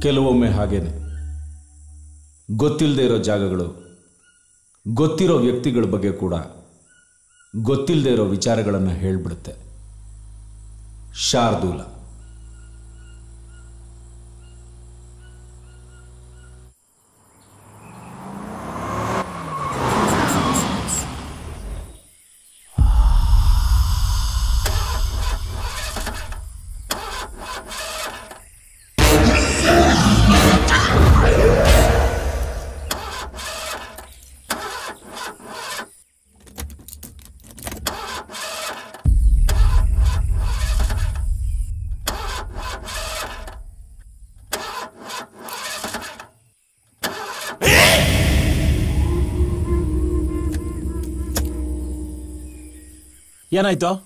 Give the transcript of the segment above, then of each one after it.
ಕೆಲವೊಮ್ಮೆ ಹಾಗೇನೆ ಗೊತ್ತಿಲ್ಲದೆ ಇರೋ ಜಾಗಗಳು ಗೊತ್ತಿರೋ ವ್ಯಕ್ತಿಗಳ ಬಗ್ಗೆ ಕೂಡ ಗೊತ್ತಿಲ್ಲದೆ ಇರೋ ವಿಚಾರಗಳನ್ನು ಹೇಳ್ಬಿಡುತ್ತೆ ಶಾರ್ದೂಲ ಏನಾಯ್ತು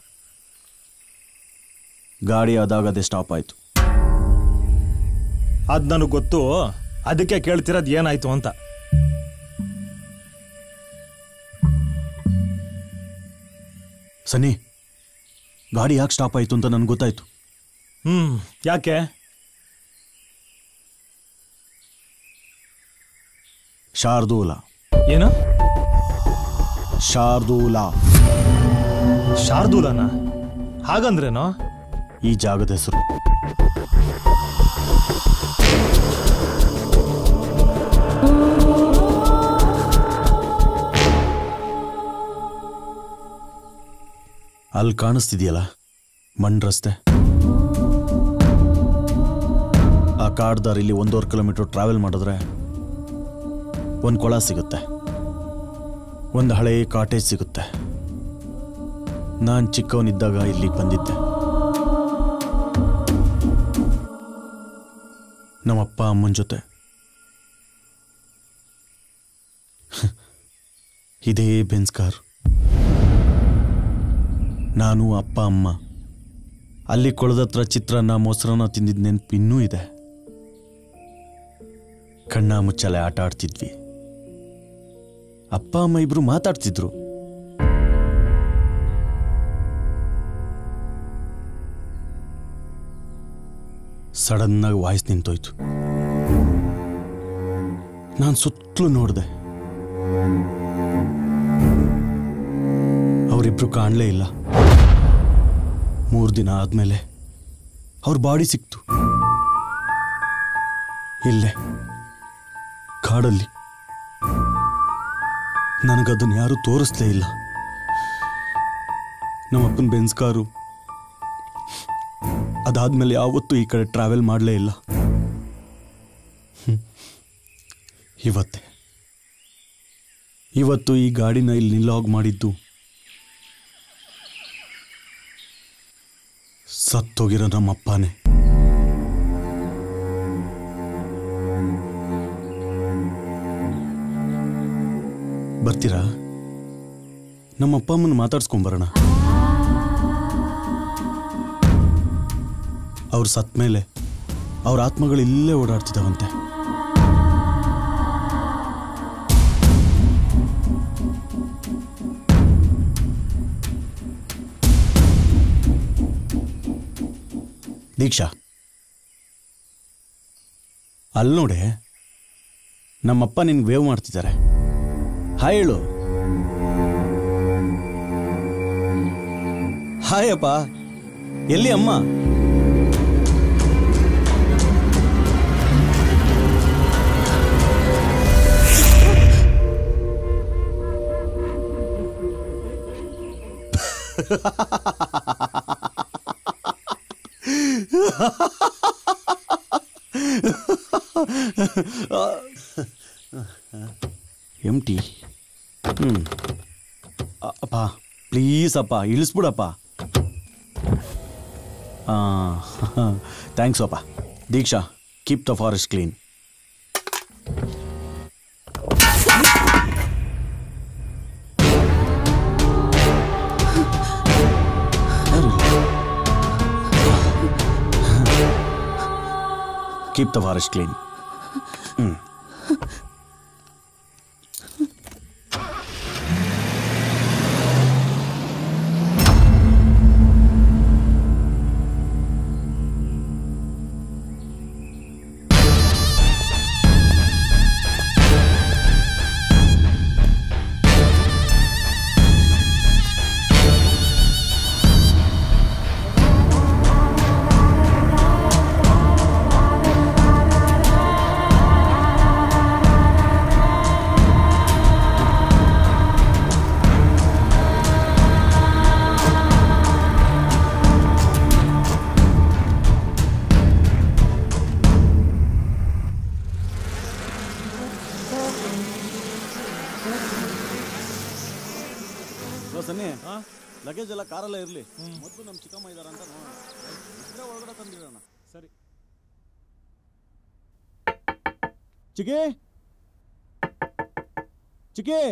ಗಾಡಿ ಅದಾಗದೆ ಸ್ಟಾಪ್ ಆಯ್ತು ಅದ್ ನನಗೆ ಗೊತ್ತು ಅದಕ್ಕೆ ಕೇಳ್ತಿರೋದು ಏನಾಯ್ತು ಅಂತ ಸನ್ನಿ ಗಾಡಿ ಯಾಕೆ ಸ್ಟಾಪ್ ಆಯ್ತು ಅಂತ ನನ್ಗೆ ಗೊತ್ತಾಯ್ತು ಹ್ಮ್ ಯಾಕೆ ಶಾರ್ದೂಲ ಏನು ಶಾರ್ದೂಲ ಶಾರ್ದೂಲನ ಹಾಗಂದ್ರೇನು ಈ ಜಾಗದ ಹೆಸರು ಅಲ್ಲಿ ಕಾಣಿಸ್ತಿದೆಯಲ್ಲ ಮಣ್ ರಸ್ತೆ ಆ ಕಾಡ್ ದಾರಿಲಿ ಒಂದೂವರೆ ಕಿಲೋಮೀಟರ್ ಟ್ರಾವೆಲ್ ಮಾಡಿದ್ರೆ ಒಂದು ಕೊಳ ಸಿಗುತ್ತೆ ಒಂದು ಹಳೆ ಕಾಟೇಜ್ ಸಿಗುತ್ತೆ ನಾನು ಚಿಕ್ಕವನಿದ್ದಾಗ ಇಲ್ಲಿಗೆ ಬಂದಿದ್ದೆ ನಮ್ಮಪ್ಪ ಅಮ್ಮನ ಜೊತೆ ಇದೇ ಬೆನ್ಸ್ ಕಾರ್ ನಾನು ಅಪ್ಪ ಅಮ್ಮ ಅಲ್ಲಿ ಕೊಳದತ್ರ ಚಿತ್ರಾನ್ನ ಮೊಸರನ್ನ ತಿಂದಿದ್ದ ನೆನಪು ಇನ್ನೂ ಇದೆ ಕಣ್ಣ ಮುಚ್ಚಲೆ ಆಟ ಆಡ್ತಿದ್ವಿ ಅಪ್ಪ ಅಮ್ಮ ಇಬ್ರು ಮಾತಾಡ್ತಿದ್ರು ಸಡನ್ನಾಗಿ ವಾಯ್ಸ್ ನಿಂತೋಯ್ತು ನಾನು ಸುತ್ತಲೂ ನೋಡಿದೆ ಅವರಿಬ್ರು ಕಾಣಲೇ ಇಲ್ಲ ಮೂರು ದಿನ ಆದಮೇಲೆ ಅವ್ರ ಬಾಡಿ ಸಿಕ್ತು ಇಲ್ಲೇ ಕಾಡಲ್ಲಿ ನನಗದನ್ನು ಯಾರೂ ತೋರಿಸ್ಲೇ ಇಲ್ಲ ನಮ್ಮಪ್ಪನ ಬೆನ್ಸ್ ಕಾರು ಅದಾದ್ಮೇಲೆ ಯಾವತ್ತೂ ಈ ಕಡೆ ಟ್ರಾವೆಲ್ ಮಾಡಲೇ ಇಲ್ಲ ಹ್ಮ್. ಇವತ್ತೇ ಇವತ್ತು ಈ ಗಾಡಿನ ಇಲ್ಲಿ ನಿಲ್ಲಾಗ್ ಮಾಡಿದ್ದು ಸತ್ತೋಗಿರೋ ನಮ್ಮಪ್ಪನೇ ಬರ್ತೀರಾ ನಮ್ಮ ಅಪ್ಪ ಅಮ್ಮನ ಮಾತಾಡ್ಸ್ಕೊಂಬರೋಣ ಅವ್ರು ಸತ್ ಮೇಲೆ ಅವ್ರ ಆತ್ಮಗಳು ಇಲ್ಲೇ ಓಡಾಡ್ತಿದ್ದಾವಂತೆ ದೀಕ್ಷಾ ಅಲ್ಲಿ ನೋಡೆ ನಮ್ಮಪ್ಪ ನಿನ್ಗೆ ವೇವ್ ಮಾಡ್ತಿದ್ದಾರೆ ಹಾಯ್ ಹೇಳು ಹಾಯ್ ಅಪ್ಪ ಎಲ್ಲಿ ಅಮ್ಮ ಎಮ್ ಟಿ ಹ್ಞೂ ಅಪ್ಪ ಪ್ಲೀಸ್ ಅಪ್ಪ ಇಳಿಸ್ಬಿಡಪ್ಪ ಹಾಂ ಥ್ಯಾಂಕ್ಸ್ ಅಪ್ಪ Deeksha keep the forest clean keep the forest clean ಹ್ಞೂ ಸನ್ನಿ ಲಗೇಜ್ ಎಲ್ಲ ಕಾರಲ್ಲೇ ಇರಲಿ ಮೊದಲು ನಮ್ಮ ಚಿಕ್ಕಮ್ಮ ಇದಾರ ಅಂತ ನೋಡೋಣ ಇದ್ರೆ ಒಳಗಡೆ ತಂದಿರೋಣ ಸರಿ Chikki Chikki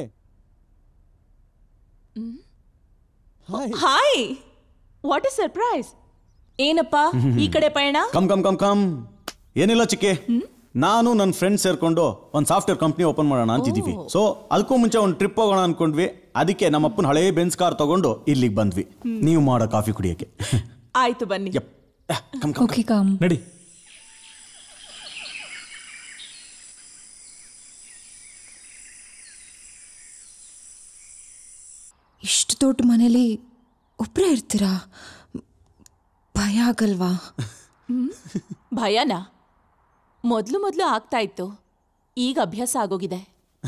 hi hi what is surprise ಏನಪ್ಪ ಈ ಕಡೆ ಪಯಣ ಕಮ್ ಕಮ್ ಕಮ್ ಕಮ್ ಏನಿಲ್ಲ ಚಿಕ್ಕಿ ನಾನು ನನ್ನ ಫ್ರೆಂಡ್ ಸೇರ್ಕೊಂಡು ಒಂದು ಸಾಫ್ಟ್ವೇರ್ ಕಂಪ್ನಿ ಓಪನ್ ಮಾಡೋಣ ಅಂತಿದ್ದೀವಿ ಸೊ ಅದಕ್ಕೂ ಮುಂಚೆ ಒಂದು ಟ್ರಿಪ್ ಹೋಗೋಣ ಅನ್ಕೊಂಡ್ವಿ ಅದಕ್ಕೆ ನಮ್ಮಪ್ಪನ ಹಳೆ ಬೆನ್ಸ್ ಕಾರ್ ತಗೊಂಡು ಇಲ್ಲಿಗೆ ಬಂದ್ವಿ ನೀವು ಮಾಡೋ ಕಾಫಿ ಕುಡಿಯೋಕ್ಕೆ ಆಯ್ತು ಬನ್ನಿ yup come come okay come ನಡಿ ಇಷ್ಟು ದೊಡ್ಡ ಮನೇಲಿ ಒಬ್ಬರೇ ಇರ್ತೀರಾ ಭಯ ಆಗಲ್ವಾ ಭಯನಾ ಮೊದಲು ಮೊದಲು ಆಗ್ತಾ ಇತ್ತು ಈಗ ಅಭ್ಯಾಸ ಆಗೋಗಿದೆ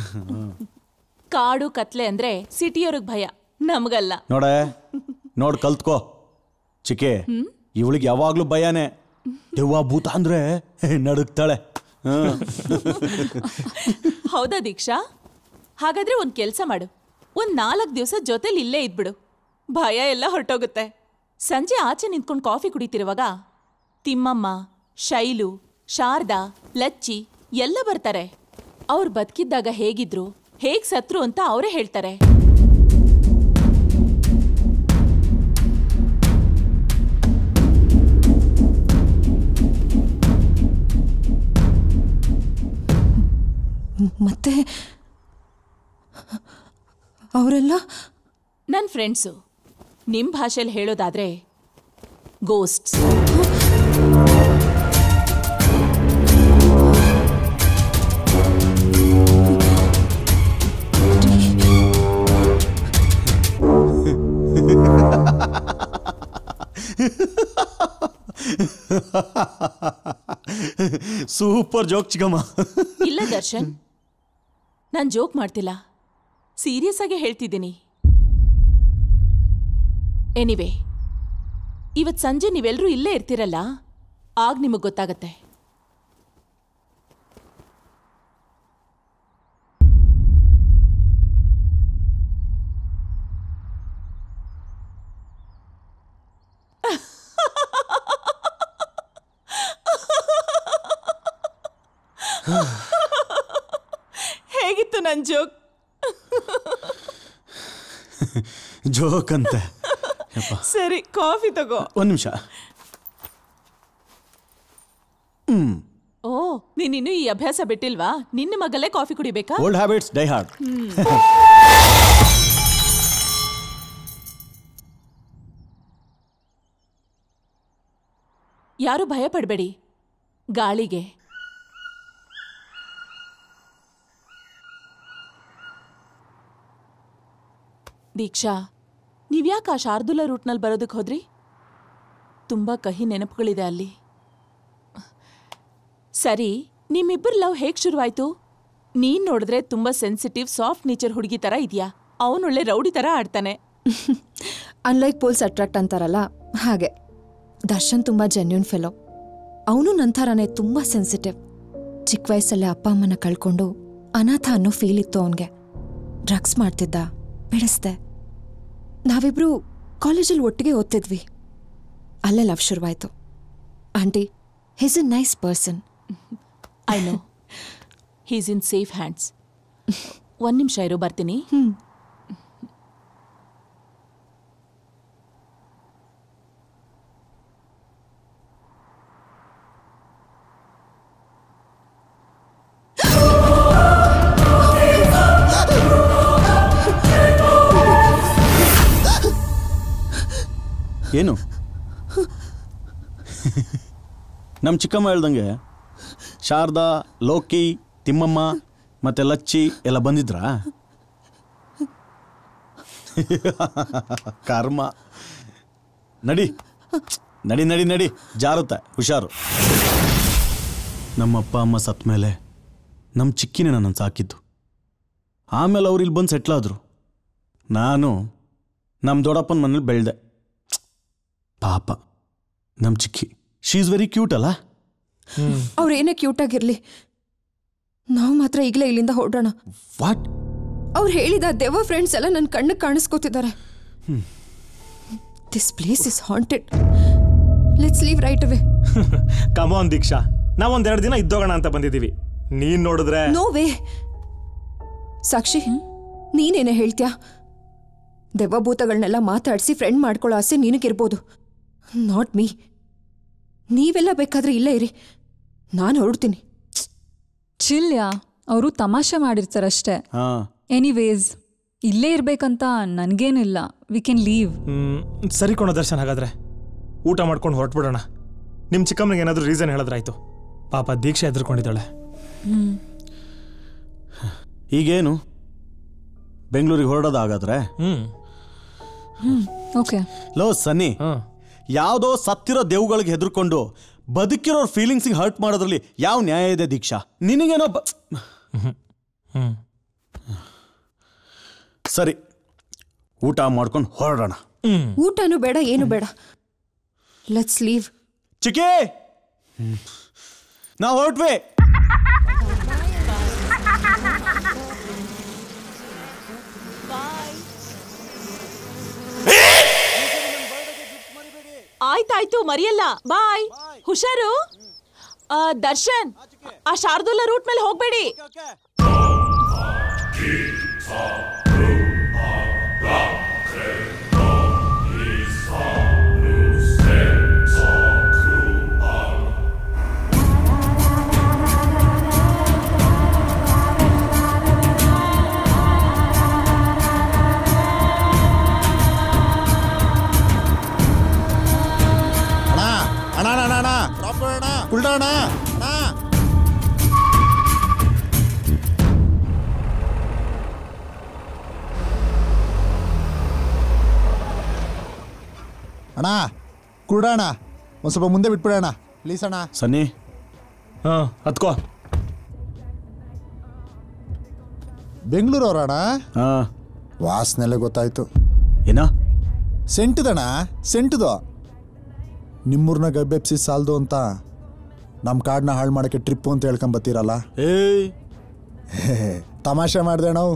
ಕಾಡು ಕತ್ಲೆ ಅಂದ್ರೆ ಸಿಟಿಯವ್ರಿಗೆ ಭಯ ನಮಗಲ್ಲ ನೋಡೆ ನೋಡ್ ಕಲ್ತ್ಕೋ ಚಿಕ್ಕೆ ಇವಳಿಗೆ ಯಾವಾಗ್ಲೂ ಭಯನೇ ದೆವ್ವ ಭೂತ ಅಂದ್ರೆ ನಡುಗ್ತಾಳೆ ಹ್ಮ್. ಹೌದಾ ದೀಕ್ಷಾ ಹಾಗಾದ್ರೆ ಒಂದ್ ಕೆಲ್ಸ ಮಾಡು ಒಂದ್ ನಾಲ್ಕು ದಿವಸ ಜೊತೆಲಿ ಇಲ್ಲೇ ಇದ್ಬಿಡು ಭಯ ಎಲ್ಲ ಹೊರಟೋಗುತ್ತೆ ಸಂಜೆ ಆಚೆ ನಿಂತ್ಕೊಂಡು ಕಾಫಿ ಕುಡಿತಿರುವಾಗ ತಿಮ್ಮಮ್ಮ ಶೈಲು ಶಾರದಾ ಲಚ್ಚಿ ಎಲ್ಲ ಬರ್ತಾರೆ ಅವ್ರು ಬದುಕಿದ್ದಾಗ ಹೇಗಿದ್ರು ಹೇಗ್ ಸತ್ರು ಅಂತ ಅವರೇ ಹೇಳ್ತಾರೆ ಮತ್ತೆ ಅವರೆಲ್ಲ ನನ್ನ ಫ್ರೆಂಡ್ಸು ನಿಮ್ಮ ಭಾಷೆಯಲ್ಲಿ ಹೇಳೋದಾದ್ರೆ ಗೋಸ್ಟ್ಸ್ ಸೂಪರ್ ಜೋಕ್ ಚಿಕ್ಕಮ್ಮ ಇಲ್ಲ ದರ್ಶನ್ ನಾನು ಜೋಕ್ ಮಾಡ್ತಿಲ್ಲ ಸೀರಿಯಸ್ ಆಗಿ ಹೇಳ್ತಿದ್ದೀನಿ ಎನಿವೆ ಇವತ್ ಸಂಜೆ ನೀವೆಲ್ಲರೂ ಇಲ್ಲೇ ಇರ್ತಿರಲ್ಲ ಆಗ ನಿಮಗೆ ಗೊತ್ತಾಗತ್ತೆ ಹೇಗಿತ್ತು ನನ್ನ ಜೋಕ್ ಜೋಕ್ ಅಂತೆ ಯಪ್ಪ ಸರಿ ಕಾಫಿ ತಗೋ ಒಂದ್ ನಿಮಿಷ ಓ ನೀನಿನ್ನೂ ಈ ಅಭ್ಯಾಸ ಬಿಟ್ಟಿಲ್ವಾ ನಿನ್ನ ಮಗಲೇ ಕಾಫಿ ಕುಡಿಬೇಕಾ ಓಲ್ಡ್ ಹ್ಯಾಬಿಟ್ಸ್ ಡೈ ಹಾರ್ಡ್ ಯಾರು ಭಯ ಪಡಬೇಡಿ ಗಾಳಿಗೆ ದೀಕ್ಷಾ ನೀವ್ಯಾಕೆ ಆ ಶಾರ್ದುಲ ರೂಟ್ನಲ್ಲಿ ಬರೋದಕ್ಕೆ ಹೋದ್ರಿ ತುಂಬ ಕಹಿ ನೆನಪುಗಳಿದೆ ಅಲ್ಲಿ ಸರಿ ನಿಮ್ಮಿಬ್ಬರ ಲವ್ ಹೇಗೆ ಶುರುವಾಯ್ತು ನೀನ್ ನೋಡಿದ್ರೆ ತುಂಬಾ ಸೆನ್ಸಿಟಿವ್ ಸಾಫ್ಟ್ ನೇಚರ್ ಹುಡುಗಿ ತರ ಇದೆಯಾ ಅವನೊಳ್ಳೆ ರೌಡಿ ತರ ಆಡ್ತಾನೆ ಅನ್ಲೈಕ್ ಪೋಲ್ಸ್ ಅಟ್ರಾಕ್ಟ್ ಅಂತಾರಲ್ಲ ಹಾಗೆ ದರ್ಶನ್ ತುಂಬ ಜೆನ್ಯೂನ್ ಫೆಲೋ ಅವನು ನಂತರನೇ ತುಂಬ ಸೆನ್ಸಿಟಿವ್ ಚಿಕ್ಕ ವಯಸ್ಸಲ್ಲೇ ಅಪ್ಪ ಅಮ್ಮನ ಕಳ್ಕೊಂಡು ಅನಾಥ ಅನ್ನೋ ಫೀಲ್ ಇತ್ತು ಅವನಿಗೆ ಡ್ರಗ್ಸ್ ಮಾಡ್ತಿದ್ದ ಬಿಡಿಸ್ದೆ ನಾವಿಬ್ರು ಕಾಲೇಜಲ್ಲಿ ಒಟ್ಟಿಗೆ ಓದ್ತಿದ್ವಿ ಅಲ್ಲೇ ಲವ್ ಶುರುವಾಯ್ತು aunty he's a nice person I know he's in safe hands ಒಂದ್ ನಿಮಿಷ ಇರು ಬರ್ತೀನಿ ಏನು ನಮ್ಮ ಚಿಕ್ಕಮ್ಮ ಹೇಳ್ದಂಗೆ ಶಾರದಾ ಲೋಕಿ ತಿಮ್ಮಮ್ಮ ಮತ್ತೆ ಲಚ್ಚಿ ಎಲ್ಲ ಬಂದಿದ್ರಾ ಕರ್ಮ ನಡಿ ನಡಿ ನಡಿ ನಡಿ ಜಾರುತ್ತೆ ಹುಷಾರು ನಮ್ಮ ಅಪ್ಪ ಅಮ್ಮ ಸತ್ತ ಮೇಲೆ ನಮ್ಮ ಚಿಕ್ಕಿನೇ ನನ್ನನ್ನು ಸಾಕಿದ್ದು ಆಮೇಲೆ ಅವ್ರು ಇಲ್ಲಿ ಬಂದು ಸೆಟ್ಲಾದರು ನಾನು ನಮ್ಮ ದೊಡ್ಡಪ್ಪನ ಮನೇಲಿ ಬೆಳೆದೆ ಪಾಪ ನಮ್ಮ Chikki she is very cute ಅಲ್ಲ ಅವ್ರು ಏನೇ ಕ್ಯೂಟಾಗಿರ್ಲಿ ನಾವು ಮಾತ್ರ ಈಗಲೇ ಇಲ್ಲಿಂದ ಹೊರಡೋಣ ವಾಟ್ ಅವ್ರು ಹೇಳಿದ ದೆವ್ವ ಫ್ರೆಂಡ್ಸ್ ಎಲ್ಲ ನನ್ನ ಕಣ್ಣಿಗೆ ಕಾಣಿಸ್ಕೋತಿದ್ದಾರೆ this place is haunted let's leave right away come on Deeksha ನಾವೊಂದ್ ಎರಡು ದಿನ ಇದ್ದೋಗೋಣ ಅಂತ ಬಂದಿದ್ದೀವಿ ನೀನ್ ನೋಡಿದ್ರೆ ನೋ ವೇ ಸಾಕ್ಷಿ ನೀನೇನೆ ಹೇಳ್ತ್ಯಾ ದೆವ್ವಭೂತಗಳನ್ನೆಲ್ಲ ಮಾತಾಡಿಸಿ ಫ್ರೆಂಡ್ ಮಾಡ್ಕೊಳ್ಳೋ ಆಸೆ ನಿನಗಿರ್ಬೋದು ನಾಟ್ ಮೀ ನೀವೆಲ್ಲ ಬೇಕಾದ್ರೆ ಇಲ್ಲೇ ಇರಿ ನಾನು ಹೊರಡ್ತೀನಿ ಚಿಲ್ಯ ಅವರು ತಮಾಷೆ ಮಾಡಿರ್ತಾರಷ್ಟೇ ಹಾ ಎನಿವೇಸ್ ಇಲ್ಲೇ ಇರ್ಬೇಕಂತ ನನ್ಗೇನಿಲ್ಲ ವಿ ಕ್ಯಾನ್ ಲೀವ್ ಹ್ಮ್, ಸರಿ ಕೊಣೋ ದರ್ಶನ್ ಹಾಗಾದ್ರೆ ಊಟ ಮಾಡ್ಕೊಂಡು ಹೊರಟ್ಬಿಡೋಣ ನಿಮ್ಮ ಚಿಕ್ಕಮ್ಮನಿಗೆ ಏನಾದರೂ ರೀಸನ್ ಹೇಳಿದ್ರಾಯ್ತು ಪಾಪ ದೀಕ್ಷೆ ಎದುರ್ಕೊಂಡಿದ್ದಾಳೆ ಈಗೇನು ಬೆಂಗಳೂರಿಗೆ ಹೊರಡೋದಾಗಾದ್ರೆ ಹ್ಮ್ ಓಕೆ ಲೋ ಸನ್ನಿ ಹಾಂ ಯಾವುದೋ ಸತ್ತಿರೋ ದೇವುಗಳಿಗೆ ಹೆದರ್ಕೊಂಡು ಬದುಕಿರೋ ಫೀಲಿಂಗ್ಸಿಗೆ ಹರ್ಟ್ ಮಾಡೋದ್ರಲ್ಲಿ ಯಾವ ನ್ಯಾಯ ಇದೆ ದೀಕ್ಷಾ ನಿನಗೇನೋ ಬ ಹ್ಮ್ ಸರಿ ಊಟ ಮಾಡ್ಕೊಂಡು ಹೊರಡೋಣ ಊಟನೂ ಬೇಡ ಏನು ಬೇಡ ಲೆಟ್ಸ್ ಲೀವ್ ಚಿಕ್ಕಿ ನಾವು ಹೊರಟ್ವಿ ಆಯ್ತಾಯ್ತು ಮರಿಯಲ್ಲ ಬಾಯ್ ಹುಷಾರು ಆ, ದರ್ಶನ್ ಆ ಶಾರ್ದುಲ್ಲ ರೂಟ್ ಮೇಲೆ ಹೋಗ್ಬೇಡಿ ಅಣ್ಣ ಅಣ್ಣ ಅಣ್ಣ ಅಣ್ಣ ಡ್ರಾಪ್ ಅಣ್ಣ ಕುಲ್ಡ ಅಣ್ಣ ಅಣ್ಣ ಅಣ್ಣ ಕುಲ್ಡ ಅಣ್ಣ ಒಂದು ಸ್ವಲ್ಪ ಮುಂದೆ ಬಿಟ್ಬಿಡೋಣ ಪ್ಲೀಸ್ ಅಣ್ಣ ಸನ್ನಿ ಹಾಂ ಹತ್ಕೋ ಬೆಂಗಳೂರು ಅಣ್ಣ ಹಾ ವಾಸನೆಲ್ಲ ಗೊತ್ತಾಯ್ತು ಏನ ಸೆಂಟದಣ್ಣ ಸೆಂಟದು ನಿಮ್ಮೂರ್ನ ಗಬ್ಬೆಪ್ಸಿ ಸಾಲ್ದು ಅಂತ ನಮ್ಮ ಕಾಡನ್ನ ಹಾಳು ಮಾಡೋಕ್ಕೆ ಟ್ರಿಪ್ಪು ಅಂತ ಹೇಳ್ಕೊಂಬತ್ತೀರಲ್ಲ ಏಯ್ ತಮಾಷೆ ಮಾಡಿದೆ ಅಣ್ಣವ್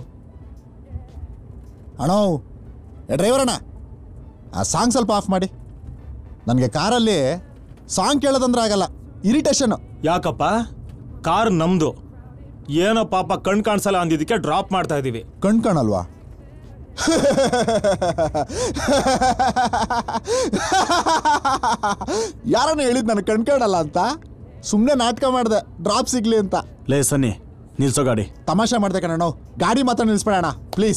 ಅಣ್ಣವ್ ಏ ಡ್ರೈವರ್ ಅಣ್ಣ ಆ ಸಾಂಗ್ ಸ್ವಲ್ಪ ಆಫ್ ಮಾಡಿ ನನಗೆ ಕಾರಲ್ಲಿ ಸಾಂಗ್ ಕೇಳೋದಂದ್ರೆ ಆಗಲ್ಲ ಇರಿಟೇಷನ್ ಯಾಕಪ್ಪ ಕಾರ್ ನಮ್ದು ಏನೋ ಪಾಪ ಕಣ್ ಕಾಣಿಸಲ್ಲ ಅಂದಿದ್ದಕ್ಕೆ ಡ್ರಾಪ್ ಮಾಡ್ತಾ ಇದೀವಿ ಕಣ್ ಕಾಣಲ್ವಾ ಯಾರನ್ನ ಹೇಳಿದ್ ನನಗೆ ಕಣ್ ಕಾಣಲ್ಲ ಅಂತ ಸುಮ್ಮನೆ ನಾಟಕ ಮಾಡಿದೆ ಡ್ರಾಪ್ ಸಿಗ್ಲಿ ಅಂತ ಲೇ ಸನ್ನಿ ನಿಲ್ಸೋ ಗಾಡಿ ತಮಾಷೆ ಮಾಡ್ದೆ ಕಣ ಗಾಡಿ ಮಾತ್ರ ನಿಲ್ಲಿಸ್ಬೇಡಣ ಪ್ಲೀಸ್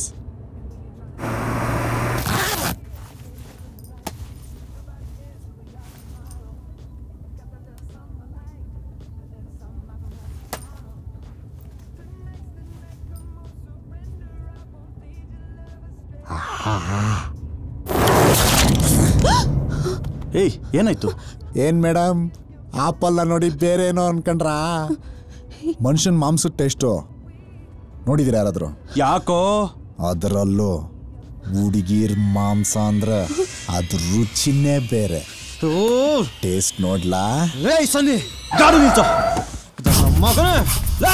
ಏಯ್ ಏನಾಯ್ತು ಏನ್ ಮೇಡಮ್ ಆಪಲ್ನ ನೋಡಿ ಬೇರೆ ಏನೋ ಅನ್ಕೊಂಡ್ರಾ ಮನುಷ್ಯನ ಮಾಂಸದ ಟೇಸ್ಟು ನೋಡಿದಿರ ಯಾರಾದ್ರು ಯಾಕೋ ಅದರಲ್ಲೂ ಹುಡುಗಿರ್ ಮಾಂಸ ಅಂದ್ರೆ ಅದ್ರ ರುಚಿನೇ ಬೇರೆ ಟೇಸ್ಟ್ ನೋಡ್ಲಾ ಲೇ ಸನ್ನಿ ಗಾಡಿ ನಿಲ್ಸೋ ಮಗನೇ ಲೇ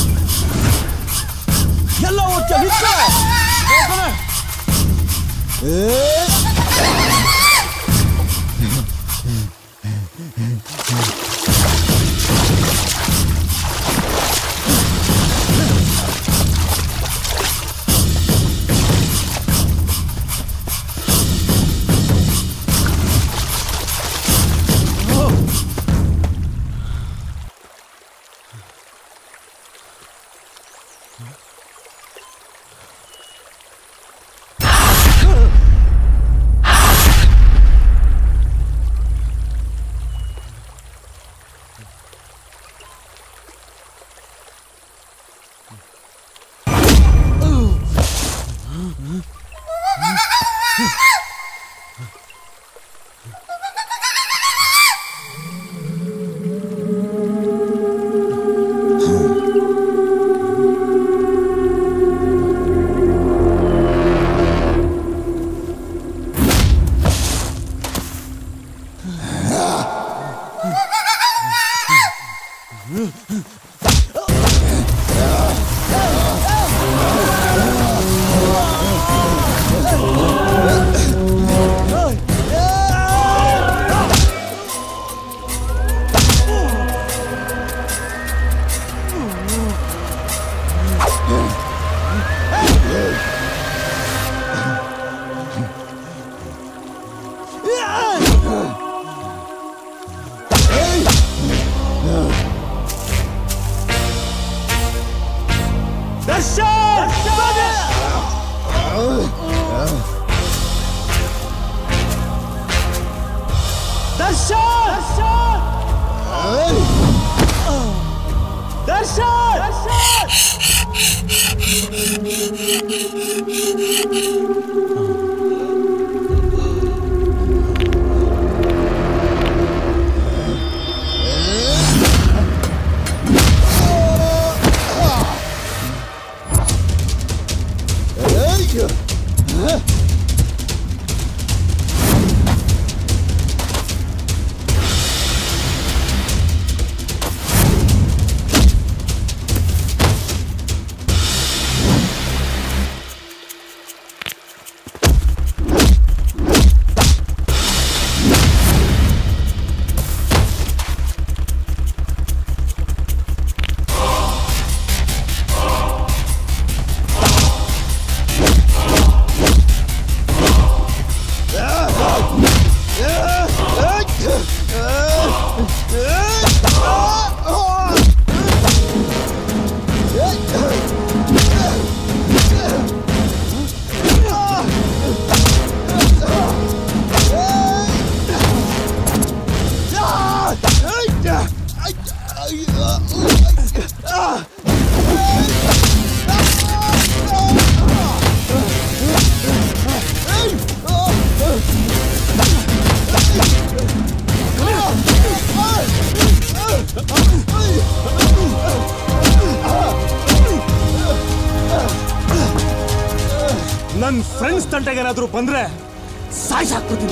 ಎಲ್ಲ ಹೋಗ್ತೀಯ ನಿಲ್ಸೋ ಮಗನೇ. ನನ್ನ ಫ್ರೆಂಡ್ಸ್ ತಂಟೆಗೆ ಏನಾದರೂ ಬಂದ್ರೆ ಸಾಯ್ಸಾಕ್ಬಿಡ್ತೀನಿ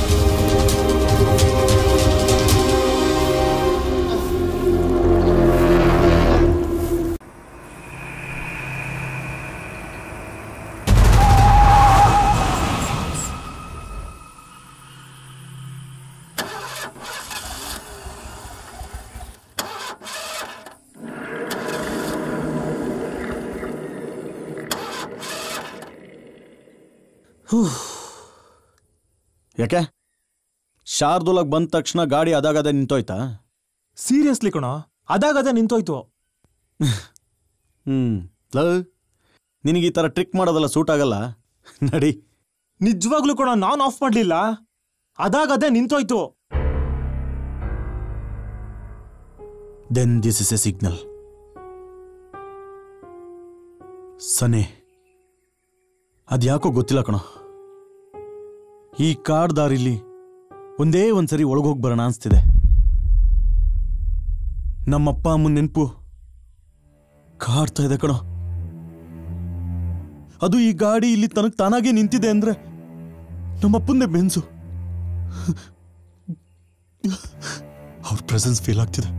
ಯಾಕೆ ಶಾರ್ದೂಲಾಗ್ ಬಂದ ತಕ್ಷಣ ಗಾಡಿ ಅದಾಗದ ನಿಂತೋಯ್ತಾ ಸೀರಿಯಸ್ಲಿ ಕಣೋ ಅದಾಗದ ನಿಂತೋಯ್ತು ಹ್ಮ್ ಲ ನಿನಗೆ ಈ ಥರ ಟ್ರಿಕ್ ಮಾಡೋದೆಲ್ಲ ಸೂಟ್ ಆಗಲ್ಲ ನಡಿ ನಿಜವಾಗ್ಲೂ ಕಣೋ ನಾನ್ ಆಫ್ ಮಾಡ್ಲಿಲ್ಲ ಅದಾಗದೆ ನಿಂತೋಯ್ತು then this is a signal ಸನೆ ಅದ್ಯಾಕೋ ಗೊತ್ತಿಲ್ಲ ಕಣೋ ಈ ಕಾಡ್ ದಾರಿಲಿ ಒಂದೇ ಒಂದ್ಸರಿ ಒಳಗೋಗಿ ಬರೋಣ ಅನ್ಸ್ತಿದೆ ನಮ್ಮಪ್ಪ ಅಮ್ಮನ ನೆನಪು ಕಾಡ್ತಾ ಇದೆ ಕಣೋ ಅದು ಈ ಗಾಡಿ ಇಲ್ಲಿ ತನಗೆ ತಾನಾಗೆ ನಿಂತಿದೆ ಅಂದ್ರೆ ನಮ್ಮಪ್ಪಂದೇ ಬೆನ್ಸು ಅವ್ರ ಪ್ರೆಸೆನ್ಸ್ ಫೀಲ್ ಆಗ್ತಿದೆ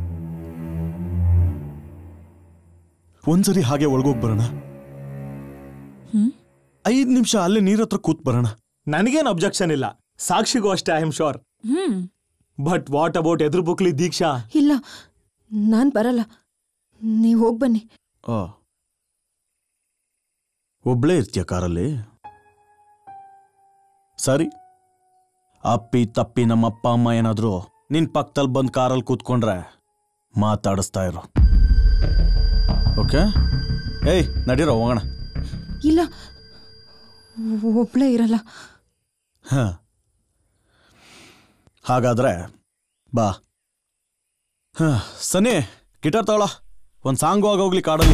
ಒಂದ್ಸರಿ ಹಾಗೆ ಒಳಗೋಗಿ ಬರೋಣ ಐದ್ ನಿಮಿಷ ಅಲ್ಲೇ ನೀರ್ ಹತ್ರ ಕೂತ್ ಬರೋಣ ನನಗೇನು ಅಬ್ಜೆಕ್ಷನ್ ಇಲ್ಲ ಸಾಕ್ಷಿಗೂ ಅಷ್ಟೇ I am sure hmm but what about ಎದುರು ಬುಕ್ಲಿ ದೀಕ್ಷಾ ಇಲ್ಲ ನಾನು ಬರಲ್ಲ ನೀವು ಹೋಗಿ ಬನ್ನಿ ಆ. ಒಬ್ಳೇ ಇರ್ತೀಯ ಕಾರಲ್ಲಿ ಸರಿ ಅಪ್ಪಿ ತಪ್ಪಿ ನಮ್ಮ ಅಪ್ಪ ಅಮ್ಮ ಏನಾದ್ರು ನಿನ್ ಪಕ್ಕದಲ್ಲಿ ಬಂದು ಕಾರಲ್ಲಿ ಕೂತ್ಕೊಂಡ್ರೆ ಮಾತಾಡಿಸ್ತಾ ಇರು ಓಕೆ ಏಯ್ ನಡೀರೋ ಹೋಗೋಣ ಇಲ್ಲ ಒಬ್ಳೇ ಇರಲ್ಲ ಹ ಹಾಗಾದ್ರೆ ಬಾ ಹ ಸನಿ ಗಿಟಾರ್ ತಗೊಳ ಒಂದು ಸಾಂಗು ಆಗೋಗ್ಲಿ ಕಾಡಲ್ಲಿ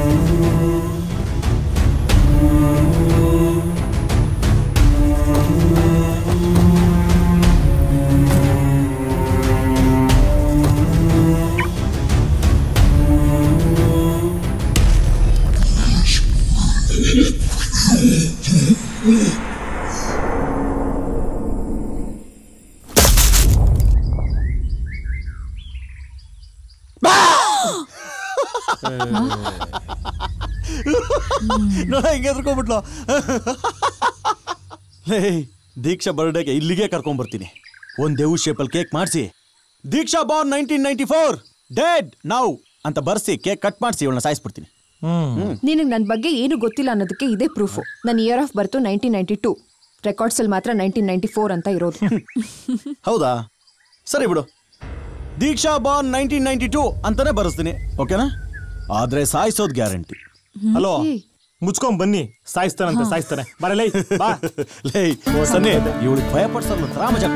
ನೋಡ ಹಿಂಗೆ ಎದ್ರುಕೊಂಡ್ಬಿಟ್ಲು ಲೇ ದೀಕ್ಷಾ ಬರ್ಡೇಗೆ ಇಲ್ಲಿಗೆ ಕರ್ಕೊಂಡ್ಬರ್ತೀನಿ ಒಂದು ದೇವು ಶೇಪಲ್ಲಿ ಕೇಕ್ ಮಾಡಿಸಿ Deeksha born nineteen ninety four dead now ಅಂತ ಬರ್ಸಿ ಕೇಕ್ ಕಟ್ ಮಾಡಿಸಿ ಇವಳನ್ನ ಸಾಯಿಸ್ಬಿಡ್ತೀನಿ ನಿನಗೆ ನನ್ನ ಬಗ್ಗೆ ಏನು ಗೊತ್ತಿಲ್ಲ ಅನ್ನೋದಕ್ಕೆ ಇದೇ ಪ್ರೂಫು ನನ್ನ year of birth nineteen ninety two ರೆಕಾರ್ಡ್ಸಲ್ಲಿ ಮಾತ್ರ ನೈನ್ಟೀನ್ ನೈಂಟಿ ಫೋರ್ ಅಂತ ಇರೋದು ಹೌದಾ ಸರಿ ಬಿಡು Deeksha born nineteen ninety two ಅಂತಾನೆ ಬರೆಸ್ತೀನಿ ಓಕೆನಾ ಆದ್ರೆ ಸಾಯಿಸೋದು ಗ್ಯಾರಂಟಿ ಹಲೋ ಮುಚ್ಕೊಂಡ್ ಬನ್ನಿ ಸಾಯಿಸ್ತಾನಂತೆ ಸಾಯಿಸ್ತಾನೆ ಬರಲೇ ಬಾ ಲೇ ಸನ್ನಿ ಇವಳಿಗೆ ಭಯಪಡ್ಸಲ್ಲ ರಾಮಜನ್ಮ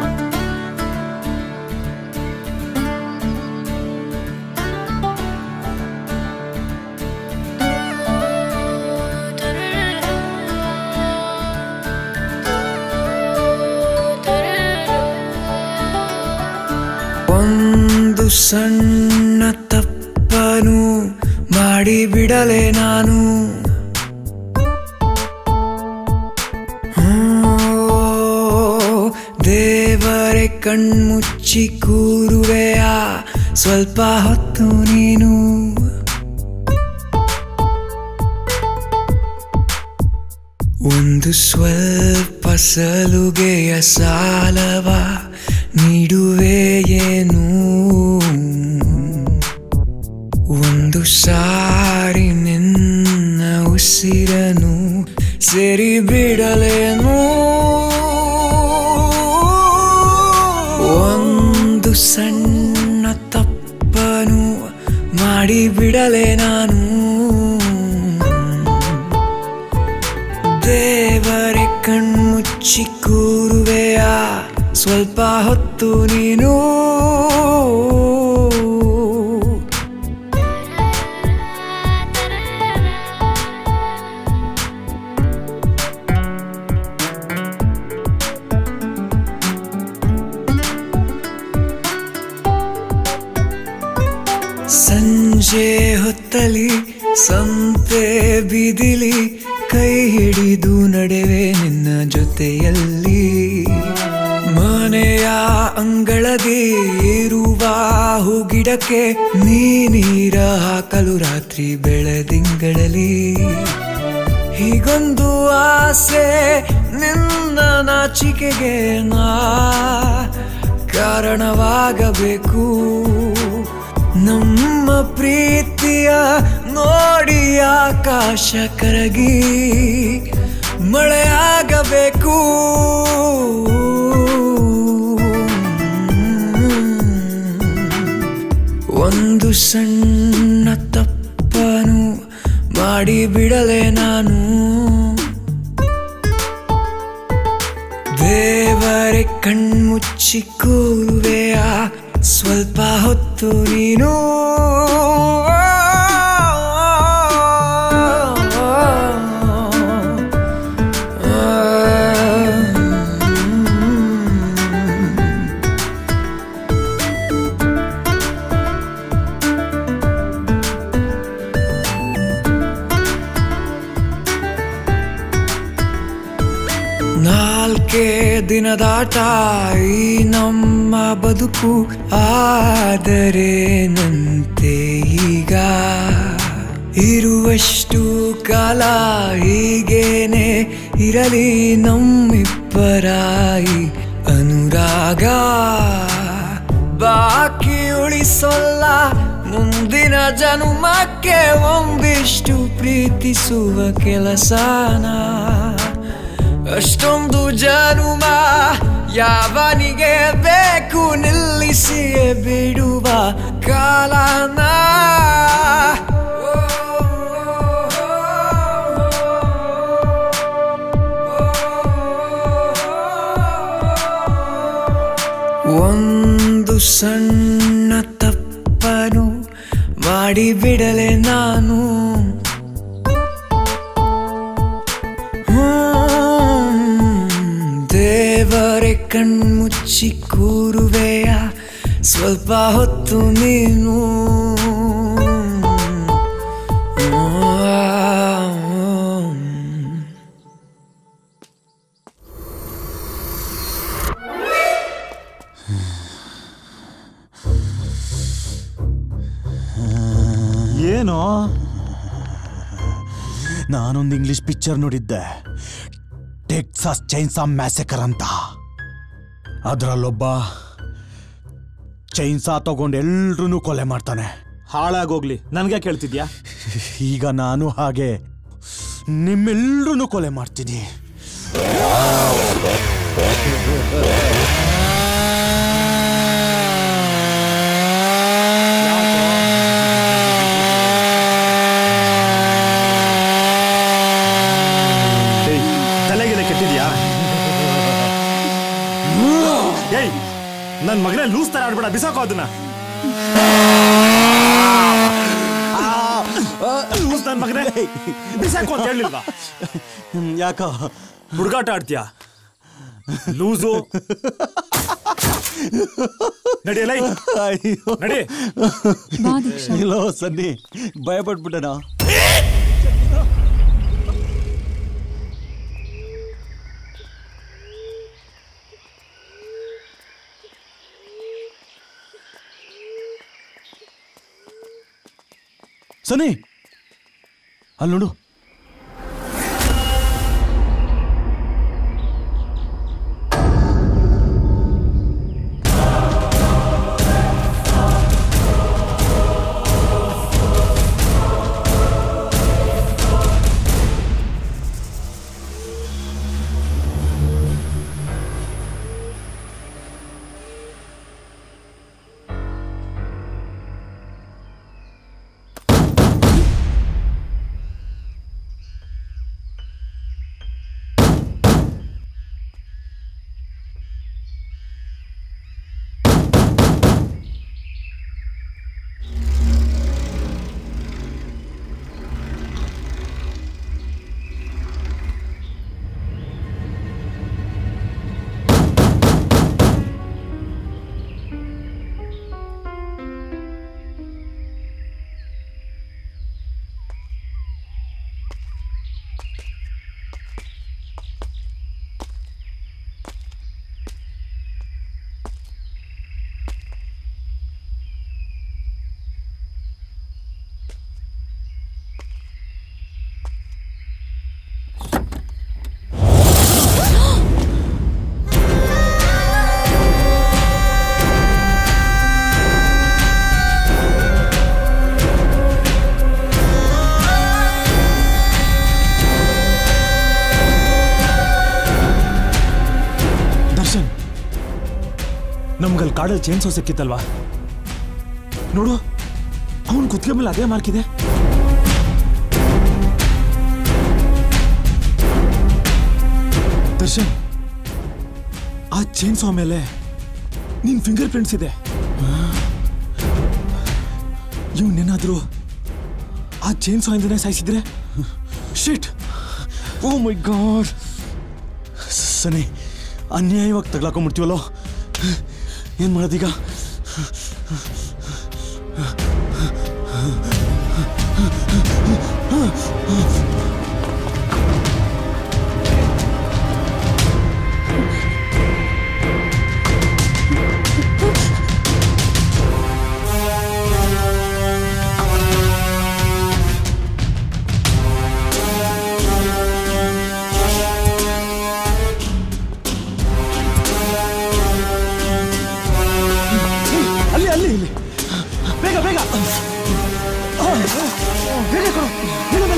ಒಂದು ಸಣ್ಣ ತಪ್ಪನು ಮಾಡಿಬಿಡಲೆ ನಾನು ಕಣ್ಮುಚ್ಚಿ ಕೂರುವೆಯ ಸ್ವಲ್ಪ ಹೊತ್ತು ನೀನು ಒಂದು ಸ್ವಲ್ಪ ಸಲುಗೆಯ ಸಾಲವ ನೀಡುವೆಯೇನು ಒಂದು ಸಾರಿ ನಿನ್ನ ಉಸಿರನು ಸೇರಿ ಬಿಡಲೇನು ಒಂದು ಸಣ್ಣ ತಪ್ಪನು ಮಾಡಿ ಬಿಡಲೆ ನಾನು ದೇವರೇ ಕಣ್ಮುಚ್ಚಿ ಕೂರುವೆಯ ಸ್ವಲ್ಪ ಹೊತ್ತು ನೀನು ಸಂಜೆ ಹೊತ್ತಲಿ ಸಂತೆ ಬಿದಿಲಿ ಕೈ ಹಿಡಿದು ನಡೆವೆ ನಿನ್ನ ಜೊತೆಯಲ್ಲಿ ಮನೆಯ ಅಂಗಳದಿ ಇರುವ ಹೂಗಿಡಕ್ಕೆ ನೀ ನೀರ ಹಾಕಲು ರಾತ್ರಿ ಬೆಳದಿಂಗಳಲಿ ಹೀಗೊಂದು ಆಸೆ ನಿನ್ನ ನಾಚಿಕೆಗೆ ನಾ ಕಾರಣವಾಗಬೇಕು ನಮ್ಮ ಪ್ರೀತಿಯ ನೋಡಿ ಆಕಾಶ ಕರಗಿ ಮಳೆಯಾಗಬೇಕು ಒಂದು ಸಣ್ಣ ತಪ್ಪನು ಮಾಡಿ ಬಿಡಲೆ ನಾನು ದೇವರೇ ಕಣ್ಮುಚ್ಚಿ ಕೂರುವೆಯ ಸ್ವಲ್ಪ ಹೊತ್ತು ನೀನು ನಾಲ್ಕೇ ದಿನದಾಟ ಈ ನಮ್ಮ ಬದುಕು ಆದರೆ ನಂತೆ ಈಗ ಇರುವಷ್ಟು ಕಾಲ ಹೀಗೇನೆ ಇರಲಿ ನಮ್ಮಿಬ್ಬರಾಯಿ ಅನುರಾಗ ಬಾಕಿ ಉಳಿಸೋಲ್ಲ ಮುಂದಿನ ಜನುಮಕ್ಕೆ ಒಂದಿಷ್ಟು ಪ್ರೀತಿಸುವ ಕೆಲಸನ ಅಷ್ಟೊಂದು ಜನುಮ ಯಾವನಿಗೆ ಬೇಕು ನಿಲ್ಲಿಸಿಯೇ ಬಿಡುವ ಕಾಲನ ಒಂದು ಸಣ್ಣ ತಪ್ಪನು ಮಾಡಿಬಿಡಲೆ ನಾನು ಹ್ಮ್, ದೇವರೇ ಕಣ್ಮುಚ್ಚಿ ಕೂರುವೆಯ ಸ್ವಲ್ಪ ಹೊತ್ತು ನೀನು ಏನು ನಾನೊಂದು ಇಂಗ್ಲಿಷ್ ಪಿಕ್ಚರ್ ನೋಡಿದ್ದೆ ಟೆಕ್ಸಾಸ್ ಚೈನ್ಸಾ ಮ್ಯಾಸೆಕರ್ ಅಂತ ಅದರಲ್ಲೊಬ್ಬ ಚೈನ್ಸಾ ತಗೊಂಡು ಎಲ್ರೂ ಕೊಲೆ ಮಾಡ್ತಾನೆ ಹಾಳಾಗೋಗ್ಲಿ ನನ್ಗೆ ಕೇಳ್ತಿದ್ಯಾ ಈಗ ನಾನು ಹಾಗೆ ನಿಮ್ಮೆಲ್ರೂ ಕೊಲೆ ಮಾಡ್ತೀನಿ ಏಯ್, ತಲೆಗೆಲೆ ಕೆಟ್ಟಿದ್ಯಾ ಏಯ್ ನನ್ ಮಗನೇ ಲೂಸ್ ತರ ಆಡ್ಬೇಡ ಬಿಸಾಕೋ ಅದನ್ನ ಲೂಸ್ ನನ್ ಮಗನೇ ಬಿಸಾಕೋ ಅಂತ ಹೇಳಿಲ್ವಾ ಹ್ಮ್, ಯಾಕೋ ಹುಡುಗಾಟ ಆಡ್ತೀಯಾ ಲೂಸು ನಡಿಯಲ್ಲ ಅಯ್ಯೋ ನಡಿ ಬಾ ದೀಕ್ಷಾ ಇಲ್ಲೋ ಸನ್ನಿ ಭಯಪಟ್ಬಿಟ್ಟನಾ ಸನಿ ಅಲ್ಲಿ ನೋಡು ದರ್ಶನ್ ನಮ್ಗಲ್ಲಿ ಕಾಡಲ್ಲಿ ಚೇನ್ಸೋ ಸಿಕ್ಕಿತ್ತಲ್ವಾ ನೋಡು ಅವನ್ ಕುತ್ತಿಗೆ ಮೇಲೆ ಅದೇ ಮಾರ್ಕಿದೆ ದರ್ಶನ್ ಆ ಚೇನ್ಸೋ ಮೇಲೆ ನಿನ್ ಫಿಂಗರ್ ಪ್ರಿಂಟ್ಸ್ ಇದೆ ಇವನೇನಾದ್ರೂ ಆ ಚೇನ್ಸೋ ಇಂದನೇ ಸಾಯಿಸಿದ್ರೆ ಶಿಟ್ ಓ ಮೈ ಗಾಡ್ ಸನಿ ಅನ್ಯಾಯವಾಗಿ ತಗ್ಲಾಕೊಂಡ್ಬಿಡ್ತೀವಲ್ಲೋ ಏನು ಮಾಡೋದೀಗ ಅಲ್ಲಿ ಅಲ್ಲಿ ಇಲ್ಲಿ ಬೇಗ ಬೇಗ ಆ, ಬೇಗ ಕೊಡು ಬೇಗ ಬೇಗ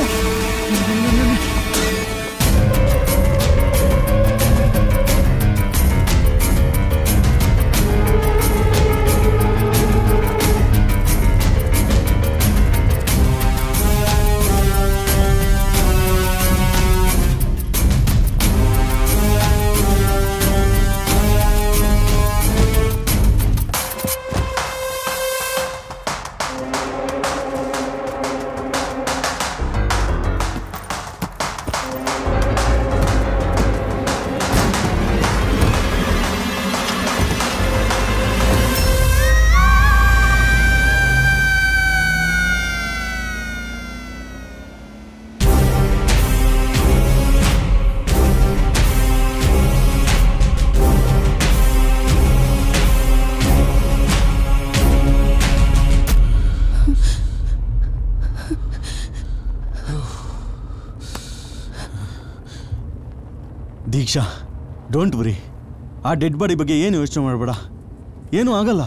ದೀಕ್ಷಾ ಡೋಂಟ್ ವರಿ ಆ ಡೆಡ್ ಬಾಡಿ ಬಗ್ಗೆ ಏನು ಯೋಚನೆ ಮಾಡಬೇಡ ಏನೂ ಆಗಲ್ಲ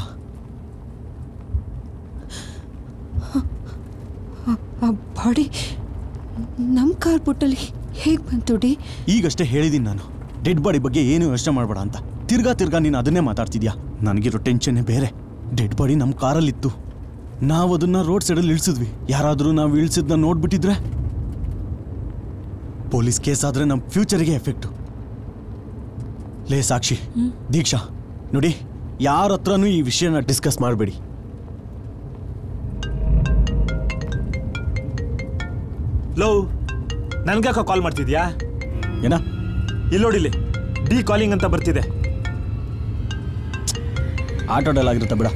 ಆ ಬಾಡಿ ನಮ್ಮ ಕಾರ್ ಬುಟ್ಟಲ್ಲಿ ಹೇಗೆ ಬಂತು ಡಿ ಈಗಷ್ಟೇ ಹೇಳಿದ್ದೀನಿ ನಾನು ಡೆಡ್ ಬಾಡಿ ಬಗ್ಗೆ ಏನು ಯೋಚನೆ ಮಾಡಬೇಡ ಅಂತ ತಿರ್ಗಾ ತಿರ್ಗಾ ನೀನು ಅದನ್ನೇ ಮಾತಾಡ್ತಿದ್ಯಾ ನನಗಿರೋ ಟೆನ್ಷನ್ನೇ ಬೇರೆ ಡೆಡ್ ಬಾಡಿ ನಮ್ಮ ಕಾರಲ್ಲಿತ್ತು ನಾವು ಅದನ್ನ ರೋಡ್ ಸೈಡಲ್ಲಿ ಇಳಿಸಿದ್ವಿ ಯಾರಾದರೂ ನಾವು ಇಳಿಸಿದ್ನ ನೋಡ್ಬಿಟ್ಟಿದ್ರೆ ಪೊಲೀಸ್ ಕೇಸ್ ಆದ್ರೆ ನಮ್ಮ ಫ್ಯೂಚರ್ಗೆ ಎಫೆಕ್ಟು ಲೇ ಸಾಕ್ಷಿ ದೀಕ್ಷಾ ನೋಡಿ ಯಾರ ಹತ್ರನೂ ಈ ವಿಷಯನ ಡಿಸ್ಕಸ್ ಮಾಡಬೇಡಿ ಲವ್ ನನ್ಗ್ಯಾಕ ಕಾಲ್ ಮಾಡ್ತಿದ್ಯಾ ಏನ ಇಲ್ಲಿ ನೋಡಿಲ್ಲಿ ಡಿ ಕಾಲಿಂಗ್ ಅಂತ ಬರ್ತಿದೆ ಆಟೋಡಲ್ಲಾಗಿರುತ್ತೆ ಬಿಡ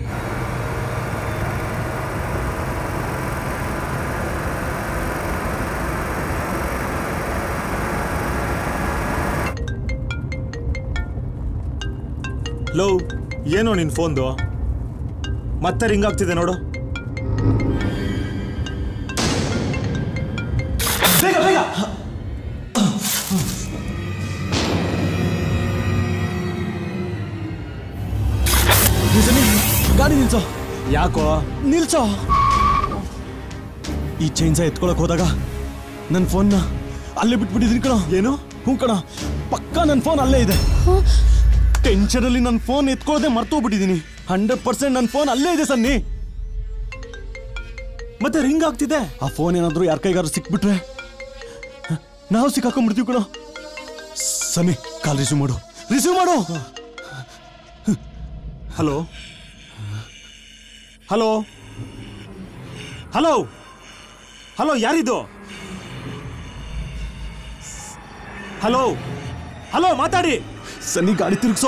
ಲವ್ ಏನೋ ನಿನ್ ಫೋನ್ದು ಮತ್ತೆ ರಿಂಗ್ ಆಗ್ತಿದೆ ನೋಡು ನಿಲ್ಸೋ ಯಾಕೋ ನಿಲ್ಸೋ ಈ ಚೈನ್ಸ ಎತ್ಕೊಳಕ್ ಹೋದಾಗ ನನ್ನ ಫೋನ್ನ ಅಲ್ಲೇ ಬಿಟ್ಬಿಟ್ಟಿದ್ದೀನಿ ಕಣ ಏನು ಹ್ಞೂ ಕಣ ಪಕ್ಕ ನನ್ನ ಫೋನ್ ಅಲ್ಲೇ ಇದೆ ಟೆನ್ಷನಲ್ಲಿ ನನ್ನ ಫೋನ್ ಎತ್ಕೊಳ್ಳದೆ ಮರ್ತೋಗ್ಬಿಟ್ಟಿದ್ದೀನಿ ಹಂಡ್ರೆಡ್ ಪರ್ಸೆಂಟ್ ನನ್ನ ಫೋನ್ ಅಲ್ಲೇ ಇದೆ ಸನ್ನಿ ಮತ್ತೆ ರಿಂಗ್ ಆಗ್ತಿದೆ ಆ ಫೋನ್ ಏನಾದರೂ ಯಾರ ಕೈಗಾರು ಸಿಕ್ಬಿಟ್ರೆ ನಾವು ಸಿಕ್ಕಾಕೊಂಡ್ಬಿಡ್ತೀವಿ ಕಣ ಸನ್ನಿ ಕಾಲ್ ರಿಸೀವ್ ಮಾಡು ರಿಸೀವ್ ಮಾಡು ಹಲೋ ಹಲೋ ಹಲೋ ಹಲೋ ಯಾರಿದು ಹಲೋ ಹಲೋ ಮಾತಾಡಿ ಸನ್ನಿ ಗಾಡಿ ತಿರುಗ್ಸೋ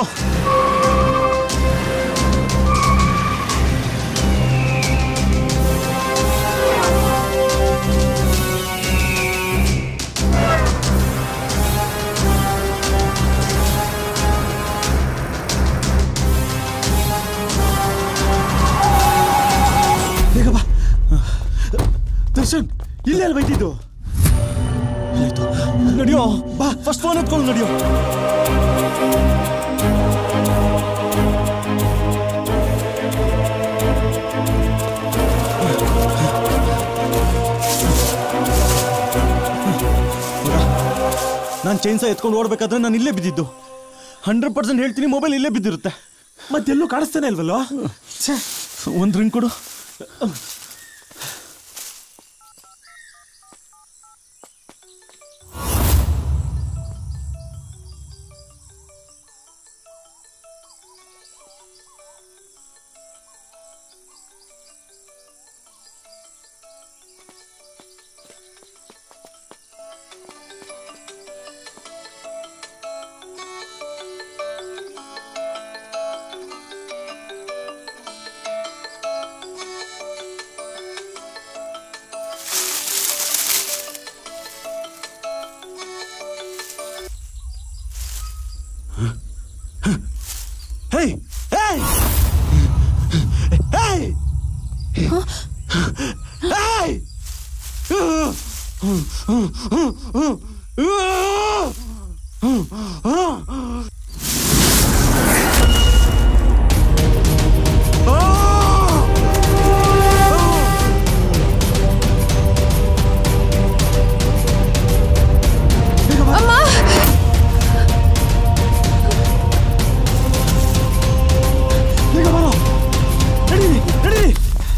ಬೇಗ ಬಾ ದರ್ಶನ್ ಇಲ್ಲೇ ಅಲ್ಲಿ ಬೈತಿದ್ದು ನಡಿಯೋ ಬಾ ಫಸ್ಟ್ ಫೋನ್ ಎತ್ಕೊಂಡು ನಡಿಯೋ ನಾನು ಚೈನ್ಸ ಎತ್ಕೊಂಡು ಓಡ್ಬೇಕಾದ್ರೆ ನಾನು ಇಲ್ಲೇ ಬಿದ್ದಿದ್ದು ಹಂಡ್ರೆಡ್ ಪರ್ಸೆಂಟ್ ಹೇಳ್ತೀನಿ ಮೊಬೈಲ್ ಇಲ್ಲೇ ಬಿದ್ದಿರುತ್ತೆ ಮತ್ತೆಲ್ಲೂ ಕಾಣಿಸ್ತಾನೆ ಇಲ್ವಲ್ಲೋ ಒಂದು ರಿಂಗ್ ಕೊಡು Hey! Hey! Hey! Hey! ಬೇಗ ಬರೋ ನಡೀರಿ ನಡೀರಿ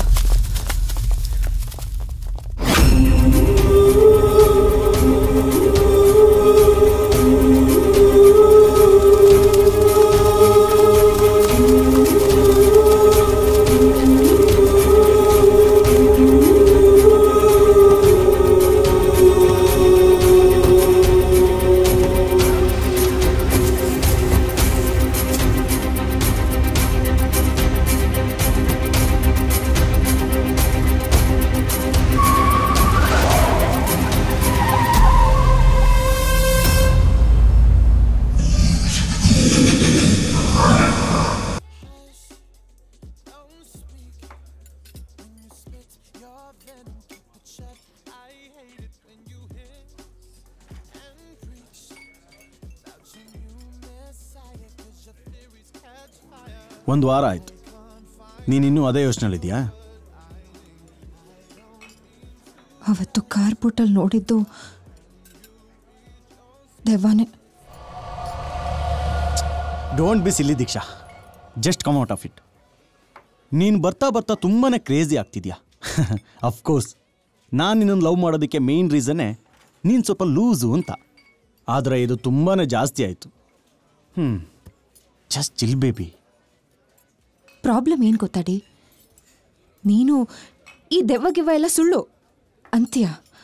ಒಂದು ವಾರ ಆಯ್ತು ನೀನಿನ್ನೂ ಅದೇ ಯೋಚನೆಯಲ್ಲಿದೆಯಾ ಅವತ್ತು ಕಾರ್ ಬೂಟಲ್ಲಿ ನೋಡಿದ್ದು ದೆವ್ವನೇ don't be silly Deeksha just come out of it ನೀನು ಬರ್ತಾ ಬರ್ತಾ ತುಂಬಾ ಕ್ರೇಜಿ ಆಗ್ತಿದ್ಯಾ ಅಫ್ಕೋರ್ಸ್ ನಾನು ನಿನ್ನನ್ನು ಲವ್ ಮಾಡೋದಕ್ಕೆ ಮೇಯ್ನ್ ರೀಸನ್ನೇ ನೀನು ಸ್ವಲ್ಪ ಲೂಸು ಅಂತ ಆದರೆ ಇದು ತುಂಬಾ ಜಾಸ್ತಿ ಆಯಿತು ಹ್ಞೂ ಜಸ್ಟ್ ಚಿಲ್ ಬೇಬಿ ಪ್ರಾಬ್ಲಮ್ ಏನು ಗೊತ್ತಾಡಿ ನೀನು ಈ ದೆವ್ವ ಗಿವ್ವ ಎಲ್ಲ ಸುಳ್ಳು ಅಂತೀಯ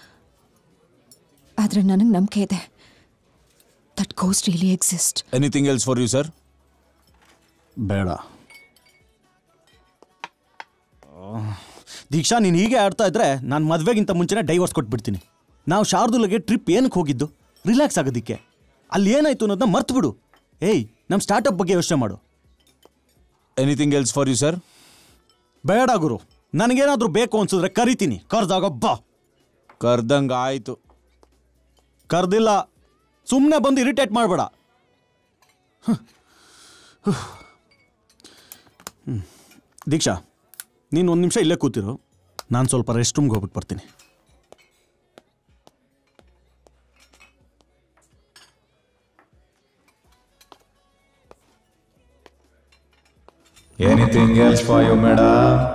ಆದರೆ ನನಗೆ ನಂಬಿಕೆ ಇದೆ that ghost really exist anything else for you sir ಬೇಡ ದೀಕ್ಷಾ ನೀನು ಹೀಗೆ ಆಡ್ತಾ ಇದ್ರೆ ನಾನು ಮದುವೆಗಿಂತ ಮುಂಚೆನೇ ಡೈವರ್ಸ್ ಕೊಟ್ಬಿಡ್ತೀನಿ ನಾವು ಶಾರ್ದುಲಗೆ ಟ್ರಿಪ್ ಏನಕ್ಕೆ ಹೋಗಿದ್ದು ರಿಲ್ಯಾಕ್ಸ್ ಆಗೋದಕ್ಕೆ ಅಲ್ಲಿ ಏನಾಯ್ತು ಅನ್ನೋದನ್ನ ಮರ್ತು ಬಿಡು ಏಯ್ ನಮ್ಮ ಸ್ಟಾರ್ಟಪ್ ಬಗ್ಗೆ ಯೋಚನೆ ಮಾಡು anything else for you sir ಬೇಡ ಗುರು ನನಗೇನಾದರೂ ಬೇಕು ಅನ್ಸಿದ್ರೆ ಕರಿತೀನಿ ಕರ್ದಾಗ ಬಾ ಕರ್ದಂಗೆ ಆಯಿತು ಕರ್ದಿಲ್ಲ ಸುಮ್ಮನೆ ಬಂದು ಇರಿಟೇಟ್ ಮಾಡಬೇಡ ದೀಕ್ಷಾ ನೀನು ಒಂದು ನಿಮಿಷ ಇಲ್ಲೇ ಕೂತಿರು ನಾನು ಸ್ವಲ್ಪ ರೆಸ್ಟ್ ರೂಮ್ಗೆ ಹೋಗ್ಬಿಟ್ಟು ಬರ್ತೀನಿ Anything else for you, madam?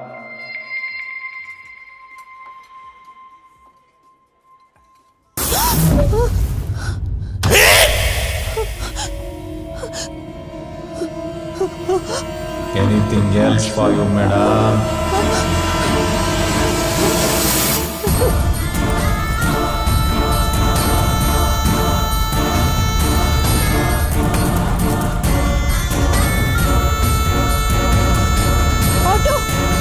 Anything else for you, madam? Auto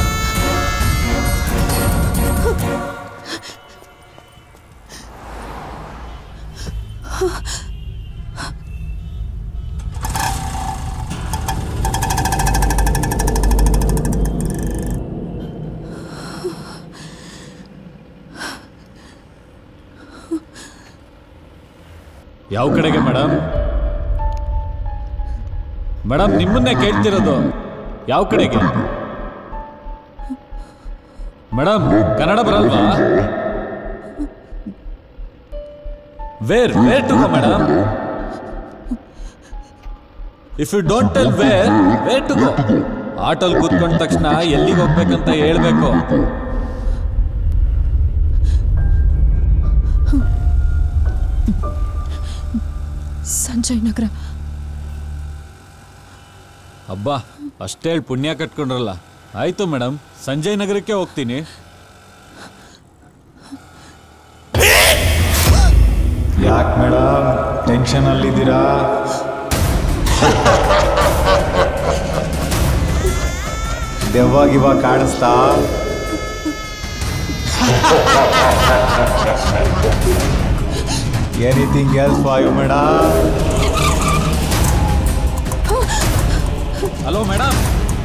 ಯಾವ ಕಡೆಗೆ ಮೇಡಮ್ ಮೇಡಮ್ ನಿಮ್ಮನ್ನೇ ಕೇಳ್ತಿರೋದು ಯಾವ ಕಡೆಗೆ ಮೇಡಮ್ ಕನ್ನಡ ಬರಲ್ವಾ where where to go madam if you don't tell where where to go ಆಟೋಲ್ ಕೂತ್ಕೊಂಡ ತಕ್ಷಣ ಎಲ್ಲಿಗೆ ಹೋಗ್ಬೇಕಂತ ಹೇಳ್ಬೇಕು ಸಂಜಯ್ ನಗರ ಅಬ್ಬಾ ಅಷ್ಟೇಳ್ ಪುಣ್ಯ ಕಟ್ಕೊಂಡ್ರಲ್ಲ ಆಯ್ತು ಮೇಡಮ್ ಸಂಜಯ್ ನಗರಕ್ಕೆ ಹೋಗ್ತೀನಿ ಯಾಕೆ ಮೇಡಮ್ ಟೆನ್ಷನ್ ಅಲ್ಲಿದ್ದೀರಾ ದೆವ್ವಾಗಿವ ಕಾಣಿಸ್ತಾ anything else for you madam hello madam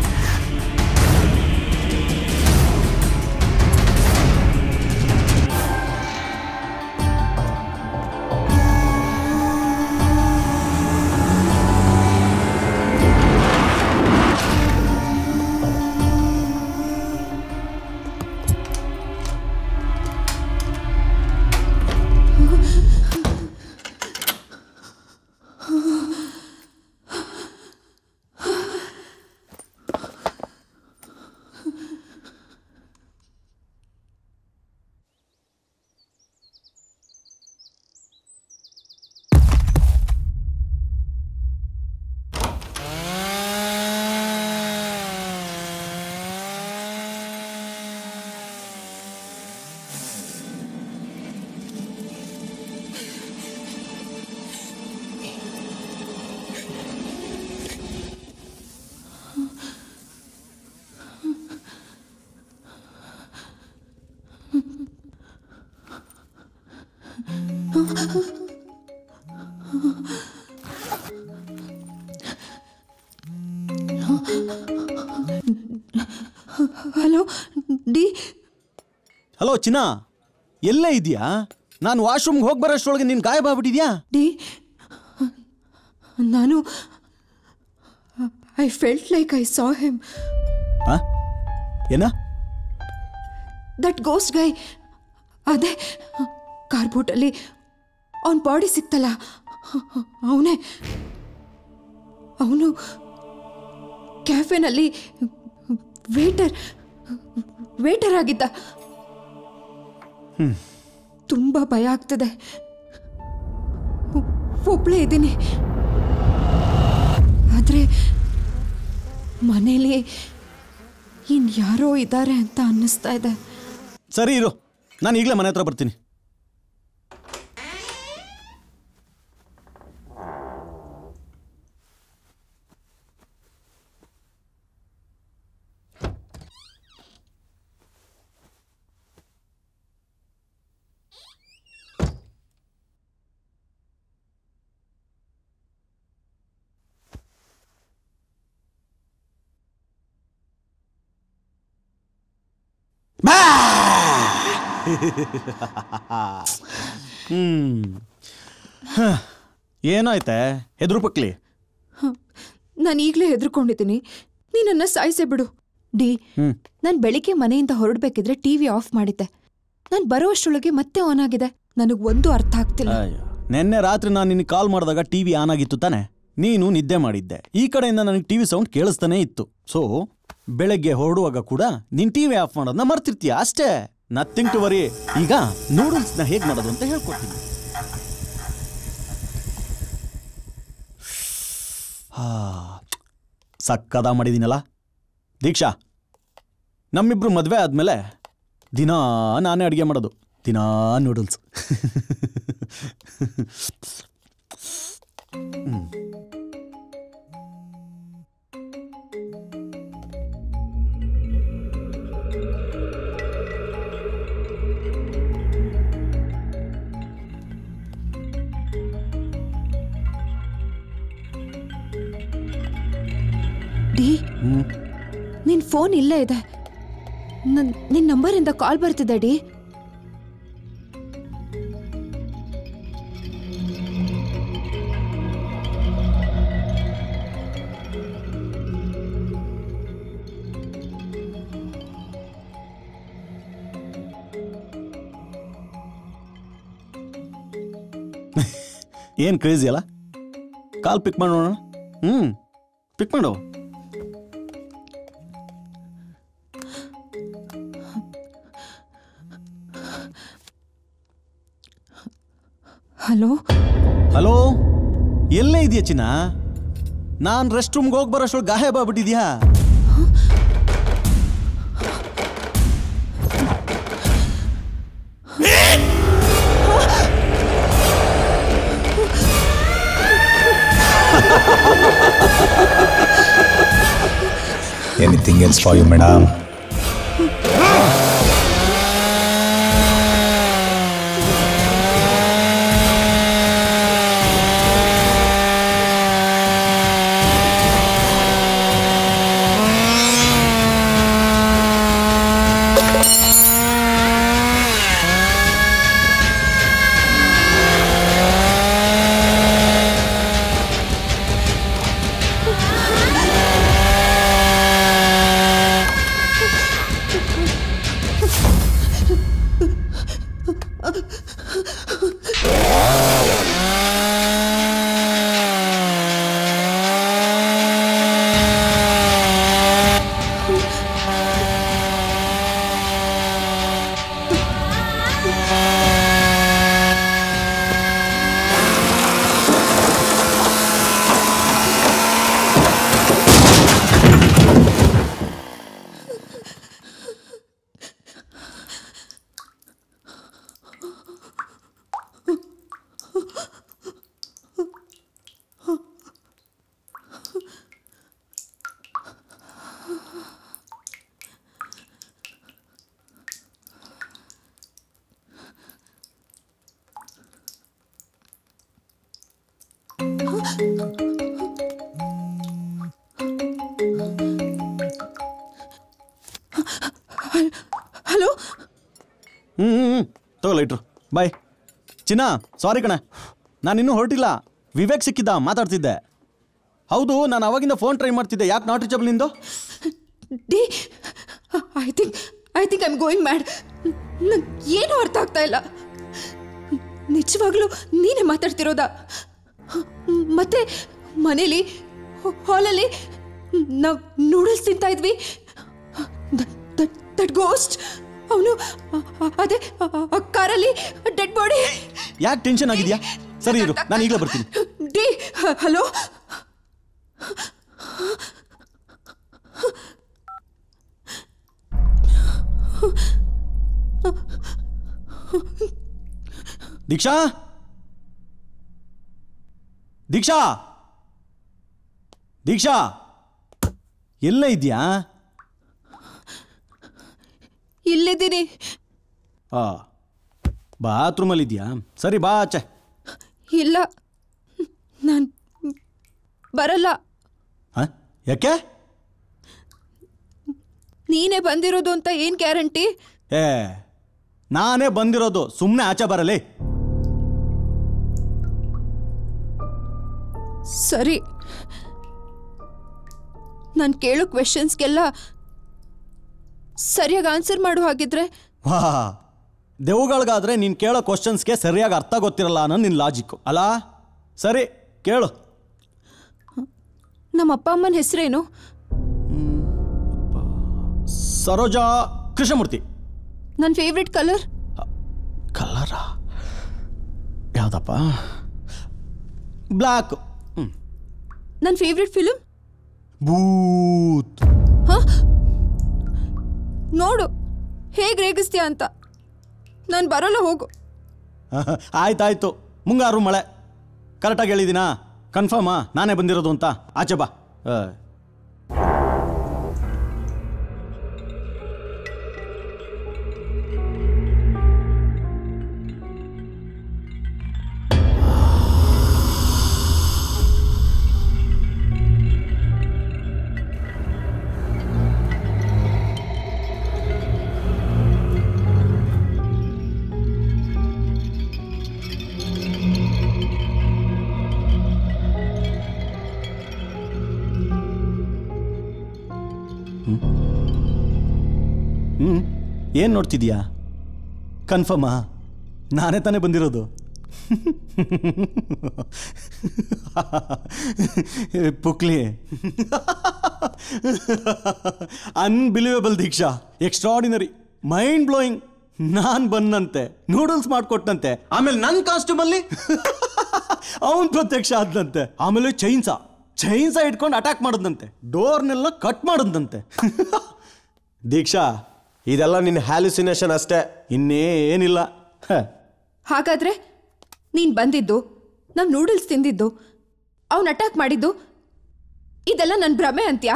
hello ಡಿ ಹಲೋ ಚಿನ್ನ ಎಲ್ಲೇ ಇದೆಯಾ ನಾನು ವಾಶ್ರೂಮ್ಗೆ ಹೋಗಿ ಬರೋಷ್ಟರೊಳಗೆ ನಿನ್ನ ಗಾಯ ಬಾಗ್ಬಿಟ್ಟಿದ್ಯಾ ಡಿ ನಾನು I felt like I saw him ಹಾ ಏನ ದಟ್ ಗೋಸ್ಟ್ ಗೈ ಅದೇ ಕಾರ್ಬೋಟಲ್ಲಿ ಅವನ ಬಾಡಿ ಸಿಕ್ತಲ್ಲ ಅವನೇ ಅವನು ಕ್ಯಾಫೆನಲ್ಲಿ ವೇಟರ್ ವೇಟರ್ ಆಗಿದ್ದ ತುಂಬ ಭಯ ಆಗ್ತದೆ ಒಬ್ಳೇ ಇದ್ದೀನಿ ಆದರೆ ಮನೇಲಿ ಇನ್ಯಾರೋ ಇದ್ದಾರೆ ಅಂತ ಅನ್ನಿಸ್ತಾ ಇದೆ ಸರಿ ಇರು ನಾನು ಈಗಲೇ ಮನೆ ಹತ್ರ ಬರ್ತೀನಿ ಹ್ಮ್ ಹ. ಏನಾಯ್ತೆ ಹೆದ್ರು ಪಕ್ಲಿ ನಾನು ಈಗಲೇ ಹೆದರ್ಕೊಂಡಿದ್ದೀನಿ ನೀನನ್ನ ಸಾಯಿಸೇ ಬಿಡು ಡಿ ಹ್ಮ್. ನಾನು ಬೆಳಿಗ್ಗೆ ಮನೆಯಿಂದ ಹೊರಡ್ಬೇಕಿದ್ರೆ ಟಿವಿ ಆಫ್ ಮಾಡಿದ್ದೆ ನಾನು ಬರೋಷ್ಟರೊಳಗೆ ಮತ್ತೆ ಆನ್ ಆಗಿದೆ ನನಗೆ ಒಂದು ಅರ್ಥ ಆಗ್ತಿಲ್ಲ ಅಯ್ಯೋ ನಿನ್ನೆ ರಾತ್ರಿ ನಾನು ನಿನಗೆ ಕಾಲ್ ಮಾಡಿದಾಗ ಟಿ ವಿ ಆನ್ ಆಗಿತ್ತು ತಾನೆ ನೀನು ನಿದ್ದೆ ಮಾಡಿದ್ದೆ ಈ ಕಡೆಯಿಂದ ನನಗೆ ಟಿ ವಿ ಸೌಂಡ್ ಕೇಳಿಸ್ತಾನೆ ಇತ್ತು ಸೊ ಬೆಳಗ್ಗೆ ಹೊರಡುವಾಗ ಕೂಡ ನೀನ್ ಟಿ ವಿ ಆಫ್ ಮಾಡೋದನ್ನ ಮರ್ತಿರ್ತೀಯ ಅಷ್ಟೇ ನಥಿಂಗ್ ಟು ವರಿ ಈಗ ನೂಡಲ್ಸ್ನ ಹೇಗೆ ಮಾಡೋದು ಅಂತ ಹೇಳ್ಕೊಡ್ತೀನಿ ಹಾ ಸಕ್ಕದ ಮಾಡಿದ್ದೀನಲ್ಲ ದೀಕ್ಷಾ ನಮ್ಮಿಬ್ರು ಮದುವೆ ಆದಮೇಲೆ ದಿನಾ ನಾನೇ ಅಡುಗೆ ಮಾಡೋದು ದಿನಾ ನೂಡಲ್ಸ್ ಡಿ ಹ್ಮ್ ನಿನ್ ಫೋನ್ ಇಲ್ಲೇ ಇದೆ ನನ್ ನಿನ್ ನಂಬರಿಂದ ಕಾಲ್ ಬರ್ತಿದೆ ಡಿ ಏನು ಕ್ರೇಜಿ ಅಲ್ಲ ಕಾಲ್ ಪಿಕ್ ಮಾಡೋಣ ಹ್ಞೂ ಪಿಕ್ ಮಾಡು ಹಲೋ ಹಲೋ ಎಲ್ಲೇ ಇದೆಯಾ ಚಿನ್ನ ನಾನು ರೆಸ್ಟ್ ರೂಮ್ಗೆ ಹೋಗಿ ಬರೋಷ್ಟು ಗಾಯ ಬಾಗ್ಬಿಟ್ಟಿದ್ಯಾ Anything else for you, madam? Hello ಹ್ಞೂ ಹ್ಞೂ ತಗೋ ಲೈಟ್ರು ಬಾಯ್ ಚಿನ್ನ ಸಾರಿ ಕಣ ನಾನಿನ್ನೂ ಹೊರಟಿಲ್ಲ ವಿವೇಕ್ ಸಿಕ್ಕಿದ್ದ ಮಾತಾಡ್ತಿದ್ದೆ ಹೌದು ನಾನು ಅವಾಗಿಂದ ಫೋನ್ ಟ್ರೈ ಮಾಡ್ತಿದ್ದೆ ಯಾಕೆ ನಾಟ್ ರೀಚಬಲ್ ನಿಂದು ಡಿ I think I think I'm going mad ನಂಗೆ ಏನೂ ಅರ್ಥ ಆಗ್ತಾ ಇಲ್ಲ ನಿಜವಾಗ್ಲೂ ನೀನೇ ಮಾತಾಡ್ತಿರೋದಾ ಮತ್ತೆ ಮನೇಲಿ ಹಾಲಲ್ಲಿ ನಾವು ನೂಡಲ್ಸ್ ತಿಂತಾ ಇದ್ವಿ ದಟ್ ಗೋಸ್ಟ್ ಅವನು ಅದೇ ಆ ಕಾರಲ್ಲಿ ಡೆಡ್ ಬಾಡಿ ಯಾಕೆ ಟೆನ್ಷನ್ ಆಗಿದ್ಯಾ ಸರಿ ಇರು ನಾನು ಈಗಲೇ ಬರ್ತೀನಿ ಡಿ ಹಲೋ ದೀಕ್ಷಾ ದೀಕ್ಷಾ ದೀಕ್ಷಾ ಎಲ್ಲ ಇದೆಯಾ ಇಲ್ಲಿದ್ದೀನಿ ಆ ಬಾತ್ರೂಮಲ್ಲಿ ಇದೆಯಾ ಸರಿ ಬಾ ಆಚೆ ಇಲ್ಲ ನಾನು ಬರಲ್ಲ ಹಾಂ ಯಾಕೆ ನೀನೇ ಬಂದಿರೋದು ಅಂತ ಏನು ಗ್ಯಾರಂಟಿ ಏ ನಾನೇ ಬಂದಿರೋದು ಸುಮ್ಮನೆ ಆಚೆ ಬರಲಿ ಸರಿ ನಾನು ಕೇಳೋ ಕ್ವೆಶನ್ಸ್ಗೆಲ್ಲ ಸರಿಯಾಗಿ ಆನ್ಸರ್ ಮಾಡು ಹಾಗಿದ್ರೆ ವಾ ದೆವ್ವಗಳಿಗಾದ್ರೆ ನೀನು ಕೇಳೋ ಕ್ವಶನ್ಸ್ಗೆ ಸರಿಯಾಗಿ ಅರ್ಥ ಗೊತ್ತಿರಲ್ಲ ಅನ್ನೋ ನಿನ್ನ ಲಾಜಿಕ್ಕು ಅಲ್ಲ ಸರಿ ಕೇಳು ನಮ್ಮ ಅಪ್ಪ ಅಮ್ಮನ ಹೆಸರೇನು ಸರೋಜಾ ಕೃಷ್ಣಮೂರ್ತಿ ನನ್ನ ಫೇವ್ರೆಟ್ ಕಲರ್ ಕಲರ ಯಾವುದಪ್ಪ ಬ್ಲ್ಯಾಕ್ ನನ್ನ ಫೇವ್ರೆಟ್ ಫಿಲ್ಮ್ ಬೂತ್ ನೋಡು ಹೇಗೆ ರೇಗಿಸ್ತೀಯ ಅಂತ ನಾನು ಬರೋಲ್ಲ ಹೋಗು ಆಯ್ತಾಯ್ತು ಮುಂಗಾರು ಮಳೆ ಕರೆಕ್ಟಾಗಿ ಹೇಳಿದ್ದೀನಾ ಕನ್ಫರ್ಮಾ ನಾನೇ ಬಂದಿರೋದು ಅಂತ ಆಚೆ ಬಾ ಆ. ಹ್ಞೂ ಏನು ನೋಡ್ತಿದ್ಯಾ ಕನ್ಫರ್ಮಾ ನಾನೇ ತಾನೇ ಬಂದಿರೋದು ಪುಕ್ಲಿ unbelievable Deeksha extraordinary mind blowing ನಾನು ಬಂದಂತೆ ನೂಡಲ್ಸ್ ಮಾಡಿಕೊಟ್ಟಂತೆ ಆಮೇಲೆ ನನ್ನ ಕಾಸ್ಟ್ಯೂಮಲ್ಲಿ ಅವನ್ ಪ್ರತ್ಯಕ್ಷ ಆದಂತೆ ಆಮೇಲೆ ಚೈನ್ಸಾ ಚೈನ್ಸಾ ಇಟ್ಕೊಂಡು ಅಟ್ಯಾಕ್ ಮಾಡಿದಂತೆ ಡೋರ್ನೆಲ್ಲ ಕಟ್ ಮಾಡಿದಂತೆ ದೀಕ್ಷಾ ಇದೆಲ್ಲ ನಿನ್ನ ಹ್ಯಾಲುಸಿನೇಷನ್ ಅಷ್ಟೇ ಇನ್ನೇನಿಲ್ಲ ಹ. ಹಾಗಾದ್ರೆ ನೀನು ಬಂದಿದ್ದು ನಾವು ನೂಡಲ್ಸ್ ತಿಂದಿದ್ದು ಅವನು ಅಟ್ಯಾಕ್ ಮಾಡಿದ್ದು ಇದೆಲ್ಲ ನನ್ನ ಭ್ರಮೆ ಅಂತ್ಯಾ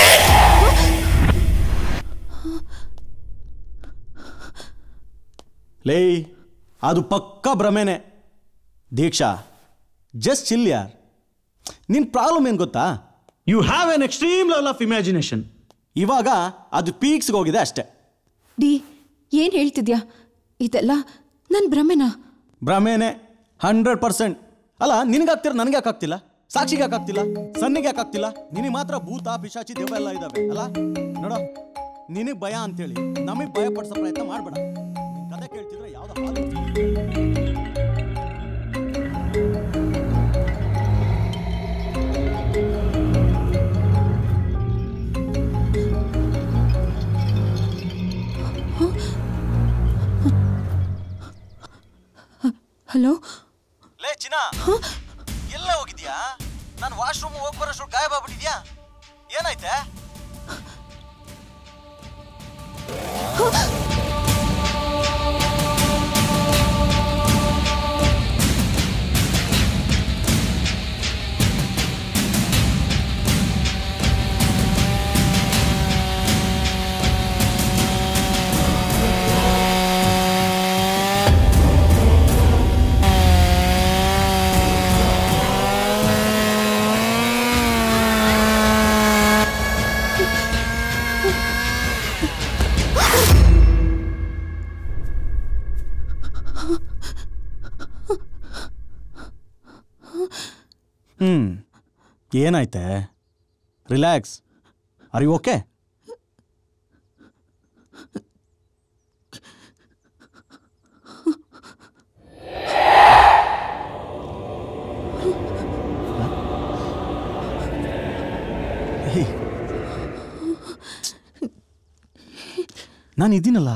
ಲೇ ಅದು ಪಕ್ಕ ಭ್ರಮೆನೆ ದೀಕ್ಷಾ ಜಸ್ಟ್ ಚಿಲ್ ಯಾರ್ ನಿನ್ನ ಪ್ರಾಬ್ಲಮ್ ಏನು ಗೊತ್ತಾ you have an extreme level of imagination ಇವಾಗ ಅದು ಪೀಕ್ಸ್ಗೆ ಹೋಗಿದೆ ಅಷ್ಟೇ ಡಿ ಏನು ಹೇಳ್ತಿದ್ಯಾ ಇದೆಲ್ಲ ನನ್ನ ಭ್ರಮೆನಾ ಭ್ರಮೆನೆ ಹಂಡ್ರೆಡ್ ಪರ್ಸೆಂಟ್ ಅಲ್ಲ ನಿನಗಾಗ್ತಿರ ನನಗೆ ಯಾಕಾಗ್ತಿಲ್ಲ ಸಾಕ್ಷಿಗೆ ಯಾಕಾಗ್ತಿಲ್ಲ ಸನ್ನಿಗೆ ಯಾಕಾಗ್ತಿಲ್ಲ ನಿನಗೆ ಮಾತ್ರ ಭೂತ ಪಿಶಾಚಿ ದೆವ್ವ ಎಲ್ಲ ಇದಾವೆ ಅಲ್ಲ ನೋಡೋ ನಿನಗೆ ಭಯ ಅಂತೇಳಿ ನಮಗೆ ಭಯ ಪಡಿಸೋ ಪ್ರಯತ್ನ ಮಾಡಬೇಡ ಕತೆ ಕೇಳ್ತಿದ್ರೆ ಯಾವ್ದು ಹಾಲು ಹಲೋ ಲೇ ಚಿನ್ನ ಎಲ್ಲ ಹೋಗಿದ್ಯಾ ನಾನು ವಾಶ್ರೂಮ್ ಹೋಗಿ ಬರೋಷ್ಟು ಗಾಯಬ ಆಗ್ಬಿಟ್ಟಿದ್ಯಾ ಏನಾಯ್ತೆ ಹ್ಮ್ ಏನಾಯ್ತೆ ರಿಲ್ಯಾಕ್ಸ್ ಆರ್ ಯು ಓಕೆ ನಾನು ಇದ್ದೀನಲ್ಲ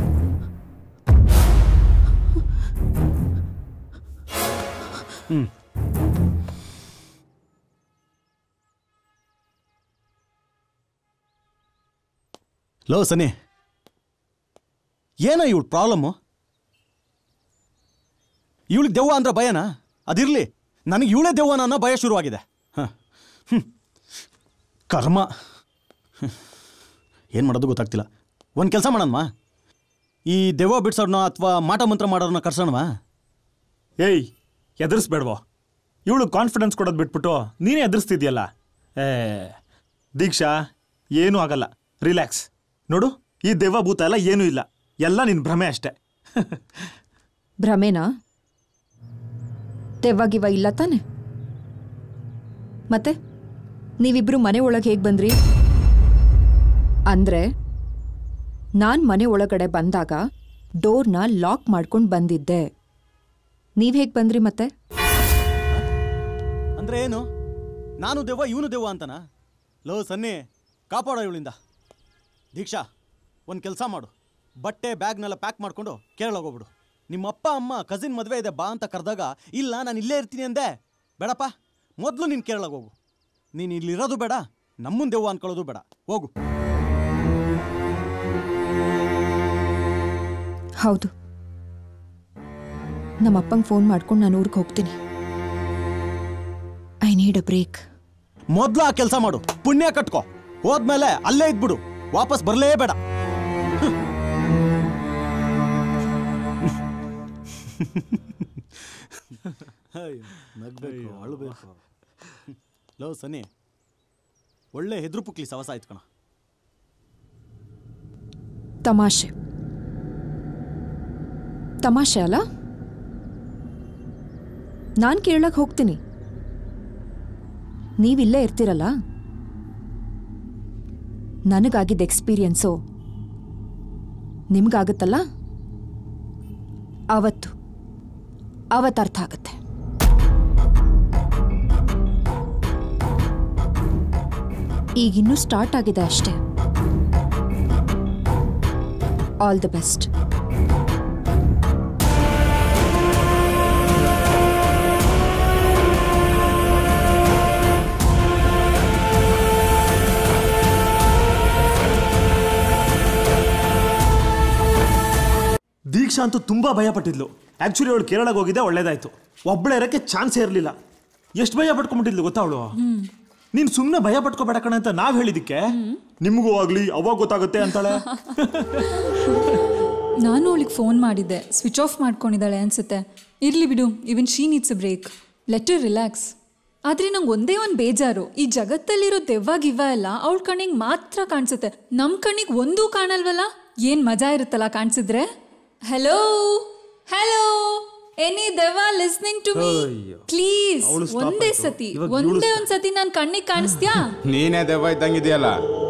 ಹ್ಮ್ ಲೋ ಸನಿ ಏನೋ ಇವಳು ಪ್ರಾಬ್ಲಮ್ಮು ಇವಳಿಗೆ ದೆವ್ವ ಅಂದ್ರೆ ಭಯನಾ ಅದಿರಲಿ ನನಗೆ ಇವಳೇ ದೆವ್ವನ ಅನ್ನೋ ಭಯ ಶುರುವಾಗಿದೆ ಹಾಂ ಕರ್ಮ ಏನು ಮಾಡೋದು ಗೊತ್ತಾಗ್ತಿಲ್ಲ ಒಂದು ಕೆಲಸ ಮಾಡೋಣವಾ ಈ ದೆವ್ವ ಬಿಡ್ಸೋರ್ನ ಅಥವಾ ಮಾಟ ಮಂತ್ರ ಮಾಡೋರ್ನ ಕರ್ಸೋಣವಾ ಏಯ್ ಎದುರಿಸ್ಬೇಡ್ವೋ ಇವಳು ಕಾನ್ಫಿಡೆನ್ಸ್ ಕೊಡೋದು ಬಿಟ್ಬಿಟ್ಟು ನೀನೇ ಎದುರಿಸ್ತಿದ್ಯಲ್ಲ ಏ ದೀಕ್ಷಾ ಏನೂ ಆಗಲ್ಲ ರಿಲ್ಯಾಕ್ಸ್ ನೋಡು ಈ ದೆವ್ವ ಭೂತ ಎಲ್ಲ ಏನೂ ಇಲ್ಲ ಎಲ್ಲ ನಿನ್ನ ಭ್ರಮೆ ಅಷ್ಟೇ ಭ್ರಮೆನಾ ದೆವ್ವಾಗಿವ ಇಲ್ಲ ತಾನೆ ಮತ್ತೆ ನೀವಿಬ್ರು ಮನೆ ಒಳಗೆ ಹೇಗೆ ಬಂದ್ರಿ ಅಂದ್ರೆ ನಾನ್ ಮನೆ ಒಳಗಡೆ ಬಂದಾಗ ಡೋರ್ನ ಲಾಕ್ ಮಾಡ್ಕೊಂಡು ಬಂದಿದ್ದೆ ನೀವ್ ಹೇಗ್ ಬಂದ್ರಿ ಮತ್ತೆ ಅಂದ್ರೆ ಏನು ನಾನು ದೆವ್ವ ಇವನು ದೆವ್ವ ಅಂತನಾ ಲೋ ಸನ್ನಿ ಕಾಪಾಡೋ ಇವಳಿಂದ ದೀಕ್ಷಾ ಒಂದು ಕೆಲಸ ಮಾಡು ಬಟ್ಟೆ ಬ್ಯಾಗ್ನೆಲ್ಲ ಪ್ಯಾಕ್ ಮಾಡ್ಕೊಂಡು ಕೇರಳ ಹೋಗ್ಬಿಡು ನಿಮ್ಮ ಅಪ್ಪ ಅಮ್ಮ ಕಸಿನ್ ಮದುವೆ ಇದೆ ಬಾ ಅಂತ ಕರೆದಾಗ ಇಲ್ಲ ನಾನು ಇಲ್ಲೇ ಇರ್ತೀನಿ ಅಂದೆ ಬೇಡಪ್ಪ ಮೊದಲು ನೀನು ಕೇರಳಗೆ ಹೋಗು ನೀನು ಇಲ್ಲಿರೋದು ಬೇಡ ನಮ್ಮನ್ ದೆವ್ವ ಅನ್ಕೊಳ್ಳೋದು ಬೇಡ ಹೋಗು ಹೌದು ನಮ್ಮ ಅಪ್ಪಂಗೆ ಫೋನ್ ಮಾಡ್ಕೊಂಡು ನಾನು ಊರಿಗೆ ಹೋಗ್ತೀನಿ ಐ ನೀಡ್ ಅ ಬ್ರೇಕ್ ಮೊದಲು ಆ ಕೆಲಸ ಮಾಡು ಪುಣ್ಯ ಕಟ್ಕೋ ಹೋದ್ಮೇಲೆ ಅಲ್ಲೇ ಇದ್ಬಿಡು ವಾಪಸ್ ಬರಲೇಬೇಡ ನಗ್ಬೇಕು ಅಳಬೇಕು ಲೋ ಸನ್ನಿ ಒಳ್ಳೆ ಹೆದ್ರು ಪುಕ್ಲಿ ಸವಸ ಆಯ್ತು ಕಣ ತಮಾಷೆ ತಮಾಷೆ ಅಲ್ಲ ನಾನು ಕೇಳಕ್ ಹೋಗ್ತೀನಿ ನೀವಿಲ್ಲೇ ಇರ್ತೀರಲ್ಲ ನನಗಾಗಿದ್ದ ಎಕ್ಸ್ಪೀರಿಯನ್ಸು ನಿಮ್ಗಾಗುತ್ತಲ್ಲ ಅವತ್ತು ಅವತ್ತು ಅರ್ಥ ಆಗುತ್ತೆ ಈಗಿನ್ನೂ ಸ್ಟಾರ್ಟ್ ಆಗಿದೆ ಅಷ್ಟೇ ಆಲ್ ದಿ ಬೆಸ್ಟ್ ದೀಕ್ಷಾ ಅಂತೂ ತುಂಬಾ ಭಯ ಪಟ್ಟಿದ್ಲು ಆಕ್ಚುಲಿ ಅವಳು ಕೇರಳಕ್ಕೆ ಹೋಗಿದ್ದೆ ಒಳ್ಳೇದಾಯ್ತು ಒಬ್ಬಳೇ ಇರಕ್ಕೆ ಚಾನ್ಸೇ ಇರಲಿಲ್ಲ ಎಷ್ಟು ಭಯ ಪಟ್ಕೊಂಡ್ಬಿಟ್ಟಿದ್ಲು ಗೊತ್ತಾ ಅವಳು ನೀನ್ ಸುಮ್ಮನೆ ಭಯ ಪಟ್ಕೋಬೇಡ ಕಣ ಅಂತ ನಾವ್ ಹೇಳಿದಕ್ಕೆ ನಿಮಗೂ ಆಗ್ಲಿ ಅವಾಗ ಗೊತ್ತಾಗುತ್ತೆ ಅಂತಾಳೆ ನಾನು ಅವಳಿಗೆ ಫೋನ್ ಮಾಡಿದ್ದೆ ಸ್ವಿಚ್ ಆಫ್ ಮಾಡ್ಕೊಂಡಿದ್ದಾಳೆ ಅನ್ಸುತ್ತೆ ಇರ್ಲಿ ಬಿಡು even she needs a break later relax ಆದ್ರೆ ನಂಗೆ ಒಂದೇ ಒಂದು ಬೇಜಾರು ಈ ಜಗತ್ತಲ್ಲಿರೋ ದೆವ್ವ ಗಿವ್ವ ಎಲ್ಲ ಅವಳ ಕಣ್ಣಿಗೆ ಮಾತ್ರ ಕಾಣಿಸುತ್ತೆ ನಮ್ಮ ಕಣ್ಣಿಗೆ ಒಂದೂ ಕಾಣಲ್ವಲ್ಲ ಏನ್ ಮಜಾ ಇರುತ್ತಲ್ಲ ಕಾಣಿಸಿದ್ರೆ ಹೆಲೋ ಹೆಲೋ ಎನಿ ದೆವ್ವ ಲಿಸ್ನಿಂಗ್ ಟು ಮೀ ಪ್ಲೀಸ್ ಅವ್ಳು stop ಒಂದೇ ಆಯ್ತು. ಸತಿ ಇವಾಗ ಇವ್ಳು ಒಂದೇ stop. ಒಂದ್ ಸತಿ ನನ್ ಕಣ್ಣಿಗೆ ಕಾಣಿಸ್ತ್ಯಾ ನೀನೇ ದೆವ್ವ ಇದ್ದಂಗಿದೆಯಲ್ಲ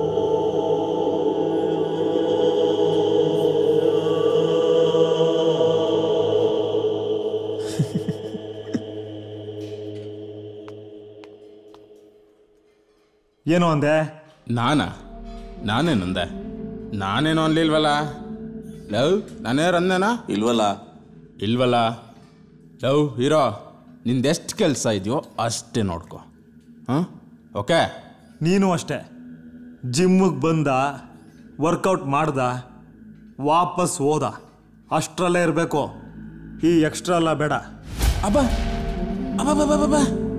ಏನೋ ಅಂದೆ ನಾನಾ ನಾನೇನಂದೆ ನಾನೇನು ಅನ್ಲಿಲ್ವಲ್ಲ ಲವ್ ನಾನೇನು ಅಂದೇನಾ ಇಲ್ವಲ್ಲ ಇಲ್ವಲ್ಲ ಲವ್ ಹೀರೋ ನಿಂದೆಷ್ಟು ಕೆಲಸ ಇದೆಯೋ ಅಷ್ಟೇ ನೋಡ್ಕೊ ಹಾಂ ಓಕೆ ನೀನು ಅಷ್ಟೇ ಜಿಮ್ಮಿಗೆ ಬಂದ ವರ್ಕೌಟ್ ಮಾಡ್ದ ವಾಪಸ್ ಹೋದ ಅಷ್ಟರಲ್ಲೇ ಇರಬೇಕು ಈ ಎಕ್ಸ್ಟ್ರಾ ಎಲ್ಲ ಬೇಡ ಅಬ್ಬ ಅಬ್ಬ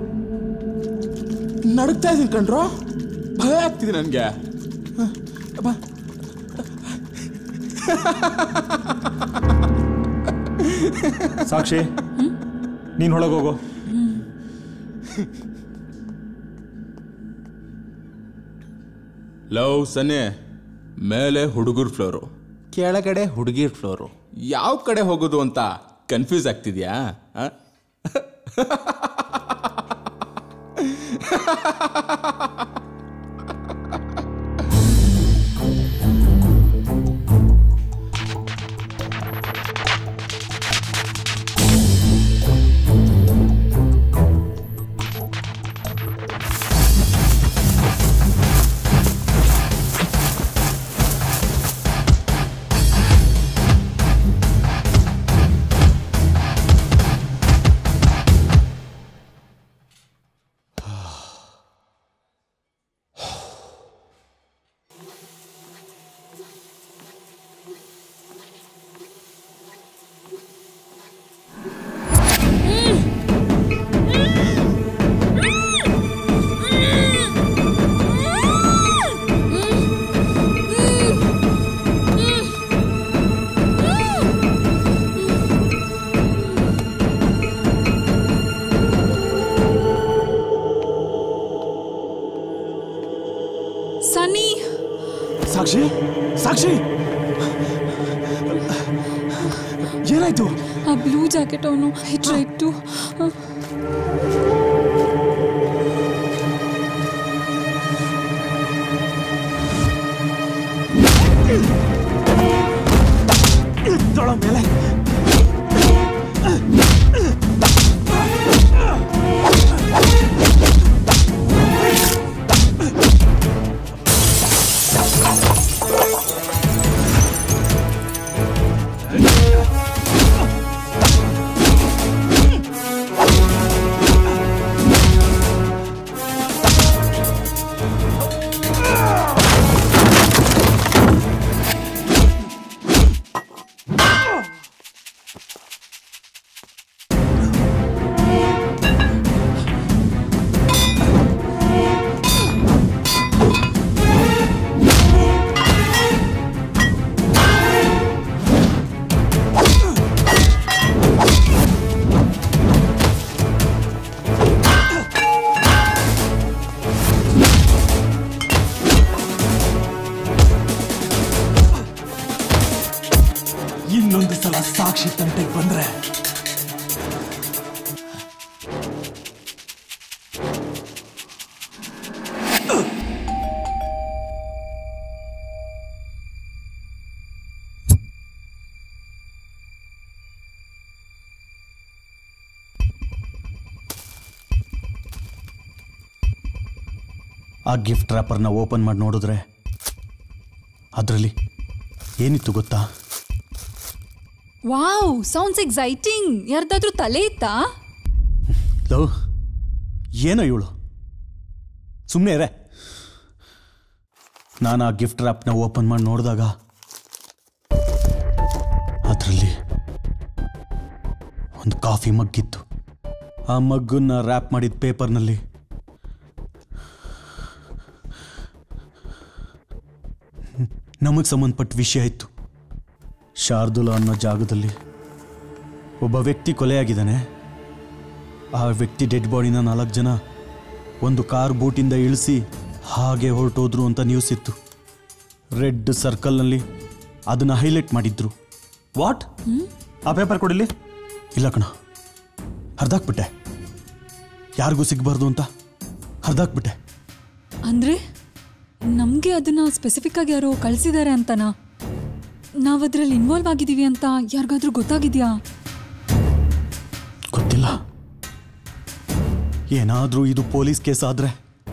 ನಡುಗ್ತಾ ಇದೀನಿ ಕಣ್ರೋ ಭಯ ಆಗ್ತಿದೆ ನನಗೆ ಅಬ್ಬ ಸಾಕ್ಷಿ ನೀನು ಒಳಗೋಗು ಲವ್ ಸನ್ನೆ ಮೇಲೆ ಹುಡುಗರ ಫ್ಲೋರು ಕೆಳಗಡೆ ಹುಡುಗಿರ್ ಫ್ಲೋರು ಯಾವ ಕಡೆ ಹೋಗೋದು ಅಂತ ಕನ್ಫ್ಯೂಸ್ ಆಗ್ತಿದ್ಯಾ ಆ? ಸನಿ ಸಾಕ್ಷಿ ಸಾಕ್ಷಿ ಏನಾಯ್ತು ಆ ಬ್ಲೂ ಜಾಕೆಟ್ ಅವನು ಐ ಟ್ರೈ ಟು ಸಾಕ್ಷಿ ತಂಟೆಗೆ ಬಂದ್ರೆ ಆ ಗಿಫ್ಟ್ ರ್ಯಾಪರ್ನ ಓಪನ್ ಮಾಡಿ ನೋಡಿದ್ರೆ ಅದರಲ್ಲಿ ಏನಿತ್ತು ಗೊತ್ತಾ ವಾವ್ ಸೌಂಡ್ಸ್ ಎಕ್ಸೈಟಿಂಗ್ ಯಾರ್ದಾದ್ರೂ ತಲೆ ಇತ್ತಾ ಲವ್ ಏನೋ ಇವಳು ಸುಮ್ಮನೆ ರೇ ನಾನು ಆ ಗಿಫ್ಟ್ ರ್ಯಾಪ್ನ ಓಪನ್ ಮಾಡಿ ನೋಡಿದಾಗ ಅದರಲ್ಲಿ ಒಂದು ಕಾಫಿ ಮಗ್ಗಿತ್ತು ಆ ಮಗ್ಗನ್ನ ರ್ಯಾಪ್ ಮಾಡಿದ ಪೇಪರ್ನಲ್ಲಿ ನಮಗೆ ಸಂಬಂಧಪಟ್ಟ ವಿಷಯ ಇತ್ತು ಶಾರ್ದುಲಾ ಅನ್ನೋ ಜಾಗದಲ್ಲಿ ಒಬ್ಬ ವ್ಯಕ್ತಿ ಕೊಲೆಯಾಗಿದ್ದಾನೆ ಆ ವ್ಯಕ್ತಿ ಡೆಡ್ ಬಾಡಿನ ನಾಲ್ಕು ಜನ ಒಂದು ಕಾರ್ ಬೂಟಿಂದ ಇಳಿಸಿ ಹಾಗೆ ಹೊರಟೋದ್ರು ಅಂತ ನ್ಯೂಸ್ ಇತ್ತು ರೆಡ್ ಸರ್ಕಲ್ನಲ್ಲಿ ಅದನ್ನು ಹೈಲೈಟ್ ಮಾಡಿದ್ರು ವಾಟ್ ಆ ಪೇಪರ್ ಕೊಡಿಲಿ ಇಲ್ಲ ಕಣ ಹರಿದಾಕ್ಬಿಟ್ಟೆ ಯಾರಿಗೂ ಸಿಗಬಾರ್ದು ಅಂತ ಹರಿದಾಕ್ಬಿಟ್ಟೆ ಅಂದ್ರೆ ನಮಗೆ ಅದನ್ನ ಸ್ಪೆಸಿಫಿಕ್ ಆಗಿ ಯಾರೋ ಕಳ್ಸಿದ್ದಾರೆ ಅಂತನಾ ನಾವು ಅದ್ರಲ್ಲಿ ಇನ್ವಾಲ್ವ್ ಆಗಿದ್ದೀವಿ ಅಂತ ಯಾರಿಗಾದ್ರೂ ಗೊತ್ತಾಗಿದ್ಯಾ ಗೊತ್ತಿಲ್ಲ ಏನಾದರೂ ಇದು ಪೊಲೀಸ್ ಕೇಸ್ ಆದ್ರೆ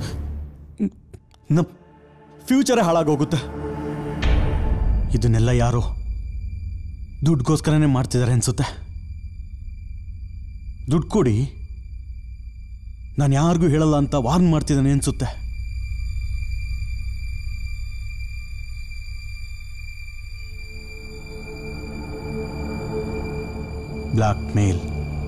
ನಮ್ಮ ಫ್ಯೂಚರೇ ಹಾಳಾಗೋಗುತ್ತೆ ಇದನ್ನೆಲ್ಲ ಯಾರು ದುಡ್ಗೋಸ್ಕರನೇ ಮಾಡ್ತಿದ್ದಾರೆ ಅನ್ಸುತ್ತೆ ದುಡ್ಡು ಕೊಡಿ ನಾನು ಯಾರಿಗೂ ಹೇಳಲ್ಲ ಅಂತ ವಾರ್ನ್ ಮಾಡ್ತಿದ್ದಾನೆ ಅನ್ಸುತ್ತೆ ಬ್ಲ್ಯಾಕ್ ಮೇಲ್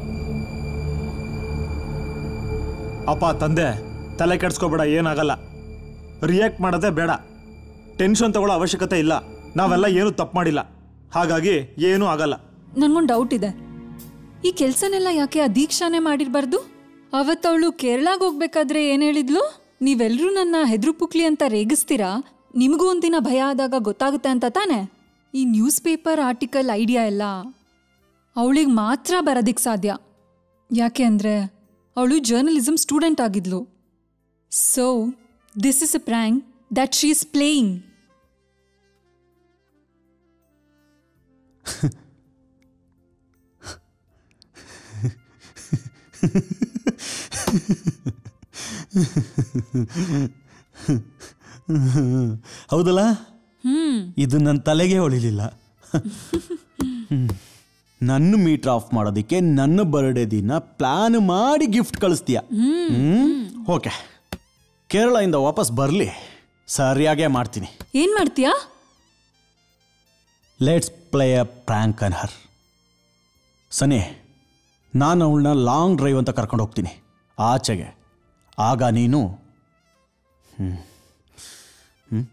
ಅಪ್ಪ ತಂದೆ ತಲೆ ಕೆಡ್ಸ್ಕೋಬೇಡ ಏನಾಗಲ್ಲ ರಿಯಾಕ್ಟ್ ಮಾಡೋದೇ ಬೇಡ ಟೆನ್ಷನ್ ತಗೊಳ್ಳೋ ಅವಶ್ಯಕತೆ ಇಲ್ಲ ನಾವೆಲ್ಲ ಏನು ತಪ್ಪು ಮಾಡಿಲ್ಲ ಹಾಗಾಗಿ ಏನೂ ಆಗಲ್ಲ ನನ್ಗೊಂದು ಡೌಟ್ ಇದೆ ಈ ಕೆಲ್ಸನೆಲ್ಲ ಯಾಕೆ ಆ ದೀಕ್ಷಾನೇ ಮಾಡಿರ್ಬಾರ್ದು ಅವತ್ತವಳು ಕೇರಳಾಗ್ ಹೋಗ್ಬೇಕಾದ್ರೆ ಏನ್ ಹೇಳಿದ್ಲು ನೀವೆಲ್ರೂ ನನ್ನ ಹೆದ್ರು ಪುಕ್ಲಿ ಅಂತ ರೇಗಿಸ್ತೀರಾ ನಿಮಗೂ ಒಂದಿನ ಭಯ ಆದಾಗ ಗೊತ್ತಾಗುತ್ತೆ ಅಂತ ತಾನೆ ಈ ನ್ಯೂಸ್ ಪೇಪರ್ ಆರ್ಟಿಕಲ್ ಐಡಿಯಾ ಎಲ್ಲ ಅವಳಿಗೆ ಮಾತ್ರ ಬರೋದಿಕ್ ಸಾಧ್ಯ ಯಾಕೆ ಅಂದರೆ ಅವಳು ಜರ್ನಲಿಸಮ್ ಸ್ಟೂಡೆಂಟ್ ಆಗಿದ್ಲು so this is a prank that she is playing ಹೌದಲ್ಲ ಹ್ಮ್ ಇದು ನನ್ನ ತಲೆಗೆ ಹೊಳಿಲಿಲ್ಲ ಹ್ಮ್. ನನ್ನ ಮೀಟರ್ ಆಫ್ ಮಾಡೋದಕ್ಕೆ ನನ್ನ ಬರ್ಡೇ ದಿನ ಪ್ಲಾನ್ ಮಾಡಿ ಗಿಫ್ಟ್ ಕಳಿಸ್ತೀಯ ಹ್ಮ್ ಓಕೆ ಕೇರಳದಿಂದ ವಾಪಸ್ ಬರಲಿ ಸರಿಯಾಗೇ ಮಾಡ್ತೀನಿ ಏನ್ ಮಾಡ್ತೀಯಾ let's play a prank on her Sunny ನಾನು ಅವಳನ್ನ ಲಾಂಗ್ ಡ್ರೈವ್ ಅಂತ ಕರ್ಕೊಂಡು ಹೋಗ್ತೀನಿ ಆಚೆಗೆ ಆಗ ನೀನು ಹ್ಮ್. ಹ್ಮ್.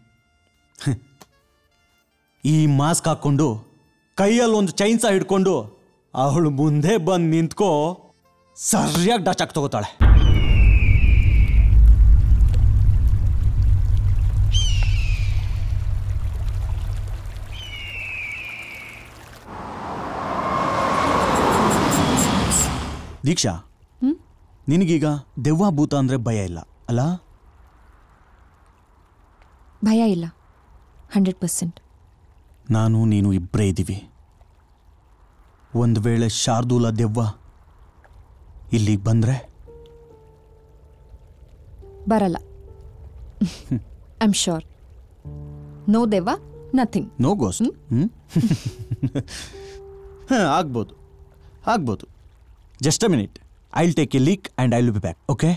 ಈ ಮಾಸ್ಕ್ ಹಾಕ್ಕೊಂಡು ಕೈಯಲ್ಲಿ ಒಂದು ಚೈನ್ಸ ಹಿಡ್ಕೊಂಡು ಅವಳು ಮುಂದೆ ಬಂದು ನಿಂತ್ಕೋ ಸರಿಯಾಗಿ ಡಚಾಕ್ ತಗೋತಾಳೆ ದೀಕ್ಷಾ ನಿನಗೀಗ ದೆವ್ವ ಭೂತ ಅಂದ್ರೆ ಭಯ ಇಲ್ಲ ಅಲ್ಲ ಭಯ ಇಲ್ಲ ಹಂಡ್ರೆಡ್ ಪರ್ಸೆಂಟ್ ನಾನು ನೀನು ಇಬ್ಬರೇ ಇದ್ದೀವಿ ಒಂದು ವೇಳೆ ಶಾರ್ದೂಲ ದೆವ್ವ ಇಲ್ಲಿಗೆ ಬಂದರೆ ಬರಲ್ಲ ಐ ಆಮ್ ಶೋರ್ ನೋ ದೆವ್ವ ನಥಿಂಗ್ ನೋ ಗೋಸ್ಟ್ ಹ್ಞೂ ಹಾಂ ಆಗ್ಬೋದು ಆಗ್ಬೋದು just a minute I will take a leak and I will be back okay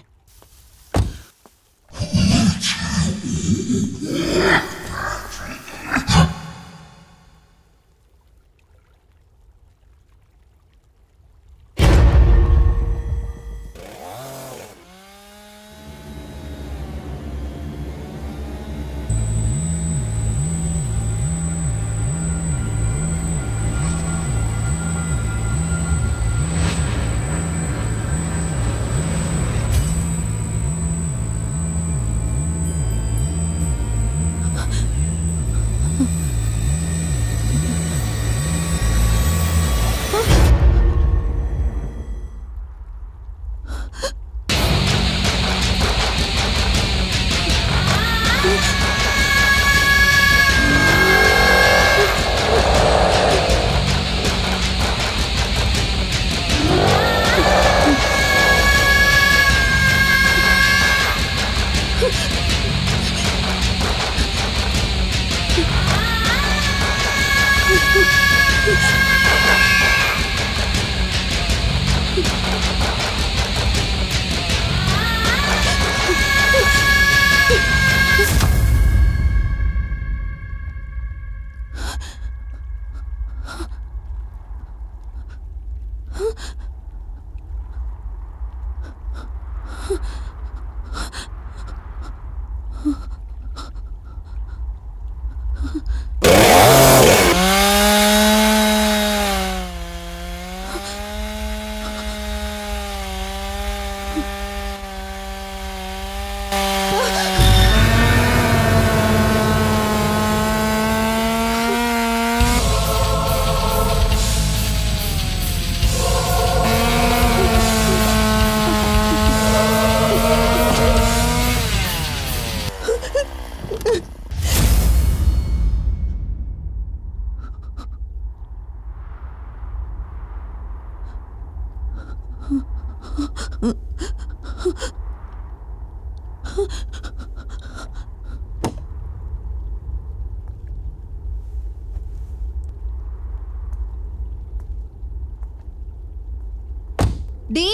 ಡಿ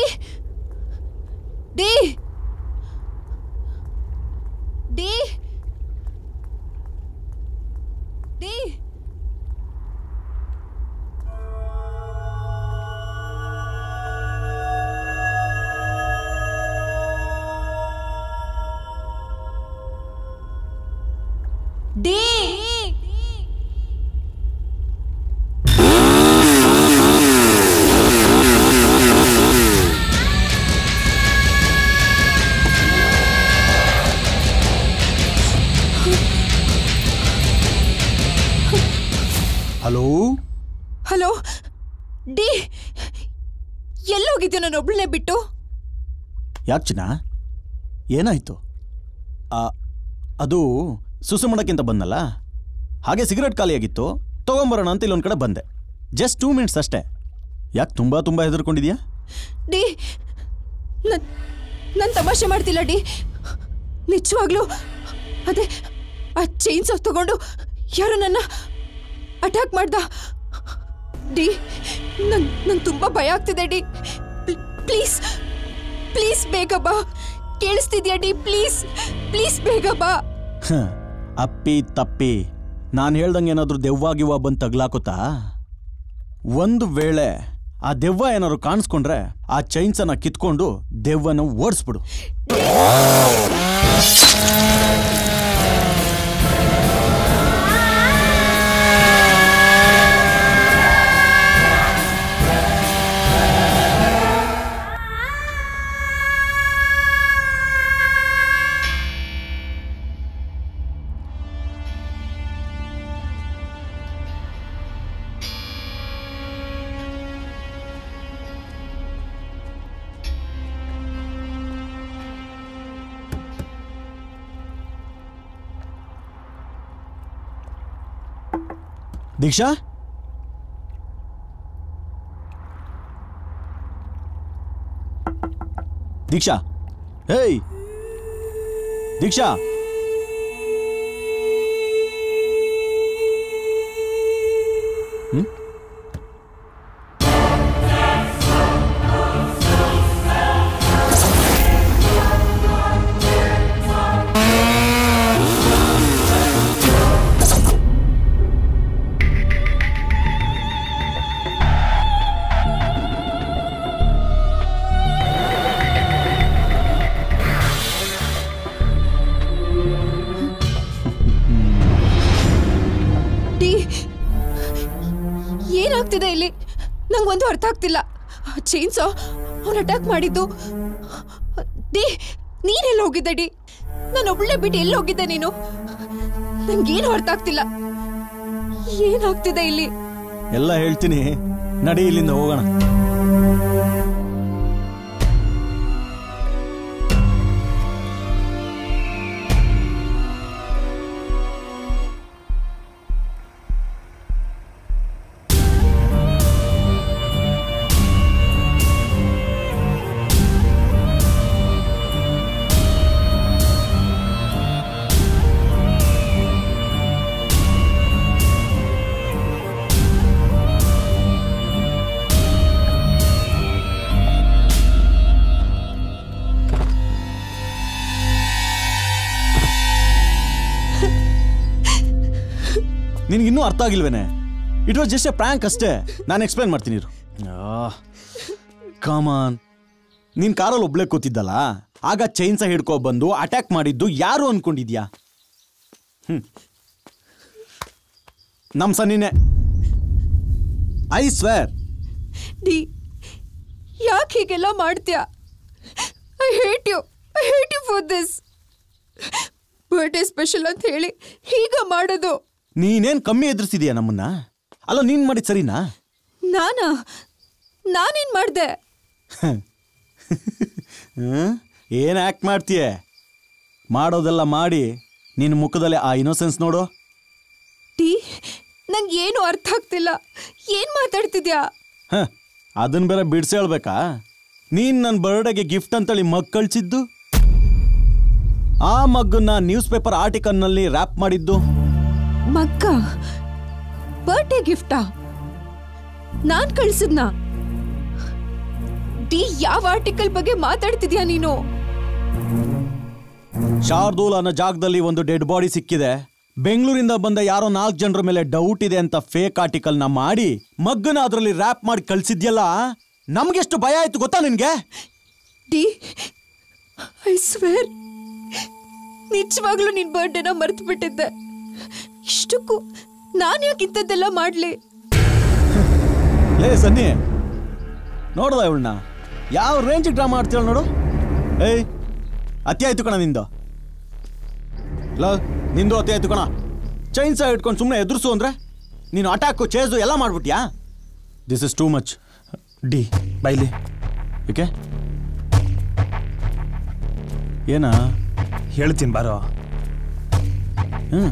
ಡಿ ಡಿ ಡಿ ಡಿ ಹಲೋ ಹಲೋ ಡಿ ಎಲ್ಲೋಗಿದ್ಯೋ ನಾನು ಒಬ್ಳನ್ನೇ ಬಿಟ್ಟು ಯಾಕೆ ಚಿನ್ನ ಏನಾಯ್ತು ಆ, ಅದು ಸುಸು ಮಾಡೋಕ್ಕಿಂತ ಬಂದಲ್ಲ ಹಾಗೆ ಸಿಗರೆಟ್ ಖಾಲಿಯಾಗಿತ್ತು ತೊಗೊಂಬರೋಣ ಅಂತ ಇಲ್ಲೊಂದು ಕಡೆ ಬಂದೆ ಜಸ್ಟ್ ಟೂ ಮಿನಿಟ್ಸ್ ಅಷ್ಟೇ ಯಾಕೆ ತುಂಬ ತುಂಬ ಹೆದರ್ಕೊಂಡಿದ್ಯಾ ಡಿ ನನ್ ನಾನು ತಮಾಷೆ ಮಾಡ್ತಿಲ್ಲ ಡಿ ನಿಜವಾಗ್ಲೂ ಅದೇ ಆ ಚೈನ್ಸ್ ತಗೊಂಡು ಯಾರು ನನ್ನ ಅಟ್ಯಾಕ್ ಮಾಡ್ದ ಡಿ ನನ್ ನಂಗೆ ತುಂಬ ಭಯ ಆಗ್ತಿದೆ ಡಿ ಪ್ಲೀಸ್ ಪ್ಲೀಸ್ ಬೇಗ ಬಾ ಕೇಳಿಸ್ತಿದ್ಯಾ ಡಿ ಪ್ಲೀಸ್ ಪ್ಲೀಸ್ ಬೇಗ ಬಾ ಹ, ಅಪ್ಪಿ ತಪ್ಪಿ ನಾನು ಹೇಳ್ದಂಗೆ ಏನಾದರೂ ದೆವ್ವ ಗಿವ್ವ ಬಂದು ತಗ್ಲಾಕುತ್ತಾ ಒಂದು ವೇಳೆ ಆ ದೆವ್ವ ಏನಾದ್ರು ಕಾಣಿಸ್ಕೊಂಡ್ರೆ ಆ ಚೈನ್ಸನ್ನ ಕಿತ್ಕೊಂಡು ದೆವ್ವನ ಓಡಿಸ್ಬಿಡು ದೀಕ್ಷಾ ದೀಕ್ಷಾ ಹೇಯ್ ದೀಕ್ಷಾ ಹ್ಮ್ ಡಿ ಏನಾಗ್ತಿದೆ ಇಲ್ಲಿ ನಂಗೊಂದು ಅರ್ಥ ಆಗ್ತಿಲ್ಲ ಚೈನ್ಸೋ ಅವನು ಅಟ್ಯಾಕ್ ಮಾಡಿದ್ದು ಡಿ ನೀನೆಲ್ಲ ಹೋಗಿದ್ದೆ ಡಿ ನಾನು ಒಬ್ಳೆ ಬಿಟ್ಟು ಎಲ್ಲಿ ಹೋಗಿದ್ದೆ ನೀನು ನಂಗೇನು ಅರ್ಥ ಆಗ್ತಿಲ್ಲ ಏನಾಗ್ತಿದೆ ಇಲ್ಲಿ ಎಲ್ಲ ಹೇಳ್ತೀನಿ ನಡಿ ಇಲ್ಲಿಂದ ಹೋಗೋಣ ನಿನಗಿನ್ನೂ ಅರ್ಥ ಆಗಿಲ್ವೇನೆ it was just a prank ಅಷ್ಟೇ ನಾನು ಎಕ್ಸ್ಪ್ಲೈನ್ ಮಾಡ್ತೀನಿ ಇರು ಕಮಾನ್ ನೀನು ಕಾರಲ್ಲಿ ಒಬ್ಳೆ ಕೂತಿದ್ದಲ್ಲ ಆಗ ಚೈನ್ಸ ಹಿಡ್ಕೊ ಬಂದು ಅಟ್ಯಾಕ್ ಮಾಡಿದ್ದು ಯಾರು ಅನ್ಕೊಂಡಿದ್ಯಾ ಹ್ಮ್ ನಮ್ ಸನ್ನಿನೇ ಐ ಸ್ವೇರ್ ಡಿ ಯಾಕೆ ಹೀಗೆಲ್ಲ ಮಾಡ್ತೀಯಾ I hate you I hate you for this birthday special ಅಂತ ಹೇಳಿ ಹೀಗ ಮಾಡೋದು ನೀನೇನ್ ಕಮ್ಮಿ ಎದುರಿಸಿದ್ಯಾ ನಮ್ಮನ್ನ ಅಲ್ಲ ನೀನ್ ಮಾಡಿದ್ ಸರಿನಾ ನಾನಾ ನಾನೇನ್ ಮಾಡ್ದೆ ಹ್ಮ್? ಏನ್ ಆಕ್ಟ್ ಮಾಡ್ತೀಯ ಮಾಡೋದೆಲ್ಲ ಮಾಡಿ ನಿನ್ನ ಮುಖದಲ್ಲಿ ಆ ಇನೋಸೆನ್ಸ್ ನೋಡು ಡಿ ನಂಗೆ ಏನು ಅರ್ಥ ಆಗ್ತಿಲ್ಲ ಏನ್ ಮಾತಾಡ್ತಿದ್ಯಾ ಹ ಅದನ್ನ ಬೇರೆ ಬಿಡ್ಸಿ ಹೇಳ್ಬೇಕಾ ನೀನ್ ನನ್ನ ಬರ್ಡೇಗೆ ಗಿಫ್ಟ್ ಅಂತೇಳಿ ಮಗ್ ಕಳ್ಸಿದ್ದು ಆ ಮಗ್ಗನ್ನ ನ್ಯೂಸ್ ಪೇಪರ್ ಆರ್ಟಿಕಲ್ನಲ್ಲಿ ರ್ಯಾಪ್ ಮಾಡಿದ್ದು ಮಗ್ಗ ಬರ್ಡೇ ಗಿಫ್ಟಾ ನಾನ್ ಕಳ್ಸಿದ್ನಾ ಡಿ ಯಾವ ಆರ್ಟಿಕಲ್ ಬಗ್ಗೆ ಮಾತಾಡ್ತಿದ್ಯಾ ನೀನು ಶಾರ್ದೂಲ್ ಅನ್ನೋ ಜಾಗದಲ್ಲಿ ಒಂದು ಡೆಡ್ ಬಾಡಿ ಸಿಕ್ಕಿದೆ ಬೆಂಗಳೂರಿಂದ ಬಂದ ಯಾರೋ ನಾಲ್ಕು ಜನರ ಮೇಲೆ ಡೌಟ್ ಇದೆ ಅಂತ ಫೇಕ್ ಆರ್ಟಿಕಲ್ನ ಮಾಡಿ ಮಗ್ಗನ ಅದರಲ್ಲಿ ರ್ಯಾಪ್ ಮಾಡಿ ಕಳ್ಸಿದ್ಯಲ್ಲ ನಮ್ಗೆಷ್ಟು ಭಯ ಆಯ್ತು ಗೊತ್ತಾ ನಿನ್ಗೆ ಡಿ ಐ ಸ್ವೇರ್ ನಿಜವಾಗ್ಲೂ ನಿನ್ ಬರ್ಡೇನ ಮರ್ತು ಬಿಟ್ಟಿದ್ದೆ ಇಷ್ಟಕ್ಕೂ ನಾನು ಯಾಕೆ ಇಂಥದ್ದೆಲ್ಲ ಮಾಡ್ಲಿ ಲೇ ಸನ್ನಿ ನೋಡ್ದ ಇವಳನ್ನ ಯಾವ ರೇಂಜಿಗೆ ಡ್ರಾ ಮಾಡ್ತೀಳ ನೋಡು ಏಯ್ ಅತಿ ಆಯ್ತು ಕಣ ನಿಂದು ಲೋ ನಿಂದು ಅತಿ ಆಯ್ತು ಕಣ ಚೈನ್ಸ ಇಟ್ಕೊಂಡು ಸುಮ್ಮನೆ ಎದುರಿಸು ಅಂದ್ರೆ ನೀನು ಅಟ್ಯಾಕು ಚೇಸು ಎಲ್ಲ ಮಾಡ್ಬಿಟ್ಯಾ ದಿಸ್ ಇಸ್ ಟೂ ಮಚ್ ಡಿ ಬೈಲಿ ಓಕೆ ಏನಾ ಹೇಳ್ತೀನಿ ಬಾರೋ ಹ್ಮ್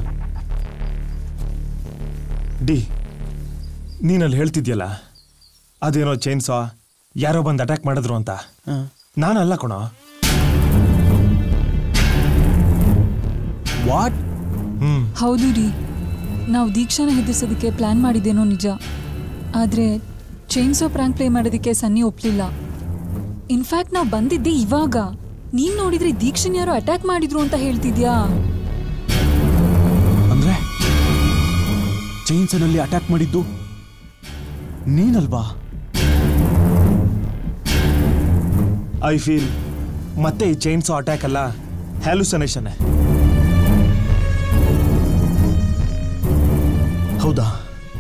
ಡಿ ನೀನಲ್ಲಿ ಹೇಳ್ತಿದ್ಯಲ್ಲ ಅದೇನೋ ಚೈನ್ಸಾ ಯಾರೋ ಬಂದು ಅಟ್ಯಾಕ್ ಮಾಡಿದ್ರು ಅಂತ ನಾನಲ್ಲ ಕಣೋ ವಾಟ್ ಹ್ಮ್ ಹೌದು ರೀ ನಾವು ದೀಕ್ಷಾನ ಹೆದರ್ಸೋದಕ್ಕೆ ಪ್ಲ್ಯಾನ್ ಮಾಡಿದ್ದೇನೋ ನಿಜ ಆದರೆ ಚೈನ್ಸೋ ಪ್ರ್ಯಾಂಕ್ ಪ್ಲೇ ಮಾಡೋದಕ್ಕೆ ಸನ್ನಿ ಒಪ್ಲಿಲ್ಲ ಇನ್ಫ್ಯಾಕ್ಟ್ ನಾವು ಬಂದಿದ್ದೆ ಇವಾಗ ನೀನ್ ನೋಡಿದ್ರೆ ದೀಕ್ಷನ್ ಯಾರೋ ಅಟ್ಯಾಕ್ ಮಾಡಿದ್ರು ಅಂತ ಹೇಳ್ತಿದ್ಯಾ ಅಂದ್ರೆ ಚೈನ್ಸನಲ್ಲಿ ಅಟ್ಯಾಕ್ ಮಾಡಿದ್ದು ನೀನಲ್ವಾ ಐ ಫೀಲ್ ಮತ್ತೆ ಈ ಚೈನ್ಸೋ ಅಟ್ಯಾಕ್ ಅಲ್ಲ ಹ್ಯಾಲುಸನೇಷನ್ ಹೌದಾ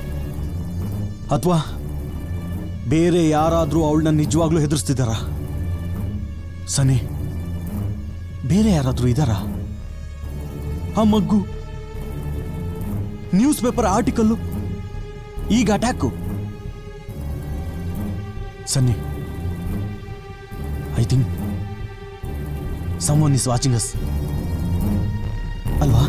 ಅಥವಾ ಬೇರೆ ಯಾರಾದ್ರೂ ಅವಳನ್ನ ನಿಜವಾಗ್ಲೂ ಹೆದರ್ಸ್ತಿದಾರ ಸನಿ ಬೇರೆ ಯಾರಾದ್ರೂ ಇದಾರಾ ಆ ಮಗ್ಗು ನ್ಯೂಸ್ ಪೇಪರ್ ಆರ್ಟಿಕಲ್ಲು ಈಗ attack Sunny I think someone is watching us ಅಲ್ವಾ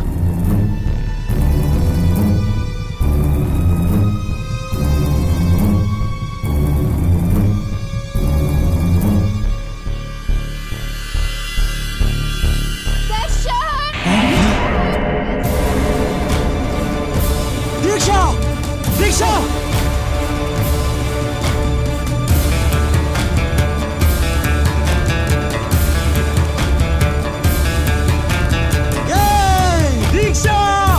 ದೀಕ್ಷಾ ದೀಕ್ಷಾ ದೀಕ್ಷಾ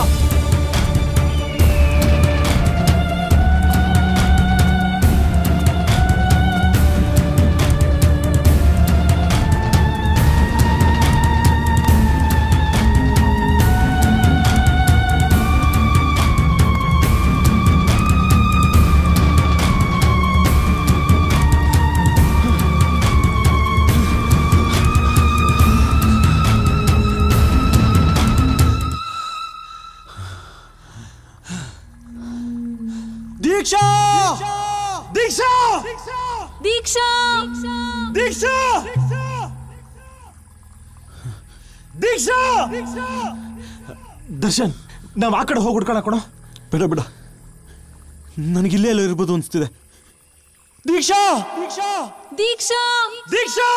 ದೀಕ್ಷಾ ದೀಕ್ಷಾ ದೀಕ್ಷಾ ದೀಕ್ಷಾ ದೀಕ್ಷಾ ದರ್ಶನ್ ನಾವ್ ಆ ಕಡೆ ಹೋಗಿ ಹುಡ್ಕೋಣ ಕಣೋ ಬೇಡ ಬೇಡ ನನಗಿಲ್ಲೇ ಎಲ್ಲ ಇರ್ಬೋದು ಅನಿಸ್ತಿದೆ ದೀಕ್ಷಾ ದೀಕ್ಷಾ ದೀಕ್ಷಾ ದೀಕ್ಷಾ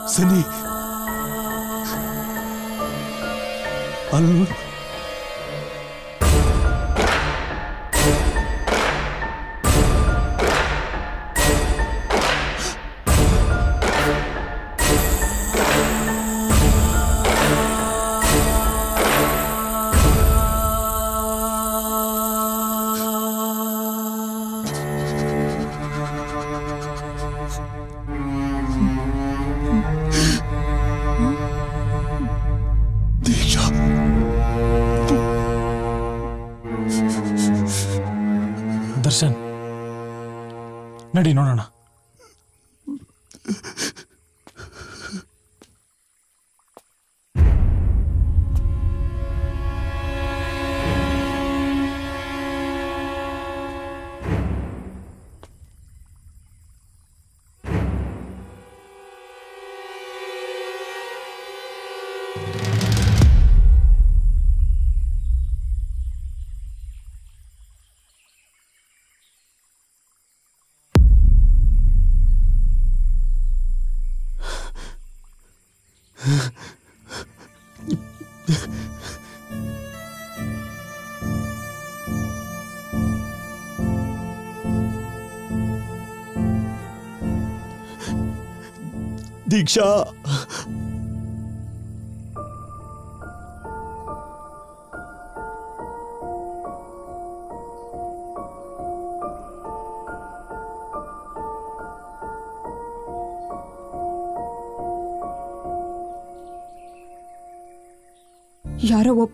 ಸನಿ ಅಲ್ಲೂ ದೀಕ್ಷಾ ದರ್ಶನ್ ನಡಿ ನೋಡೋಣ ದೀಕ್ಷಾ ಯಾರೋ ಒಬ್ಬ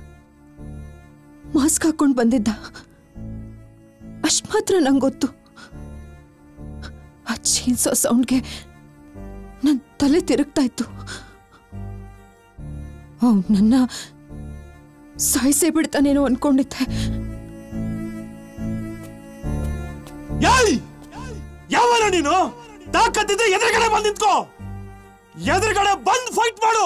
ಮಾಸ್ಕ್ ಹಾಕೊಂಡು ಬಂದಿದ್ದ ಅಷ್ಟು ಮಾತ್ರ ನಂಗೆ ಗೊತ್ತು ಆ ಚೀನ್ಸೋ ಸೌಂಡ್ಗೆ ನನ್ನ ತಲೆ ತಿರುಗ್ತಾ ಇತ್ತು ಅವ್ನು ನನ್ನ ಸಾಯಿಸೇ ಬಿಡ್ತಾನೇನೋ ಅನ್ಕೊಂಡಿದ್ದೆ ಯಾಯ್ ಯಾವನ ನೀನು ತಾಕತ್ತಿದ್ರೆ ಎದುರುಗಡೆ ಬಂದ್ ನಿಂತ್ಕೋ ಎದುರುಗಡೆ ಬಂದ್ ಫೈಟ್ ಮಾಡು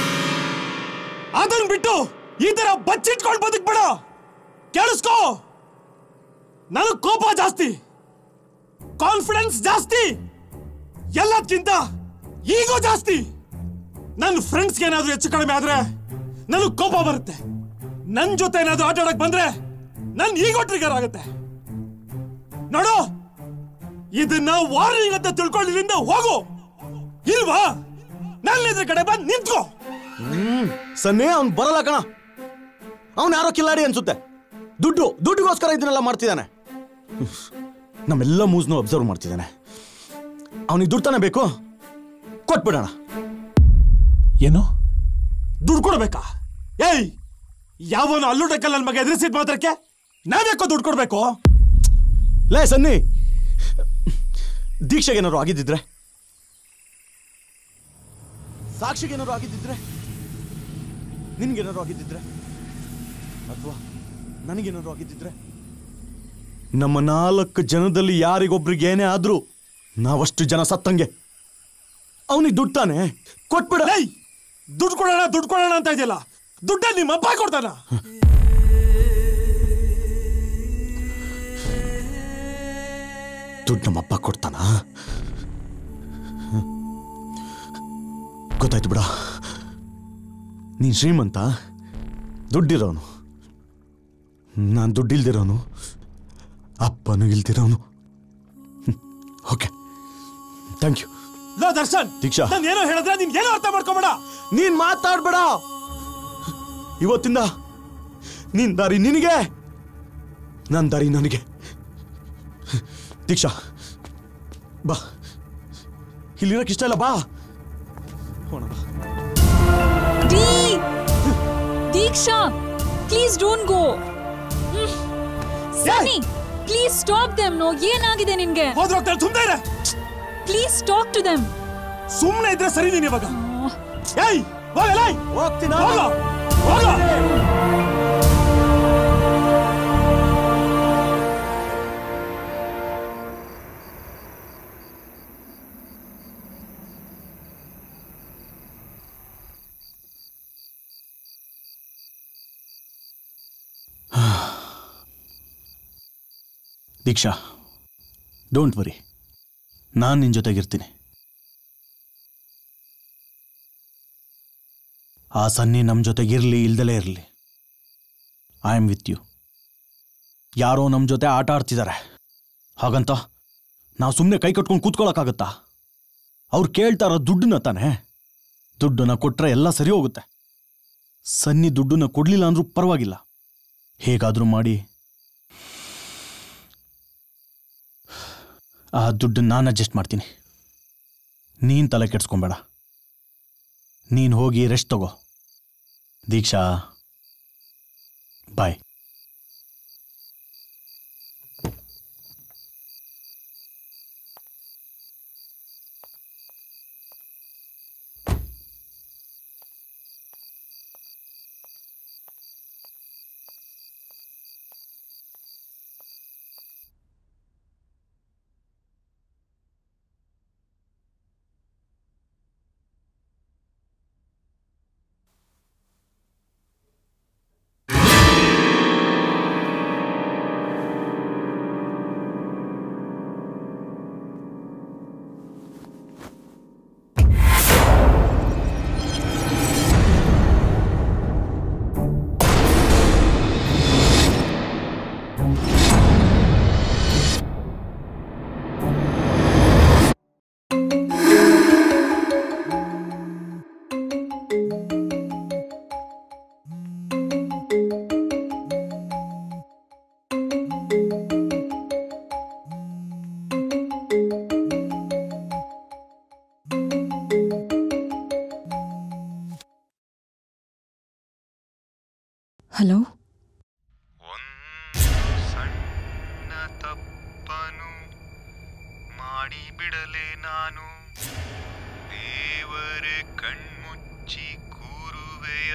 ಅದನ್ ಬಿಟ್ಟು ಈ ತರ ಬಚ್ಚಿಟ್ಕೊಂಡು ಬದುಕ್ಬೇಡ ಕೇಳಿಸ್ಕೋ ನನಗ್ ಕೋಪ ಜಾಸ್ತಿ ಕಾನ್ಫಿಡೆನ್ಸ್ ಜಾಸ್ತಿ ಎಲ್ಲದಕ್ಕಿಂತ ಈಗೋ ಜಾಸ್ತಿ ನನ್ನ ಫ್ರೆಂಡ್ಸ್ಗೆ ಏನಾದ್ರೂ ಹೆಚ್ಚು ಕಡಿಮೆ ಆದ್ರೆ ನನಗ್ ಕೋಪ ಬರುತ್ತೆ ನನ್ ಜೊತೆ ಏನಾದ್ರೂ ಆಟ ಆಡಕ್ ಬಂದ್ರೆ ನನ್ ಈಗೋ ಟ್ರಿಗರ್ ಆಗುತ್ತೆ ನೋಡು ಇದನ್ನ ವಾರ್ನಿಂಗ್ ಅಂತ ತಿಳ್ಕೊಳ್ಳಿರಿಂದ ಹೋಗು ಇಲ್ವಾ ನನ್ನ ಎದುರು ಕಡೆ ಬಂದು ನಿಂತ್ಕೋ ಸನ್ನೆ ಅವ್ನು ಬರಲ್ಲ ಕಣ ಅವನು ಯಾರೋ ಕಿಲ್ಲಾಡಿ ಅನ್ಸುತ್ತೆ ದುಡ್ಡು ದುಡ್ಡಿಗೋಸ್ಕರ ಇದನ್ನೆಲ್ಲ ಮಾಡ್ತಿದ್ದಾನೆ ನಮ್ಮೆಲ್ಲ ಮೂಸ್ನು ಅಬ್ಸರ್ವ್ ಮಾಡ್ತಿದ್ದಾನೆ ಅವನಿಗೆ ದುಡ್ಡು ತಾನೇ ಬೇಕು ಕೊಟ್ಬಿಡೋಣ ಏನು ದುಡ್ಡು ಕೊಡ್ಬೇಕಾ ಏಯ್ ಯಾವನು ಅಲ್ಲುಡಕ್ಕಲ್ಲ ನನ್ನ ಮಗ ಎದುರಿಸಿದ ಮಾತ್ರಕ್ಕೆ ನಾವ್ಯಾಕೋ ದುಡ್ಡು ಕೊಡ್ಬೇಕು ಲೇ ಸನ್ನಿ ದೀಕ್ಷೆಗೇನಾದ್ರು ಆಗಿದ್ದಿದ್ರೆ ಸಾಕ್ಷಿಗೇನಾದ್ರು ಆಗಿದ್ದಿದ್ರೆ ನಿನ್ಗೇನಾದ್ರು ಆಗಿದ್ದಿದ್ರೆ ಅಥವಾ ನನಗೇನಾದ್ರು ಆಗಿದ್ದಿದ್ರೆ ನಮ್ಮ ನಾಲ್ಕು ಜನದಲ್ಲಿ ಯಾರಿಗೊಬ್ರಿಗೆ ಏನೇ ಆದ್ರೂ ನಾವಷ್ಟು ಜನ ಸತ್ತಂಗೆ ಅವನಿಗೆ ದುಡ್ಡು ತಾನೆ ಕೊಟ್ಬಿಡ ಏಯ್ ದುಡ್ಡು ಕೊಡೋಣ ದುಡ್ಡು ಕೊಡೋಣ ಅಂತ ಇದೆಯಲ್ಲ ದುಡ್ಡ ನಿಮ್ಮ ಅಪ್ಪ ಕೊಡ್ತಾನ ದುಡ್ಡು ನಮ್ಮಪ್ಪ ಕೊಡ್ತಾನ ಗೊತ್ತಾಯ್ತು ಬಿಡ ನೀನ್ ಶ್ರೀಮಂತ ದುಡ್ಡಿರೋನು ನಾನು ದುಡ್ಡಿಲ್ದಿರೋನು ಅಪ್ಪನೂ ಇಲ್ದಿರೋನು ಓಕೆ ಥ್ಯಾಂಕ್ ಯು ಲೋ ದರ್ಶನ್ ದೀಕ್ಷಾ. ನಾನು ಏನೋ ಹೇಳಿದ್ರೆ ನೀನ್ ಏನೋ ಅರ್ಥ ಮಾಡ್ಕೊಬೇಡ ನೀನ್ ಮಾತಾಡ್ಬೇಡ ಇವತ್ತಿಂದ ನಿನ್ ದಾರಿ ನಿನಗೆ ನನ್ನ ದಾರಿ ನನಗೆ ದೀಕ್ಷಾ ಬಾ ಇಲ್ಲಿರೋಕೆ ಇಷ್ಟ ಇಲ್ಲ ಬಾ ಹೋಣ ಬಾ ಡಿ Deeksha please don't go Sunny please stop them no ಏನಾಗಿದೆ ನಿನ್ಗೆ ಹೋದ್ರೋಗ್ತಾರೆ ಸುಮ್ಮನೆ ಇರೆ ಪ್ಲೀಸ್ ಟಾಕ್ ಟು ದೆಮ್ ಸುಮ್ಮನೆ ಇದ್ರೆ ಸರಿ ನೀನ್ ಇವಾಗ ಏಯ್ ಹೋಗಲ್ಲ ಹೋಗ್ತೀನ ಹೋಗ ಹೋಗ ದೀಕ್ಷಾ ಡೋಂಟ್ ವರಿ ನಾನು ನಿನ್ನ ಜೊತೆಗಿರ್ತೀನಿ ಆ ಸನ್ನಿ ನಮ್ಮ ಜೊತೆಗೆ ಇರಲಿ ಇಲ್ದಲೇ ಇರಲಿ ಐ ಆಮ್ ವಿತ್ ಯು ಯಾರೋ ನಮ್ಮ ಜೊತೆ ಆಟ ಆಡ್ತಿದ್ದಾರೆ ಹಾಗಂತ ನಾವು ಸುಮ್ಮನೆ ಕೈ ಕಟ್ಕೊಂಡು ಕೂತ್ಕೊಳ್ಳೋಕ್ಕಾಗತ್ತಾ ಅವ್ರು ಕೇಳ್ತಾರ ದುಡ್ಡನ್ನ ತಾನೆ ದುಡ್ಡನ್ನ ಕೊಟ್ರೆ ಎಲ್ಲ ಸರಿ ಹೋಗುತ್ತೆ ಸನ್ನಿ ದುಡ್ಡನ್ನ ಕೊಡ್ಲಿಲ್ಲ ಅಂದ್ರೂ ಪರವಾಗಿಲ್ಲ ಹೇಗಾದ್ರೂ ಮಾಡಿ ಆ ದುಡ್ಡನ್ನ ನಾನು ಅಡ್ಜಸ್ಟ್ ಮಾಡ್ತೀನಿ ನೀನು ತಲೆ ಕೆಡ್ಸ್ಕೊಬೇಡ ನೀನು ಹೋಗಿ ರೆಸ್ಟ್ ತಗೋ ದೀಕ್ಷಾ ಬಾಯ್ ಹಲೋ ಸಣ್ಣ ತಪ್ಪನು ಮಾಡಿ ಬಿಡಲೆ ನಾನು ದೇವರೇ ಕಣ್ಮುಚ್ಚಿ ಕೂರುವೆಯ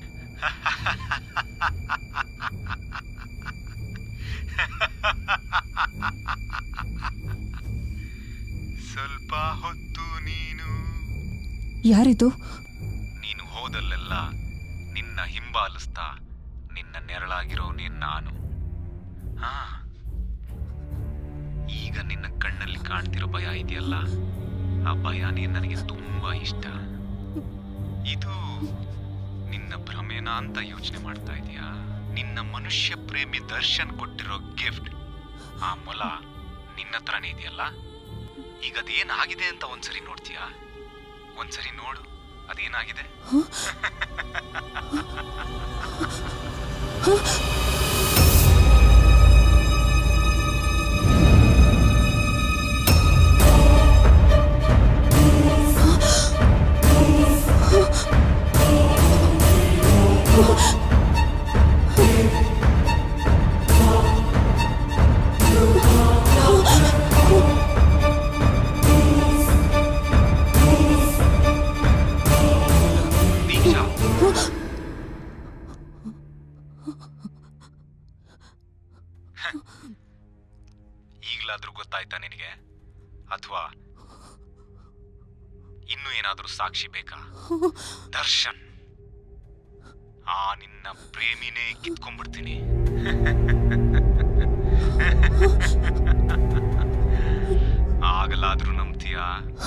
ಸ್ವಲ್ಪ ಹೊತ್ತು ನೀನು ಯಾರಿದು ನೀನು ಹೋದಲ್ಲೆಲ್ಲ ನಿನ್ನ ಹಿಂಬಾಲಿಸ್ತಾ ನಿನ್ನ ನೆರಳಾಗಿರೋ ನೀನ್ ನಾನು ಹಾ ಈಗ ನಿನ್ನ ಕಣ್ಣಲ್ಲಿ ಕಾಣ್ತಿರೋ ಭಯ ಇದೆಯಲ್ಲ ಆ ಭಯನೇ ನನಗೆ ತುಂಬಾ ಇಷ್ಟ ಇದು ನಿನ್ನ ಭ್ರಮೇನ ಅಂತ ಯೋಚನೆ ಮಾಡ್ತಾ ಇದೀಯಾ ನಿನ್ನ ಮನುಷ್ಯ ಪ್ರೇಮಿ ದರ್ಶನ್ ಕೊಟ್ಟಿರೋ ಗಿಫ್ಟ್ ಆ ಮೊಲ ನಿನ್ನ ಹತ್ರನೇ ಇದೆಯಲ್ಲ ಈಗ ಅದೇನಾಗಿದೆ ಅಂತ ಒಂದ್ಸರಿ ನೋಡ್ತೀಯಾ ಒಂದ್ಸರಿ ನೋಡು ಅದೇನಾಗಿದೆ ದೀಕ್ಷಾ ಈಗಲಾದ್ರೂ ಗೊತ್ತಾಯ್ತಾ ನಿನಗೆ ಅಥವಾ ಇನ್ನೂ ಏನಾದ್ರೂ ಸಾಕ್ಷಿ ಬೇಕಾ ದರ್ಶನ್ ಆ ನಿನ್ನ ಪ್ರೇಮಿನೇ ಕಿತ್ಕೊಂಡ್ಬಿಡ್ತೀನಿ ಆಗಲಾದ್ರೂ ನಂಬ್ತೀಯಾ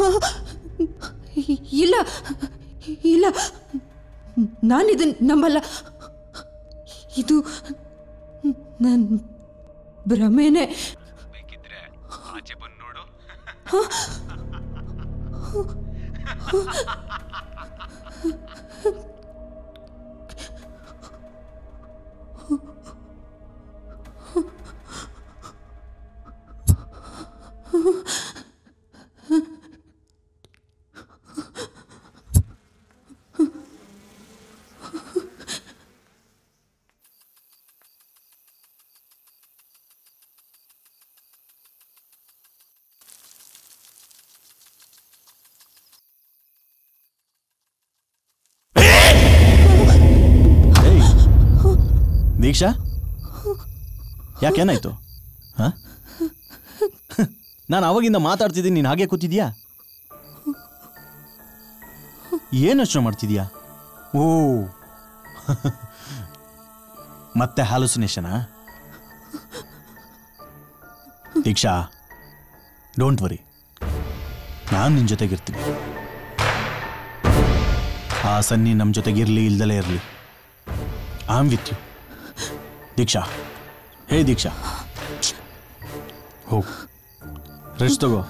ಇಲ್ಲ ಇಲ್ಲ ನಾನಿದನ್ ನಂಬಲ್ಲ ಇದು ನನ್ನ ಭ್ರಮೆನೆ ಬೇಕಿದ್ರೆ ಆಚೆ ಬಂದು ನೋಡು ಏಯ್ ದೀಕ್ಷಾ ಯಾಕೇನಾಯ್ತು ಹಾ ನಾನು ಅವಾಗಿಂದ ಮಾತಾಡ್ತಿದ್ದೀನಿ ನೀನು ಹಾಗೆ ಕೂತಿದ್ಯಾ ಏನು ಯೋಚನೆ ಮಾಡ್ತಿದ್ಯಾ ಓ ಮತ್ತೆ ಹ್ಯಾಲುಸಿನೇಷನಾ ದೀಕ್ಷಾ ಡೋಂಟ್ ವರಿ ನಾನು ನಿನ್ನ ಜೊತೆಗಿರ್ತೀನಿ ಆ ಸನ್ನಿ ನಮ್ಮ ಜೊತೆಗಿರಲಿ ಇಲ್ದಲೇ ಇರಲಿ I am with you Deeksha hey Deeksha ಹೋಗು ರೆಸ್ಟ್ ತಗೋ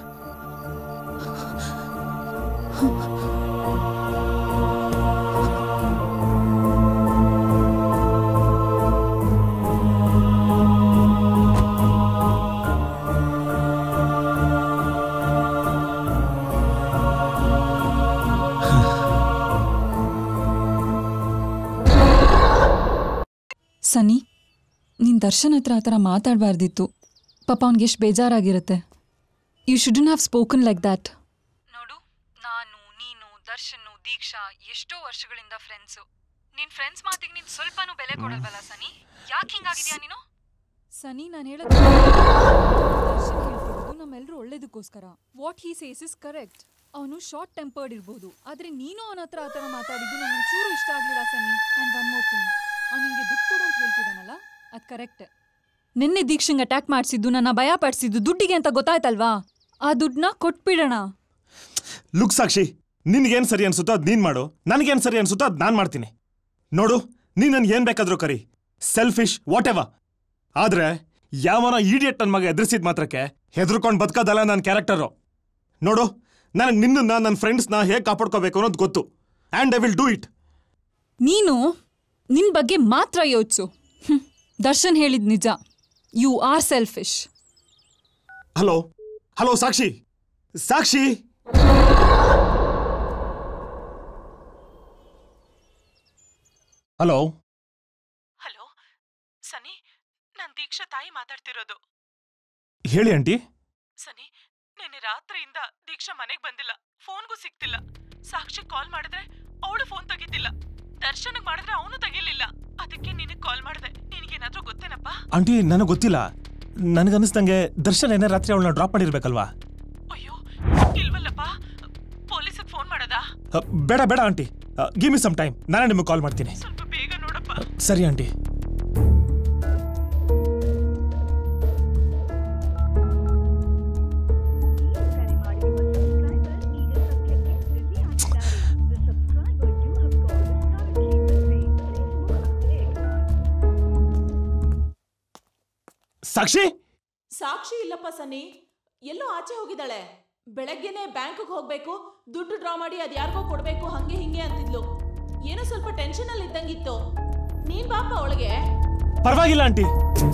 ಸನಿ ನೀನು ದರ್ಶನ್ ಹತ್ರ ಆ ಥರ ಮಾತಾಡಬಾರ್ದಿತ್ತು ಪಾಪ ಅವ್ನಿಗೆ ಎಷ್ಟು ಬೇಜಾರಾಗಿರುತ್ತೆ you shouldn't have spoken like that ನೋಡು ನಾನು ನೀನು ದರ್ಶನ್ ದೀಕ್ಷಾ ಎಷ್ಟೋ ವರ್ಷಗಳಿಂದ ಫ್ರೆಂಡ್ಸು ನಿನ್ನ ಫ್ರೆಂಡ್ಸ್ ಮಾತಿಗೆ ನೀನು ಸ್ವಲ್ಪನೂ ಬೆಲೆ ಕೊಡಲ್ವಲ್ಲ ಸನಿ ಯಾಕೆ ಹಿಂಗಾಗಿದ್ಯಾ ನೀನು ಸನಿ ನಾನು ಹೇಳೋದು ದರ್ಶನ್ ಹೇಳ್ತಿರೋದು ನಮ್ಮೆಲ್ಲರೂ ಒಳ್ಳೇದಕ್ಕೋಸ್ಕರ what he says is correct ಅವನು ಶಾರ್ಟ್ ಟೆಂಪರ್ಡ್ ಇರ್ಬೋದು ಆದರೆ ನೀನು ಅವನ ಹತ್ರ ಆ ಥರ ಮಾತಾಡಿದ್ದು ನನಗೆ ಚೂರು ಇಷ್ಟ ಆಗಲಿಲ್ಲ Sunny and one more thing ಅವ್ನು ನಿಂಗೆ ದುಡ್ಡು ಕೊಡು ಅಂತ ಹೇಳ್ತಿದ್ದಾನಲ್ಲ ಅದು ಕರೆಕ್ಟ್ ನಿನ್ನೆ ದೀಕ್ಷಂಗೆ ಅಟ್ಯಾಕ್ ಮಾಡಿಸಿದ್ದು ನನ್ನ ಭಯ ಪಡಿಸಿದ್ದು ದುಡ್ಡಿಗೆ ಅಂತ ಗೊತ್ತಾಯ್ತಲ್ವಾ ಆ ದುಡ್ಡನ್ನ ಕೊಟ್ಬಿಡೋಣ ಲುಕ್ ಸಾಕ್ಷಿ ನಿನ್ಗೇನ್ ಸರಿ ಅನ್ಸುತ್ತೋ ಅದ್ ನೀನ್ ಮಾಡು ನನಗೇನ್ ಸರಿ ಅನ್ಸುತ್ತೋ ಅದ್ ನಾನ್ ಮಾಡ್ತೀನಿ ನೋಡು ನೀನ್ ನನ್ಗೆ ಏನ್ ಬೇಕಾದ್ರೂ ಕರಿ ಸೆಲ್ಫಿಶ್ ವಾಟ್ ಎವ ಆದ್ರೆ ಯಾವನ ಈಡಿಯಟ್ ನನ್ನ ಮಗ ಎದುರಿಸಿದ ಮಾತ್ರಕ್ಕೆ ಹೆದರ್ಕೊಂಡು ಬದುಕೋದಲ್ಲ ನನ್ನ ಕ್ಯಾರೆಕ್ಟರು ನೋಡು ನನಗೆ ನಿನ್ನನ್ನ ನನ್ನ ಫ್ರೆಂಡ್ಸ್ನ ಹೇಗೆ ಕಾಪಾಡ್ಕೋಬೇಕು ಅನ್ನೋದು ಗೊತ್ತು and I will do it ನೀನು ನಿನ್ನ ಬಗ್ಗೆ ಮಾತ್ರ ಯೋಚಿಸು ದರ್ಶನ್ ಹೇಳಿದ್ ನಿಜ you are selfish hello hello Sakshi Sakshi hello hello Sunny ನಾನ್ ದೀಕ್ಷಾ ತಾಯಿ ಮಾತಾಡ್ತಿರೋದು ಹೇಳಿ ಆಂಟಿ ಸನಿ ನಿನ್ನೆ ರಾತ್ರಿಯಿಂದ ದೀಕ್ಷಾ ಮನೆಗ್ ಬಂದಿಲ್ಲ ಫೋನ್ಗೂ ಸಿಗ್ತಿಲ್ಲ ಸಾಕ್ಷಿ ಕಾಲ್ ಮಾಡಿದ್ರೆ ಅವಳು ಫೋನ್ ತೆಗಿತಿಲ್ಲ ದರ್ಶನಗ್ ಮಾಡಿದ್ರೆ ಅವನು ತೆಗಿಲಿಲ್ಲ ಅದಕ್ಕೆ ನಿನಗ್ ಕಾಲ್ ಮಾಡಿದೆ ನಿನಗೇನಾದ್ರೂ ಗೊತ್ತೇನಪ್ಪ ಆಂಟಿ ನನಗೆ ಗೊತ್ತಿಲ್ಲ ನನಗನ್ನಿಸ್ದಂಗೆ ದರ್ಶನ್ ಏನೇ ರಾತ್ರಿ ಅವಳನ್ನ ಡ್ರಾಪ್ ಮಾಡಿರ್ಬೇಕಲ್ವಾ ಅಯ್ಯೋ ಇಲ್ವಲ್ಲಪ್ಪ ಪೊಲೀಸಿಗೆ ಫೋನ್ ಮಾಡದಾ ಅ, ಬೇಡ ಬೇಡ aunty give me some time ನಾನೇ ನಿಮಗೆ ಕಾಲ್ ಮಾಡ್ತೀನಿ ಸ್ವಲ್ಪ ಬೇಗ ನೋಡಪ್ಪ ಸರಿ ಆಂಟಿ ಸಾಕ್ಷಿ ಸಾಕ್ಷಿ ಇಲ್ಲಪ್ಪ ಸನ್ನಿ ಎಲ್ಲೋ ಆಚೆ ಹೋಗಿದ್ದಾಳೆ ಬೆಳಗ್ಗೆನೆ ಬ್ಯಾಂಕ್ಗೆ ಹೋಗ್ಬೇಕು ದುಡ್ಡು ಡ್ರಾ ಮಾಡಿ ಅದ್ ಯಾರಿಗೋ ಕೊಡ್ಬೇಕು ಹಂಗೆ ಹಿಂಗೆ ಅಂತಿದ್ಲು ಏನೋ ಸ್ವಲ್ಪ ಟೆನ್ಷನ್ ಅಲ್ಲಿ ಇದ್ದಂಗಿತ್ತು ನೀನ್ ಬಾಪ ಒಳಗೆ ಪರವಾಗಿಲ್ಲ ಆಂಟಿ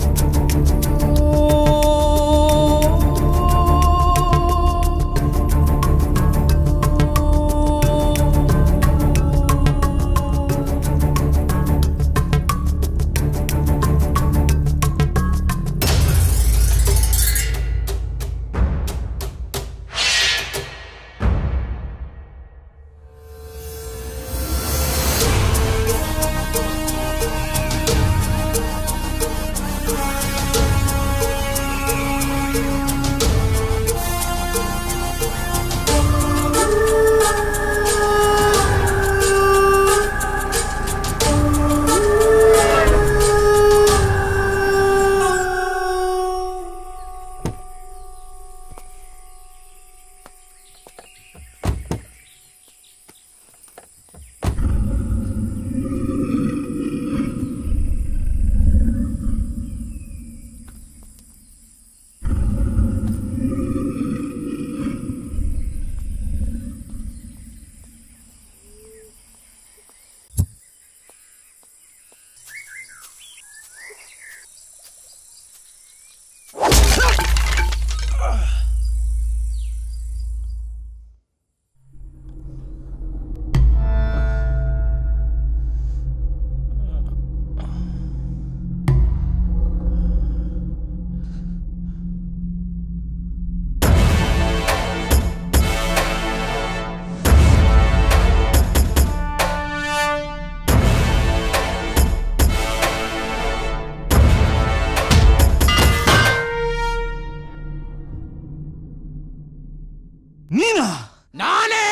ನೀನಾ ನಾನೇ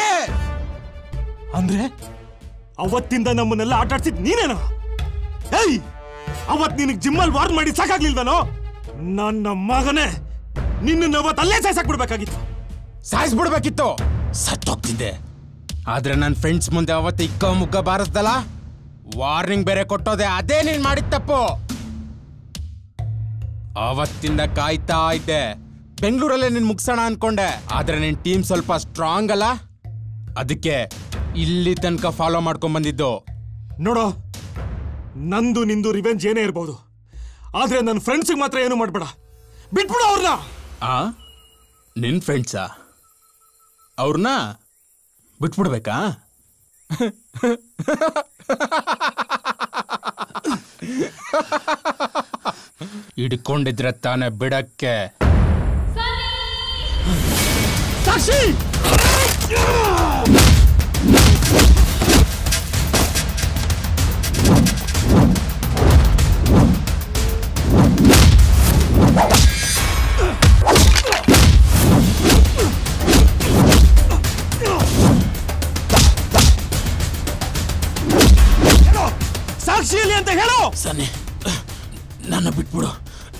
ಅಂದ್ರೆ ಅವತ್ತಿಂದ ನಮ್ಮನ್ನೆಲ್ಲ ಆಟ ಆಡ್ಸಿದ್ ನೀನೇನಾ ಏಯ್ ಅವತ್ ನಿನಗ್ ಜಿಮ್ಮಲ್ ವಾರ್ನ್ ಮಾಡಿ ಸಾಕಾಗ್ಲಿಲ್ವೇನೋ ನನ್ನ ಮಗನೇ ನಿನ್ನ ಅವತ್ ಅಲ್ಲೇ ಸಾಯ್ಸಾಕ್ಬಿಡ್ಬೇಕಾಗಿತ್ತು ಸಾಯಿಸ್ಬಿಡ್ಬೇಕಿತ್ತು ಸತ್ತೋಗ್ತಿದ್ದೆ ಆದ್ರೆ ನನ್ನ ಫ್ರೆಂಡ್ಸ್ ಮುಂದೆ ಅವತ್ತು ಇಕ್ಕ ಮುಗ್ಗ ಬಾರಿಸ್ದಲ್ಲ ವಾರ್ನಿಂಗ್ ಬೇರೆ ಕೊಟ್ಟೋದೆ ಅದೇ ನೀನ್ ಮಾಡಿದ ತಪ್ಪು ಅವತ್ತಿಂದ ಕಾಯ್ತಾ ಇದ್ದೆ ಬೆಂಗಳೂರಲ್ಲೇ ನೀನ್ ಮುಗ್ಸೋಣ ಅನ್ಕೊಂಡೆ ಆದ್ರೆ ನಿನ್ ಟೀಮ್ ಸ್ವಲ್ಪ ಸ್ಟ್ರಾಂಗ್ ಅಲ್ಲ ಅದಕ್ಕೆ ಇಲ್ಲಿ ತನಕ ಫಾಲೋ ಮಾಡ್ಕೊಂಡ್ ಬಂದಿದ್ದು ನೋಡೋ ನಂದು ನಿಂದು ರಿವೆಂಜ್ ಏನೇ ಇರ್ಬೋದು ಆದ್ರೆ ನನ್ನ ಫ್ರೆಂಡ್ಸಿಗೆ ಮಾತ್ರ ಏನು ಮಾಡ್ಬೇಡ ಬಿಟ್ಬಿಡು ಅವ್ರನ್ನ ಆ ನಿನ್ ಫ್ರೆಂಡ್ಸಾ ಅವ್ರನ್ನ ಬಿಟ್ಬಿಡ್ಬೇಕಾ ಹಿಡ್ಕೊಂಡಿದ್ರೆ ತಾನೇ ಬಿಡಕ್ಕೆ ಸಾಕ್ಷಿ ಸಾಕ್ಷಿ ಇಲ್ಲಿ ಅಂತ ಹೇಳು ಸನ್ನಿ ನನ್ನ ಬಿಟ್ಬಿಡು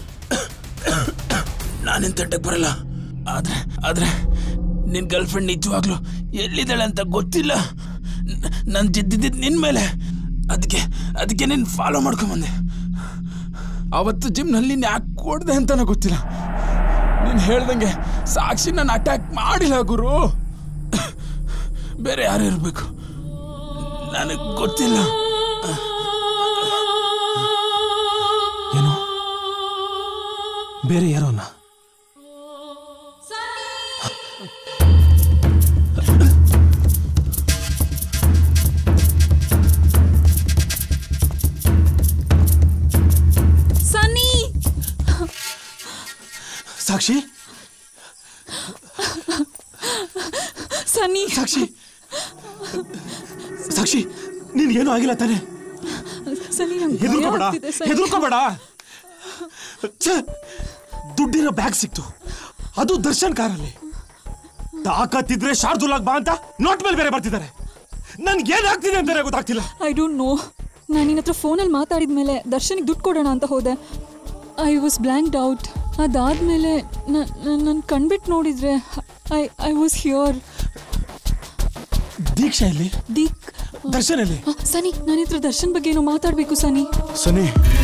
ನಾನಿನ್ ತಂಟಕ್ಕೆ ಬರಲ್ಲ ಆದ್ರೆ ಆದ್ರೆ ನಿನ್ ಗರ್ಲ್ ಫ್ರೆಂಡ್ ನಿಜವಾಗ್ಲು ಎಲ್ಲಿದ್ದಾಳೆ ಅಂತ ಗೊತ್ತಿಲ್ಲ ನಾನು ಜಿದ್ದಿದ್ದಿದ್ದು ನಿನ್ ಮೇಲೆ ಅದಕ್ಕೆ ಅದಕ್ಕೆ ನಿನ್ ಫಾಲೋ ಮಾಡ್ಕೊಂಬಂದೆ ಅವತ್ತು ಜಿಮ್ನಲ್ಲಿ ನೀನ್ ಯಾಕೆ ಕೊಡ್ದೆ ಅಂತಾನ ಗೊತ್ತಿಲ್ಲ ನೀನ್ ಹೇಳ್ದಂಗೆ ಸಾಕ್ಷಿ ನಾನು ಅಟ್ಯಾಕ್ ಮಾಡಿಲ್ಲ ಗುರು ಬೇರೆ ಯಾರು ಇರಬೇಕು ನನಗೆ ಗೊತ್ತಿಲ್ಲ ಏನು ಬೇರೆ ಯಾರೋನ ಸನ್ನಿ ಸಾಕ್ಷಿ ಸನ್ನಿ ಸಾಕ್ಷಿ ಸಾಕ್ಷಿ ನಿನ್ಗೇನು ಆಗಿಲ್ಲ ತಾನೆ ಸನ್ನಿ ನಂಗೆ ಭಯ ಹೆದರ್ಕೋಬೇಡ ಆಗ್ತಿದೆ ಸನ್ನಿ. ಹೆದರ್ಕೋಬೇಡ ಛೆ, ದುಡ್ಡಿರೋ ಬ್ಯಾಗ್ ಸಿಕ್ತು ಅದು ದರ್ಶನ್ ಕಾರಲ್ಲಿ ತಾಕತ್ತಿದ್ರೆ ಶಾರ್ದುಲಾಗ್ ಬಾ ಅಂತ ನೋಟ್ ಮೇಲೆ ಬೇರೆ ಬರ್ತಿದ್ದಾರೆ ನನ್ಗೆ ಏನಾಗ್ತಿದೆ ಅಂತಾನೆ ಗೊತ್ತಾಗ್ತಿಲ್ಲ ಐ ಡೋಂಟ್ ನೋ ನಾನು ನಿನ್ನ ಹತ್ರ ಫೋನಲ್ಲಿ ಮಾತಾಡಿದ ಮೇಲೆ ದರ್ಶನಿಗೆ ದುಡ್ಡು ಕೊಡೋಣ ಅಂತ ಹೋದೆ ಐ ವಾಸ್ ಬ್ಲ್ಯಾಂಕ್ಡ್ ಔಟ್ ಅದಾದ್ಮೇಲೆ ನನ್ನ ಕಣ್ಬಿಟ್ಟು ನೋಡಿದ್ರೆ I I was here Deeksha ಇಲ್ಲಿ ದೀಕ್ ದರ್ಶನ್ ಇಲ್ಲಿ ಆ, ಸನಿ ನನ್ನ ಹತ್ರ ದರ್ಶನ್ ಬಗ್ಗೆ ಏನೋ ಮಾತಾಡಬೇಕು ಸನಿ ಸನಿ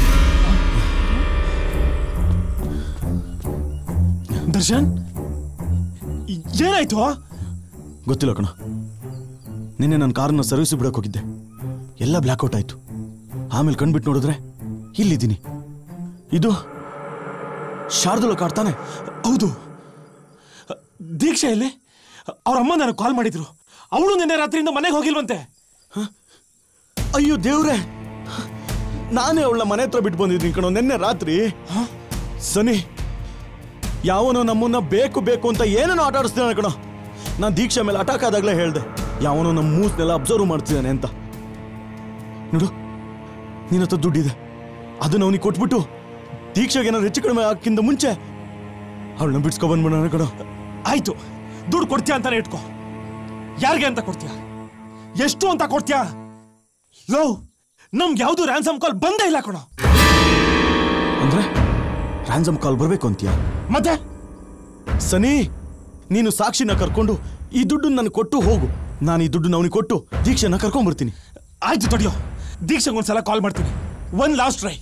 ದರ್ಶನ್ ಏನಾಯ್ತು ಗೊತ್ತಿಲ್ಲ ಕಣ ನಿನ್ನೆ ನನ್ನ ಕಾರನ್ನ ಸರ್ವಿಸ್ ಬಿಡಕ್ಕೆ ಹೋಗಿದ್ದೆ ಎಲ್ಲ ಬ್ಲ್ಯಾಕ್ಔಟ್ ಆಯ್ತು ಆಮೇಲೆ ಕಣ್ಬಿಟ್ಟು ನೋಡಿದ್ರೆ ಇಲ್ಲಿದ್ದೀನಿ ಇದು ಶಾರ್ದುಲ ಕಾಡ್ತಾನೆ ಹೌದು ದೀಕ್ಷಾ ಇಲ್ಲಿ ಅವ್ರ ಅಮ್ಮ ನನಗೆ ಕಾಲ್ ಮಾಡಿದ್ರು ಅವಳು ನಿನ್ನೆ ರಾತ್ರಿಯಿಂದ ಮನೆಗೆ ಹೋಗಿಲ್ವಂತೆ ಅಯ್ಯೋ ದೇವ್ರೆ ನಾನೇ ಅವಳ ಮನೆ ಹತ್ರ ಬಿಟ್ಟು ಬಂದಿದ್ದೀನಿ ಕಣೋ ನಿನ್ನೆ ರಾತ್ರಿ ಸನಿ ಯಾವನೋ ನಮ್ಮನ್ನ ಬೇಕು ಬೇಕು ಅಂತ ಏನೇನೋ ಆಟ ಆಡಿಸ್ತಾನೆ ಕಣೋ ನಾನು ದೀಕ್ಷಾ ಮೇಲೆ ಅಟಾಕ್ ಆದಾಗಲೇ ಹೇಳ್ದೆ ಯಾವನೋ ನಮ್ಮ ಮೂಸ್ನೆಲ್ಲ ಅಬ್ಸರ್ವ್ ಮಾಡ್ತಿದ್ದಾನೆ ಅಂತ ನೋಡು ನಿನ್ನ ಹತ್ರ ದುಡ್ಡಿದೆ ಅದನ್ನ ಅವನಿಗೆ ಕೊಟ್ಬಿಟ್ಟು ದೀಕ್ಷಾಗೆ ಏನಾದ್ರು ಹೆಚ್ಚು ಕಡಿಮೆ ಹಾಕಿಂತ ಮುಂಚೆ ಅವಳನ್ನ ಬಿಡ್ಸ್ಕೊ ಬಂದ್ಬಿಡೋಣ ಕಣೋ ಆಯ್ತು ದುಡ್ಡು ಕೊಡ್ತೀಯ ಅಂತಾನೆ ಇಟ್ಕೋ ಯಾರಿಗೆ ಅಂತ ಕೊಡ್ತೀಯ ಎಷ್ಟು ಅಂತ ಕೊಡ್ತೀಯ ಲೋ ನಮ್ಗೆ ಯಾವ್ದು ರ್ಯಾನ್ಸಮ್ ಕಾಲ್ ಬಂದೇ ಇಲ್ಲ ಕಣೋ ಅಂದ್ರೆ ರ್ಯಾನ್ಸಮ್ ಕಾಲ್ ಬರಬೇಕು ಅಂತೀಯ ಮತ್ತೆ ಸನಿ ನೀನು ಸಾಕ್ಷಿನ ಕರ್ಕೊಂಡು ಈ ದುಡ್ಡು ನನಗೆ ಕೊಟ್ಟು ಹೋಗು ನಾನು ಈ ದುಡ್ಡು ಅವನಿಗೆ ಕೊಟ್ಟು ದೀಕ್ಷೆನ ಕರ್ಕೊಂಡ್ ಬರ್ತೀನಿ ಆಯ್ತು ತಡಿಯೋ ದೀಕ್ಷೆಗೆ ಒಂದ್ಸಲ ಕಾಲ್ ಮಾಡ್ತೀನಿ one last try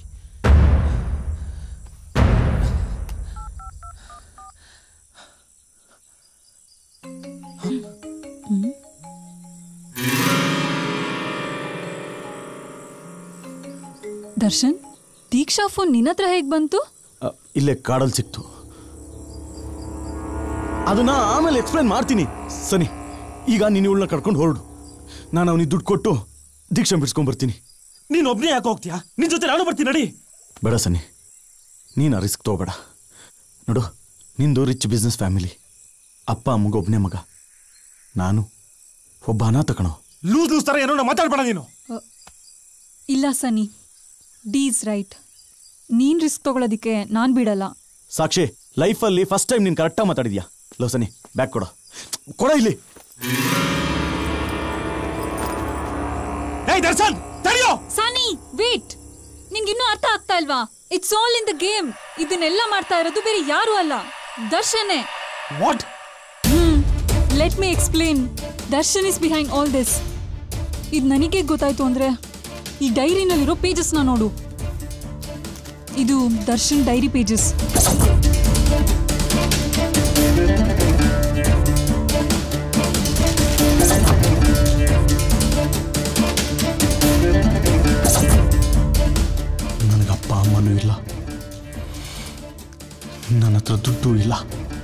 Darshan Deeksha phone ನಿನ್ನ ಹತ್ರ ಹೇಗೆ ಬಂತು ಅ, ಇಲ್ಲೇ ಕಾಡಲ್ಲಿ ಸಿಕ್ತು ಅದನ್ನ ಆಮೇಲೆ ಎಕ್ಸ್ಪ್ಲೈನ್ ಮಾಡ್ತೀನಿ ಸನಿ ಈಗ ನೀನು ಇವಳನ್ನ ಕರ್ಕೊಂಡು ಹೊರಡು ನಾನು ಅವನಿಗೆ ದುಡ್ಡು ಕೊಟ್ಟು ದೀಕ್ಷೆ ಬಿಡ್ಸ್ಕೊಂಡ್ ಬರ್ತೀನಿ ನೀನ್ ಒಬ್ನೇ ಯಾಕೆ ಹೋಗ್ತೀಯಾ ನಿನ್ ಜೊತೆ ನಾನು ಬರ್ತೀನಿ ನಡಿ ಬೇಡ ಸನಿ ನೀನು ಆ ರಿಸ್ಕ್ ತಗೋಬೇಡ ನೋಡು ನಿಂದು ರಿಚ್ ಬಿಸ್ನೆಸ್ ಫ್ಯಾಮಿಲಿ ಅಪ್ಪ ಅಮ್ಮಗ ಒಬ್ಬನೇ ಮಗ ನಾನು ಒಬ್ಬ ಅನಾಥ ಕಣೋ ಲೂಸ್ ಲೂಸ್ ತರ ಏನೋ ಮಾತಾಡ್ಬೇಡ ನೀನು ಇಲ್ಲ ಸನಿ ಡೀಸ್ ರೈಟ್ ನೀನ್ ರಿಸ್ಕ್ ತಗೊಳ್ಳೋದಿಕ್ಕೆ ನಾನ್ ಬಿಡಲ್ಲ ಸಾಕ್ಷಿ ಲೈಫಲ್ಲಿ ಫಸ್ಟ್ ಟೈಮ್ ನೀನು ಕರೆಕ್ಟಾಗಿ ಮಾತಾಡಿದ್ಯಾ ಲೋ ಸನಿ ಬ್ಯಾಗ್ ಕೊಡ ಕೊಡ ಇಲ್ಲಿ ಏಯ್ ದರ್ಶನ್ ತಡಿಯೋ ಸನಿ ವೇಟ್ ನಿನ್ಗಿನ್ನೂ ಅರ್ಥ ಆಗ್ತಾ ಇಲ್ವಾ it's all in the game ಇದನ್ನೆಲ್ಲ ಮಾಡ್ತಾ ಇರೋದು ಬೇರೆ ಯಾರು ಅಲ್ಲ ದರ್ಶನೇ what let me explain Darshan is behind all this ಇದು ನನಗೆ ಗೊತ್ತಾಯ್ತು ಅಂದ್ರೆ ಈ ಡೈರಿನಲ್ಲಿರೋ ಪೇಜಸ್ನ ನೋಡು ಇದು ದರ್ಶನ್ ಡೈರಿ ಪೇಜಸ್ ನನಗೆ ಅಪ್ಪ ಅಮ್ಮನೂ ಇಲ್ಲ ನನ್ನ ಹತ್ರ ದುಡ್ಡು ಇಲ್ಲ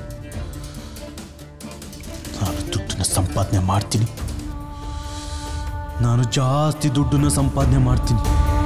ನಾನು ದುಡ್ಡನ್ನ ಸಂಪಾದನೆ ಮಾಡ್ತೀನಿ ನಾನು ಜಾಸ್ತಿ ದುಡ್ಡನ್ನ ಸಂಪಾದನೆ ಮಾಡ್ತೀನಿ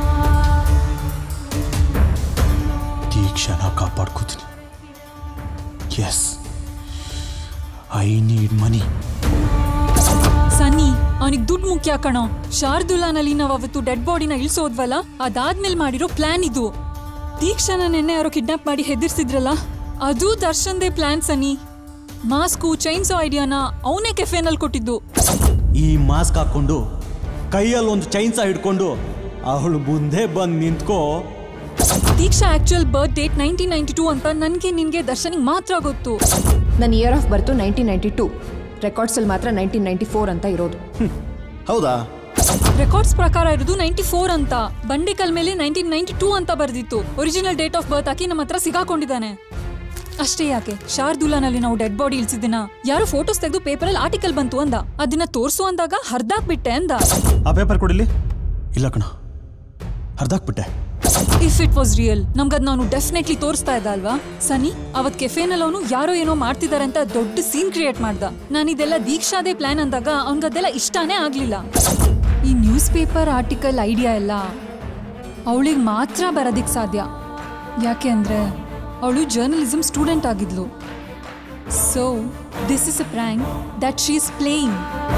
ದೀಕ್ಷಾನ ಕಾಪಾಡ್ಕೋತೀನಿ yes I need money Sunny ಅವನಿಗೆ ದುಡ್ಡು ಮುಖ್ಯ ಕಣೋ ಶಾರ್ದುಲಾನಲ್ಲಿ ನಾವು ಅವತ್ತು ಡೆಡ್ ಬಾಡಿನ ಇಳಿಸೋದ್ವಲ್ಲ ಅದಾದ್ಮೇಲೆ ಮಾಡಿರೋ ಪ್ಲಾನ್ ಇದು ದೀಕ್ಷಾನ ನೆನ್ನೆ ಯಾರೋ ಕಿಡ್ನಾಪ್ ಮಾಡಿ ಹೆದರ್ಸಿದ್ರಲ್ಲ ಅದು ದರ್ಶನ್ದೇ ಪ್ಲಾನ್ ಸನ್ನಿ ಮಾಸ್ಕು ಚೈನ್ಸೋ ಐಡಿಯಾನ ಅವನೇ ಕೆಫೆನಲ್ಲಿ ಕೊಟ್ಟಿದ್ದು ಈ ಮಾಸ್ಕ್ ಹಾಕೊಂಡು ಕೈಯಲ್ಲಿ ಒಂದು ಚೈನ್ಸ ಹಿಡ್ಕೊಂಡು ಅವಳು ಮುಂದೆ ಬಂದು ನಿಂತ್ಕೋ Deeksha actual birth date nineteen ninety two ಅಂತ ನನಗೆ ನಿನಗೆ ದರ್ಶನಿಗೆ ಮಾತ್ರ ಗೊತ್ತು ನನ್ನ year of birth nineteen ninety two ರೆಕಾರ್ಡ್ಸಲ್ಲಿ ಮಾತ್ರ ನೈನ್ಟೀನ್ ನೈಂಟಿ ಫೋರ್ ಅಂತ ಇರೋದು ಹೌದಾ ರೆಕಾರ್ಡ್ಸ್ ಪ್ರಕಾರ ಇರೋದು ನೈಂಟಿ ಫೋರ್ ಅಂತ ಬಂಡಿಕಲ್ ಮೇಲೆ ನೈನ್ಟೀನ್ ನೈನ್ಟಿ ಟೂ ಅಂತ ಬರೆದಿತ್ತು ಒರಿಜಿನಲ್ ಡೇಟ್ ಆಫ್ ಬರ್ತ್ ಹಾಕಿ ನಮ್ಮ ಹತ್ರ ಸಿಗಾಕೊಂಡಿದ್ದಾನೆ ಅಷ್ಟೇ ಯಾಕೆ ಶಾರ್ದುಲಾನಲ್ಲಿ ನಾವು ಡೆಡ್ ಬಾಡಿ ಇಳಿಸಿದಿನ ಯಾರೋ ಫೋಟೋಸ್ ತೆಗೆದು ಪೇಪರಲ್ಲಿ ಆರ್ಟಿಕಲ್ ಬಂತು ಅಂದ ಅದನ್ನ ತೋರ್ಸು ಅಂದಾಗ ಹರ್ದಾಕ್ಬಿಟ್ಟೆ ಅಂದ ಆ ಪೇಪರ್ ಕೊಡಿಲಿ ಇಲ್ಲ ಕಣ ಹರ್ದಾಕ್ಬಿಟ್ಟೆ ಇಫ್ ಇಟ್ ವಾಸ್ ರಿಯಲ್ ನಮ್ಗದ್ ನಾನು ಡೆಫಿನೆಟ್ಲಿ ತೋರಿಸ್ತಾ ಇದ್ದ ಅಲ್ವಾ ಸನಿ ಅವತ್ ಕೆಫೆನಲ್ಲಿ ಅವನು ಯಾರೋ ಏನೋ ಮಾಡ್ತಿದಾರೆ ಅಂತ ದೊಡ್ಡ ಸೀನ್ ಕ್ರಿಯೇಟ್ ಮಾಡ್ದ ನಾನು ಇದೆಲ್ಲ ದೀಕ್ಷಾದೇ ಪ್ಲಾನ್ ಅಂದಾಗ ಅವನ್ಗದೆಲ್ಲ ಇಷ್ಟಾನೇ ಆಗ್ಲಿಲ್ಲ ಈ ನ್ಯೂಸ್ ಪೇಪರ್ ಆರ್ಟಿಕಲ್ ಐಡಿಯಾ ಎಲ್ಲ ಅವಳಿಗೆ ಮಾತ್ರ ಬರೋದಿಕ್ ಸಾಧ್ಯ ಯಾಕೆ ಅಂದ್ರೆ ಅವಳು ಜರ್ನಲಿಸಮ್ ಸ್ಟೂಡೆಂಟ್ ಆಗಿದ್ಲು so this is a prank that she is playing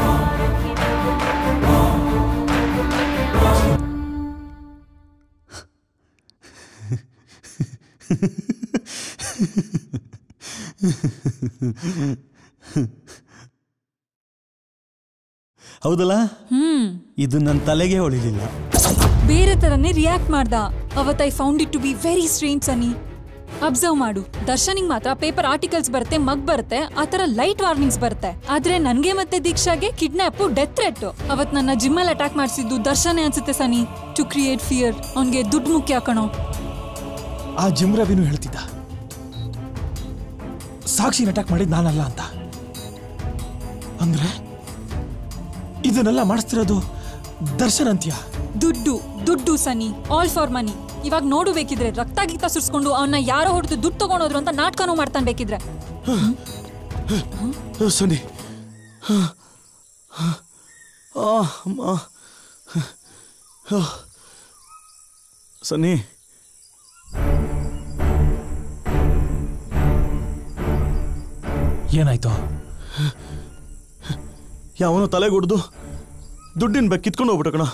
ಹೌದಲ್ಲ ಹ್ಮ್ ಇದು ನನ್ನ ತಲೆಗೆ ಹೊಳಿಲಿಲ್ಲ ಬೇರೆ ತರನೇ ರಿಯಾಕ್ಟ್ ಮಾಡ್ದ ಅವತ್ I found it to be very strange Sunny observe ಮಾಡು ದರ್ಶನಿಗೆ ಮಾತ್ರ ಪೇಪರ್ ಆರ್ಟಿಕಲ್ಸ್ ಬರುತ್ತೆ ಮಗ್ ಬರುತ್ತೆ ಆ ತರ ಲೈಟ್ ವಾರ್ನಿಂಗ್ಸ್ ಬರುತ್ತೆ ಆದ್ರೆ ನನ್ಗೆ ಮತ್ತೆ ದೀಕ್ಷಾಗೆ ಕಿಡ್ನಾಪ್ ಡೆತ್ ಥ್ರೆಟ್ ಅವತ್ ನನ್ನ ಜಿಮ್ಮಲ್ಲಿ ಅಟ್ಯಾಕ್ ಮಾಡಿಸಿದ್ದು ದರ್ಶನೇ ಅನ್ಸುತ್ತೆ ಸನಿ ಟು ಕ್ರಿಯೇಟ್ ಫಿಯರ್ ಅವನ್ಗೆ ದುಡ್ಡು ಮುಖ್ಯ ಕಣೋ ಆ ಜಿಮ್ ರವಿನೂ ಹೇಳ್ತಿದ್ದ ಸಾಕ್ಷಿನ ಅಟ್ಯಾಕ್ ಮಾಡಿದ್ ನಾನಲ್ಲ ಅಂತ ಅಂದ್ರೆ ಇದನ್ನೆಲ್ಲ ಮಾಡಿಸ್ತಿರೋದು ದರ್ಶನ್ ಅಂತೀಯ ದುಡ್ಡು ದುಡ್ಡು ಸನಿ ಆಲ್ ಫಾರ್ ಮನಿ ಇವಾಗ ನೋಡು ಬೇಕಿದ್ರೆ ರಕ್ತ ಗೀತ ಸುರ್ಸ್ಕೊಂಡು ಅವನ್ನ ಯಾರೋ ಹೊಡೆದು ದುಡ್ಡು ತಗೊಂಡೋದ್ರು ಅಂತ ನಾಟಕನೂ ಮಾಡ್ತಾನೆ ಬೇಕಿದ್ರೆ ಸನಿ ಅಮ್ಮ ಸನ್ನಿ ಏನಾಯ್ತು ಯಾವನೋ ತಲೆಗೆ ಹೊಡೆದು ದುಡ್ಡಿನ ಬಗ್ಗೆ ಕಿತ್ಕೊಂಡು ಹೋಗ್ಬಿಟ್ಟ ಕಣ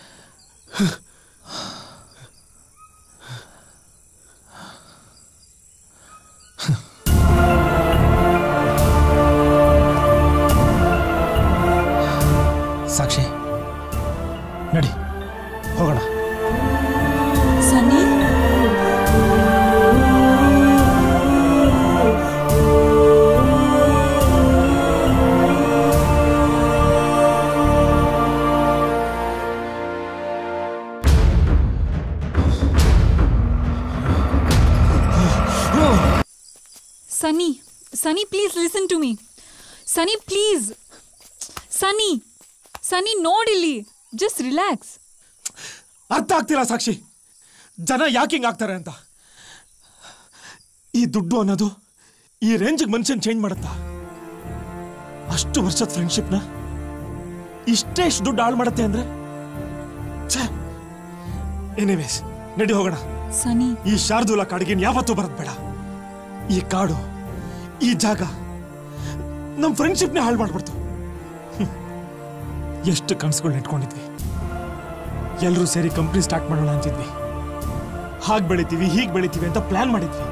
ಸಾಕ್ಷಿ ನಡಿ ಹೋಗೋಣ Sunny Sunny Sunny please listen to me Sunny please Sunny Sunny ನೋಡಿಲ್ಲಿ just relax ಅರ್ಥ ಆಗ್ತಿಲ್ಲ ಸಾಕ್ಷಿ ಜನ ಯಾಕೆ ಹಿಂಗ್ ಆಗ್ತಾರೆ ಅಂತ ಈ ದುಡ್ಡು ಅನ್ನೋದು ಈ ರೇಂಜ್ಗೆ ಮನುಷ್ಯನ್ ಚೇಂಜ್ ಮಾಡುತ್ತಾ ಅಷ್ಟು ವರ್ಷದ ಫ್ರೆಂಡ್ಶಿಪ್ನ ಇಷ್ಟೇ ಇಷ್ಟು ದುಡ್ಡು ಹಾಳು ಮಾಡುತ್ತೆ ಅಂದ್ರೆ ಎನಿವೇಸ್ ನಡಿ ಹೋಗೋಣ ಸನಿ ಈ ಶಾರ್ದೂಲ ಕಾಡಿಗೆ ಯಾವತ್ತೂ ಬರದ್ ಬೇಡ ಈ ಕಾಡು ಈ ಜಾಗ ನಮ್ ಫ್ರೆಂಡ್ಶಿಪ್ನೇ ಹಾಳು ಮಾಡ್ಬಿಡ್ತು ಹ್ಮ್. ಎಷ್ಟು ಕನಸುಗಳು ಇಟ್ಕೊಂಡಿದ್ವಿ ಎಲ್ಲರೂ ಸೇರಿ ಕಂಪ್ನಿ ಸ್ಟಾರ್ಟ್ ಮಾಡೋಣ ಅಂತಿದ್ವಿ ಹಾಗೆ ಬೆಳಿತೀವಿ ಹೀಗೆ ಬೆಳಿತೀವಿ ಅಂತ ಪ್ಲಾನ್ ಮಾಡಿದ್ವಿ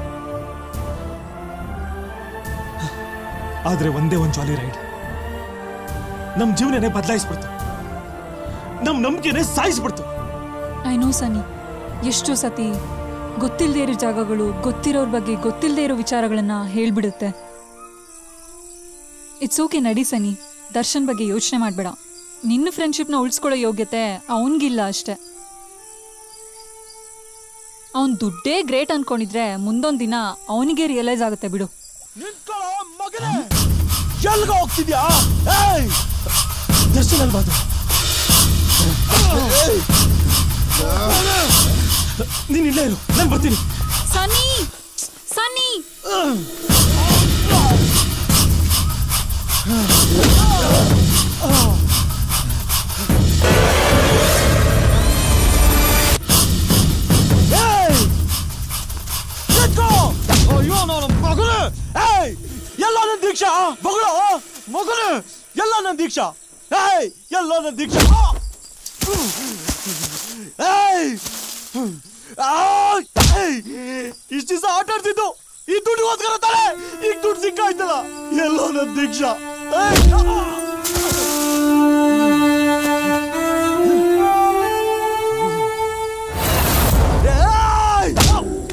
ಆದ್ರೆ ಒಂದೇ ಒಂದು ಜಾಲಿ ರೈಡ್ ನಮ್ ಜೀವನನೇ ಬದಲಾಯಿಸ್ಬಿಡ್ತು ನಮ್ ನಂಬಿಕೆನೆ ಸಾಯಿಸ್ಬಿಡ್ತು ಐ ನೋ ಸನಿ ಎಷ್ಟೋ ಸತಿ ಗೊತ್ತಿಲ್ಲದೆ ಇರೋ ಜಾಗಗಳು ಗೊತ್ತಿರೋರ್ ಬಗ್ಗೆ ಗೊತ್ತಿಲ್ಲದೆ ಇರೋ ವಿಚಾರಗಳನ್ನ ಹೇಳ್ಬಿಡುತ್ತೆ ಇಟ್ಸ್ ಓಕೆ ನಡಿ ಸನಿ ದರ್ಶನ್ ಬಗ್ಗೆ ಯೋಚನೆ ಮಾಡಬೇಡ ನಿನ್ನ ಫ್ರೆಂಡ್ಶಿಪ್ನ ಉಳಿಸ್ಕೊಳ್ಳೋ ಯೋಗ್ಯತೆ ಅವನಿಗಿಲ್ಲ ಅಷ್ಟೆ ಅವನ್ ದುಡ್ಡೇ ಗ್ರೇಟ್ ಅನ್ಕೊಂಡಿದ್ರೆ ಮುಂದೊಂದ್ ದಿನ ಅವನಿಗೆ ರಿಯಲೈಸ್ ಆಗುತ್ತೆ ಬಿಡು ಎಲ್ಗ ಹೋಗ್ತಿದ್ಯಾ ಏಯ್ ದರ್ಶನ್ ಅಲ್ವಾ ಅದು ನೀನ್ ಇಲ್ಲೇ ಇರು ನಾನು ಬರ್ತೀನಿ ಸನಿ ಸನಿ ಏಯ್ ಎತ್ಕೋ ಅಯ್ಯೋ ನಾನು ಮಗನೇ ಏಯ್ ಎಲ್ಲ ನನ್ನ ದೀಕ್ಷಾ ಮಗಳು ಮಗನೇ ಎಲ್ಲ ನನ್ನ ದೀಕ್ಷಾ ಏಯ್ ಎಲ್ಲ ನನ್ನ ದೀಕ್ಷಾ ಏಯ್ ಇಷ್ಟು ದಿವಸ ಆಟ ಆಡ್ತಿದ್ದು ಈ ದುಡ್ಡಿಗೋಸ್ಕರ ತಾನೆ ಈಗ ದುಡ್ಡು ಸಿಕ್ಕಾಯ್ತಲ್ಲ ಎಲ್ಲೋ ನನ್ನ ದೀಕ್ಷಾ ಏಯ್ ಏಯ್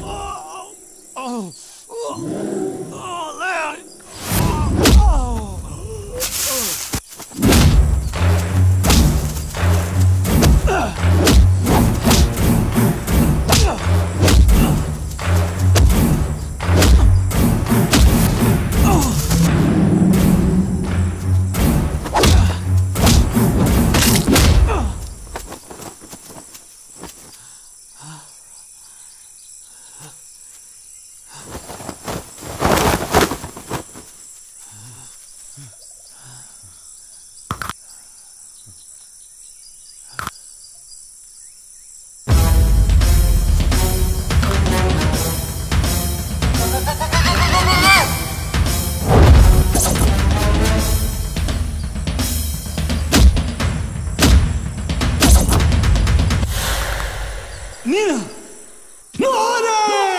ನೀನು ನಾನೇ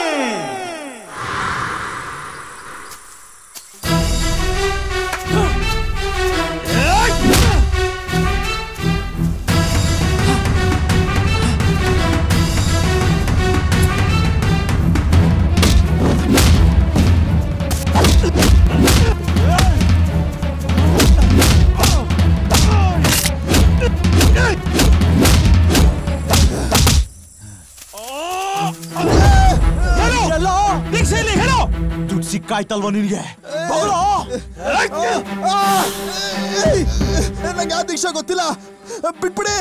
ಹೇಳು ದೀಕ್ಷೆಯಲ್ಲಿ ಹೇಳು ದುಡ್ಡು ಸಿಕ್ಕಾಯ್ತಲ್ವ ನಿನಗೆ ಮಗಳು ನಂಗೆ ಯಾವ ದೀಕ್ಷಾ ಗೊತ್ತಿಲ್ಲ ಬಿಟ್ಬಿಡಿ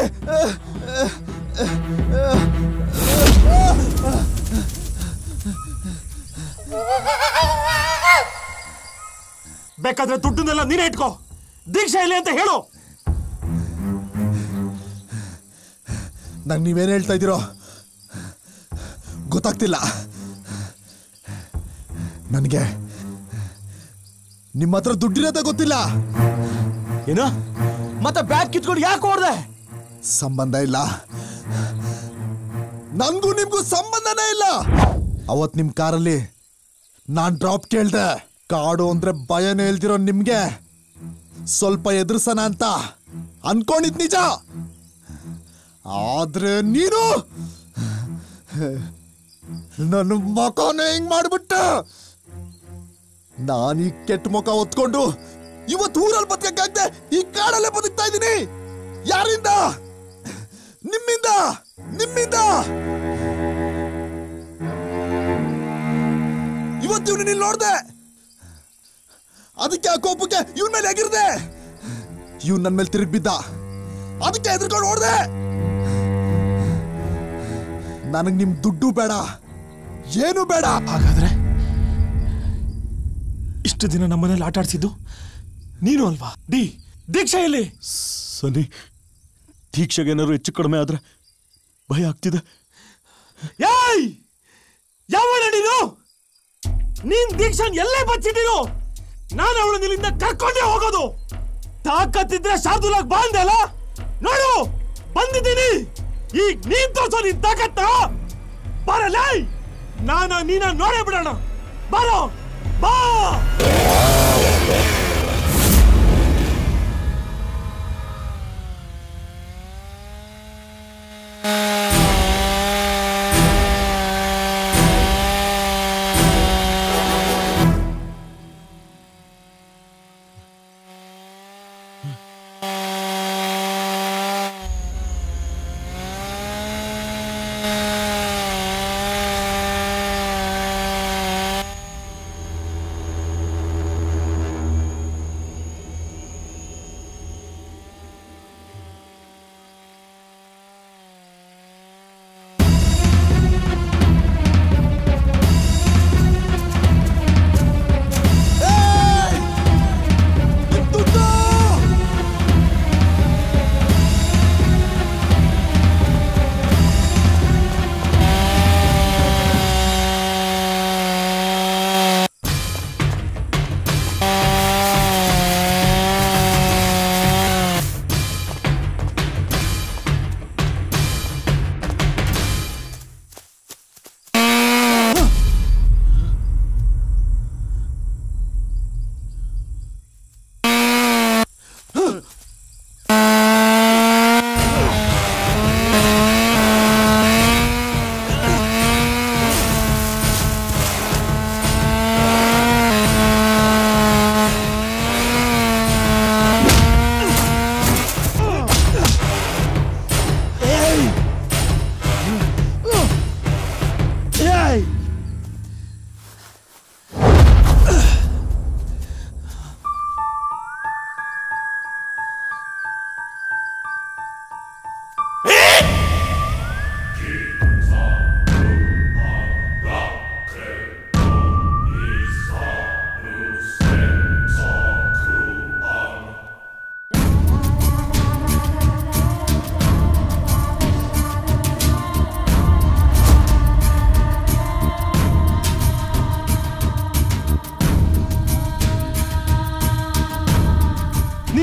ಬೇಕಾದ್ರೆ ದುಡ್ಡನ್ನೆಲ್ಲ ನೀನೇ ಇಟ್ಕೋ ದೀಕ್ಷೆ ಇಲ್ಲಿ ಅಂತ ಹೇಳು ನಂಗೆ ನೀವೇನು ಹೇಳ್ತಾ ಇದ್ದೀರೋ ಗೊತ್ತಾಗ್ತಿಲ್ಲ ನನಗೆ ನಿಮ್ಮ ಹತ್ರ ದುಡ್ಡಿರೋದೇ ಗೊತ್ತಿಲ್ಲ ಏನು ಮತ್ತೆ ಬ್ಯಾಗ್ ಕಿತ್ಕೊಂಡು ಯಾಕೆ ಹೊಡ್ದೆ ಸಂಬಂಧ ಇಲ್ಲ ನನ್ಗೂ ನಿಮ್ಗೂ ಸಂಬಂಧನೇ ಇಲ್ಲ ಅವತ್ ನಿಮ್ ಕಾರಲ್ಲಿ ನಾನ್ ಡ್ರಾಪ್ ಕೇಳ್ದೆ ಕಾಡು ಅಂದ್ರೆ ಭಯನೇ ಹೇಳ್ತಿರೋ ನಿಮ್ಗೆ ಸ್ವಲ್ಪ ಎದುರ್ಸನ ಅಂತ ಅನ್ಕೊಂಡಿದ್ ನಿಜ ಆದ್ರೆ ನೀನು ನನ್ನ ಮುಖನೇ ಹಿಂಗ್ ಮಾಡ್ಬಿಟ್ಟ ನಾನು ಈ ಕೆಟ್ಟ ಮುಖ ಹೊತ್ಕೊಂಡು ಇವತ್ತು ಊರಲ್ಲಿ ಬದುಕಕ್ಕಾಗ್ದೆ ಈ ಕಾಡಲ್ಲೇ ಬದುಕ್ತಾ ಇದ್ದೀನಿ ಯಾರಿಂದ ನಿಮ್ಮಿಂದ ನಿಮ್ಮಿಂದ ಇವತ್ತು ಇವ್ನು ನೀನ್ ನೋಡ್ದೆ ಅದಕ್ಕೆ ಆ ಕೋಪಕ್ಕೆ ಇವನ್ ಮೇಲೆ ಎಗಿರ್ದೆ ಇವ್ನ್ ನನ್ ಮೇಲೆ ತಿರುಗಿ ಬಿದ್ದ ಅದಕ್ಕೆ ಎದ್ರುಕೊಂಡು ಓಡ್ದೆ ನನಗ್ ನಿಮ್ ದುಡ್ಡು ಬೇಡ ಏನು ಬೇಡ ಹಾಗಾದ್ರೆ ಇಷ್ಟು ದಿನ ನಮ್ಮನೇಲಿ ಆಟ ಆಡ್ಸಿದ್ದು ನೀನು ಅಲ್ವಾ ಡಿ ದೀಕ್ಷಾ ಎಲ್ಲಿ ಸನಿ ದೀಕ್ಷೆಗೆ ಏನಾದ್ರು ಹೆಚ್ಚು ಕಡಿಮೆ ಆದ್ರೆ ಭಯ ಆಗ್ತಿದೆ ಏಯ್ ಯಾವಳ ನೀನು ನೀನ್ ದೀಕ್ಷಾನ್ ಎಲ್ಲೇ ಬಚ್ಚಿದ್ದೀನು ನಾನು ಅವಳು ನಿಲ್ಲಿಂದ ಕರ್ಕೊಂಡೇ ಹೋಗೋದು ತಾಕತ್ತಿದ್ರೆ ಶಾರ್ದುಲಾಗ್ ಬಾಂದೆ ಅಲ್ಲ ನೋಡು ಬಂದಿದ್ದೀನಿ ಈಗ ನೀನ್ ತೋರ್ಸೋ ನಿನ್ ತಾಕತ್ತ ಬರಲ್ಲ ನಾನ ನೀನ ನೋಡೇ ಬಿಡೋಣ ಬಾರೋ ಬಾ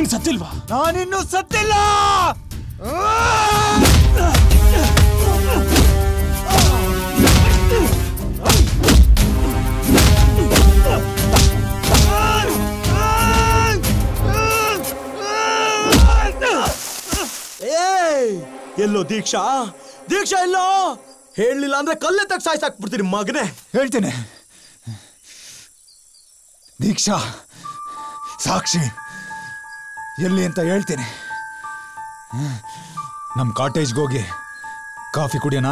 ನೀನ್ ಸತ್ತಿಲ್ವಾ ನಾನಿನ್ನೂ ಸತ್ತಿಲ್ಲ ಏಯ್ ಎಲ್ಲೋ ದೀಕ್ಷಾ ದೀಕ್ಷಾ ಎಲ್ಲೋ ಹೇಳಲಿಲ್ಲ ಅಂದ್ರೆ ಕಲ್ಲೆ ತಗ ಸಾಯ್ಸಾಕ್ಬಿಡ್ತೀನಿ ಮಗನೇ ಹೇಳ್ತೇನೆ ದೀಕ್ಷಾ ಸಾಕ್ಷಿ ಎಲ್ಲಿ ಅಂತ ಹೇಳ್ತೇನೆ ನಮ್ಮ ಕಾಟೇಜ್ಗೆ ಹೋಗಿ ಕಾಫಿ ಕುಡಿಯೋಣ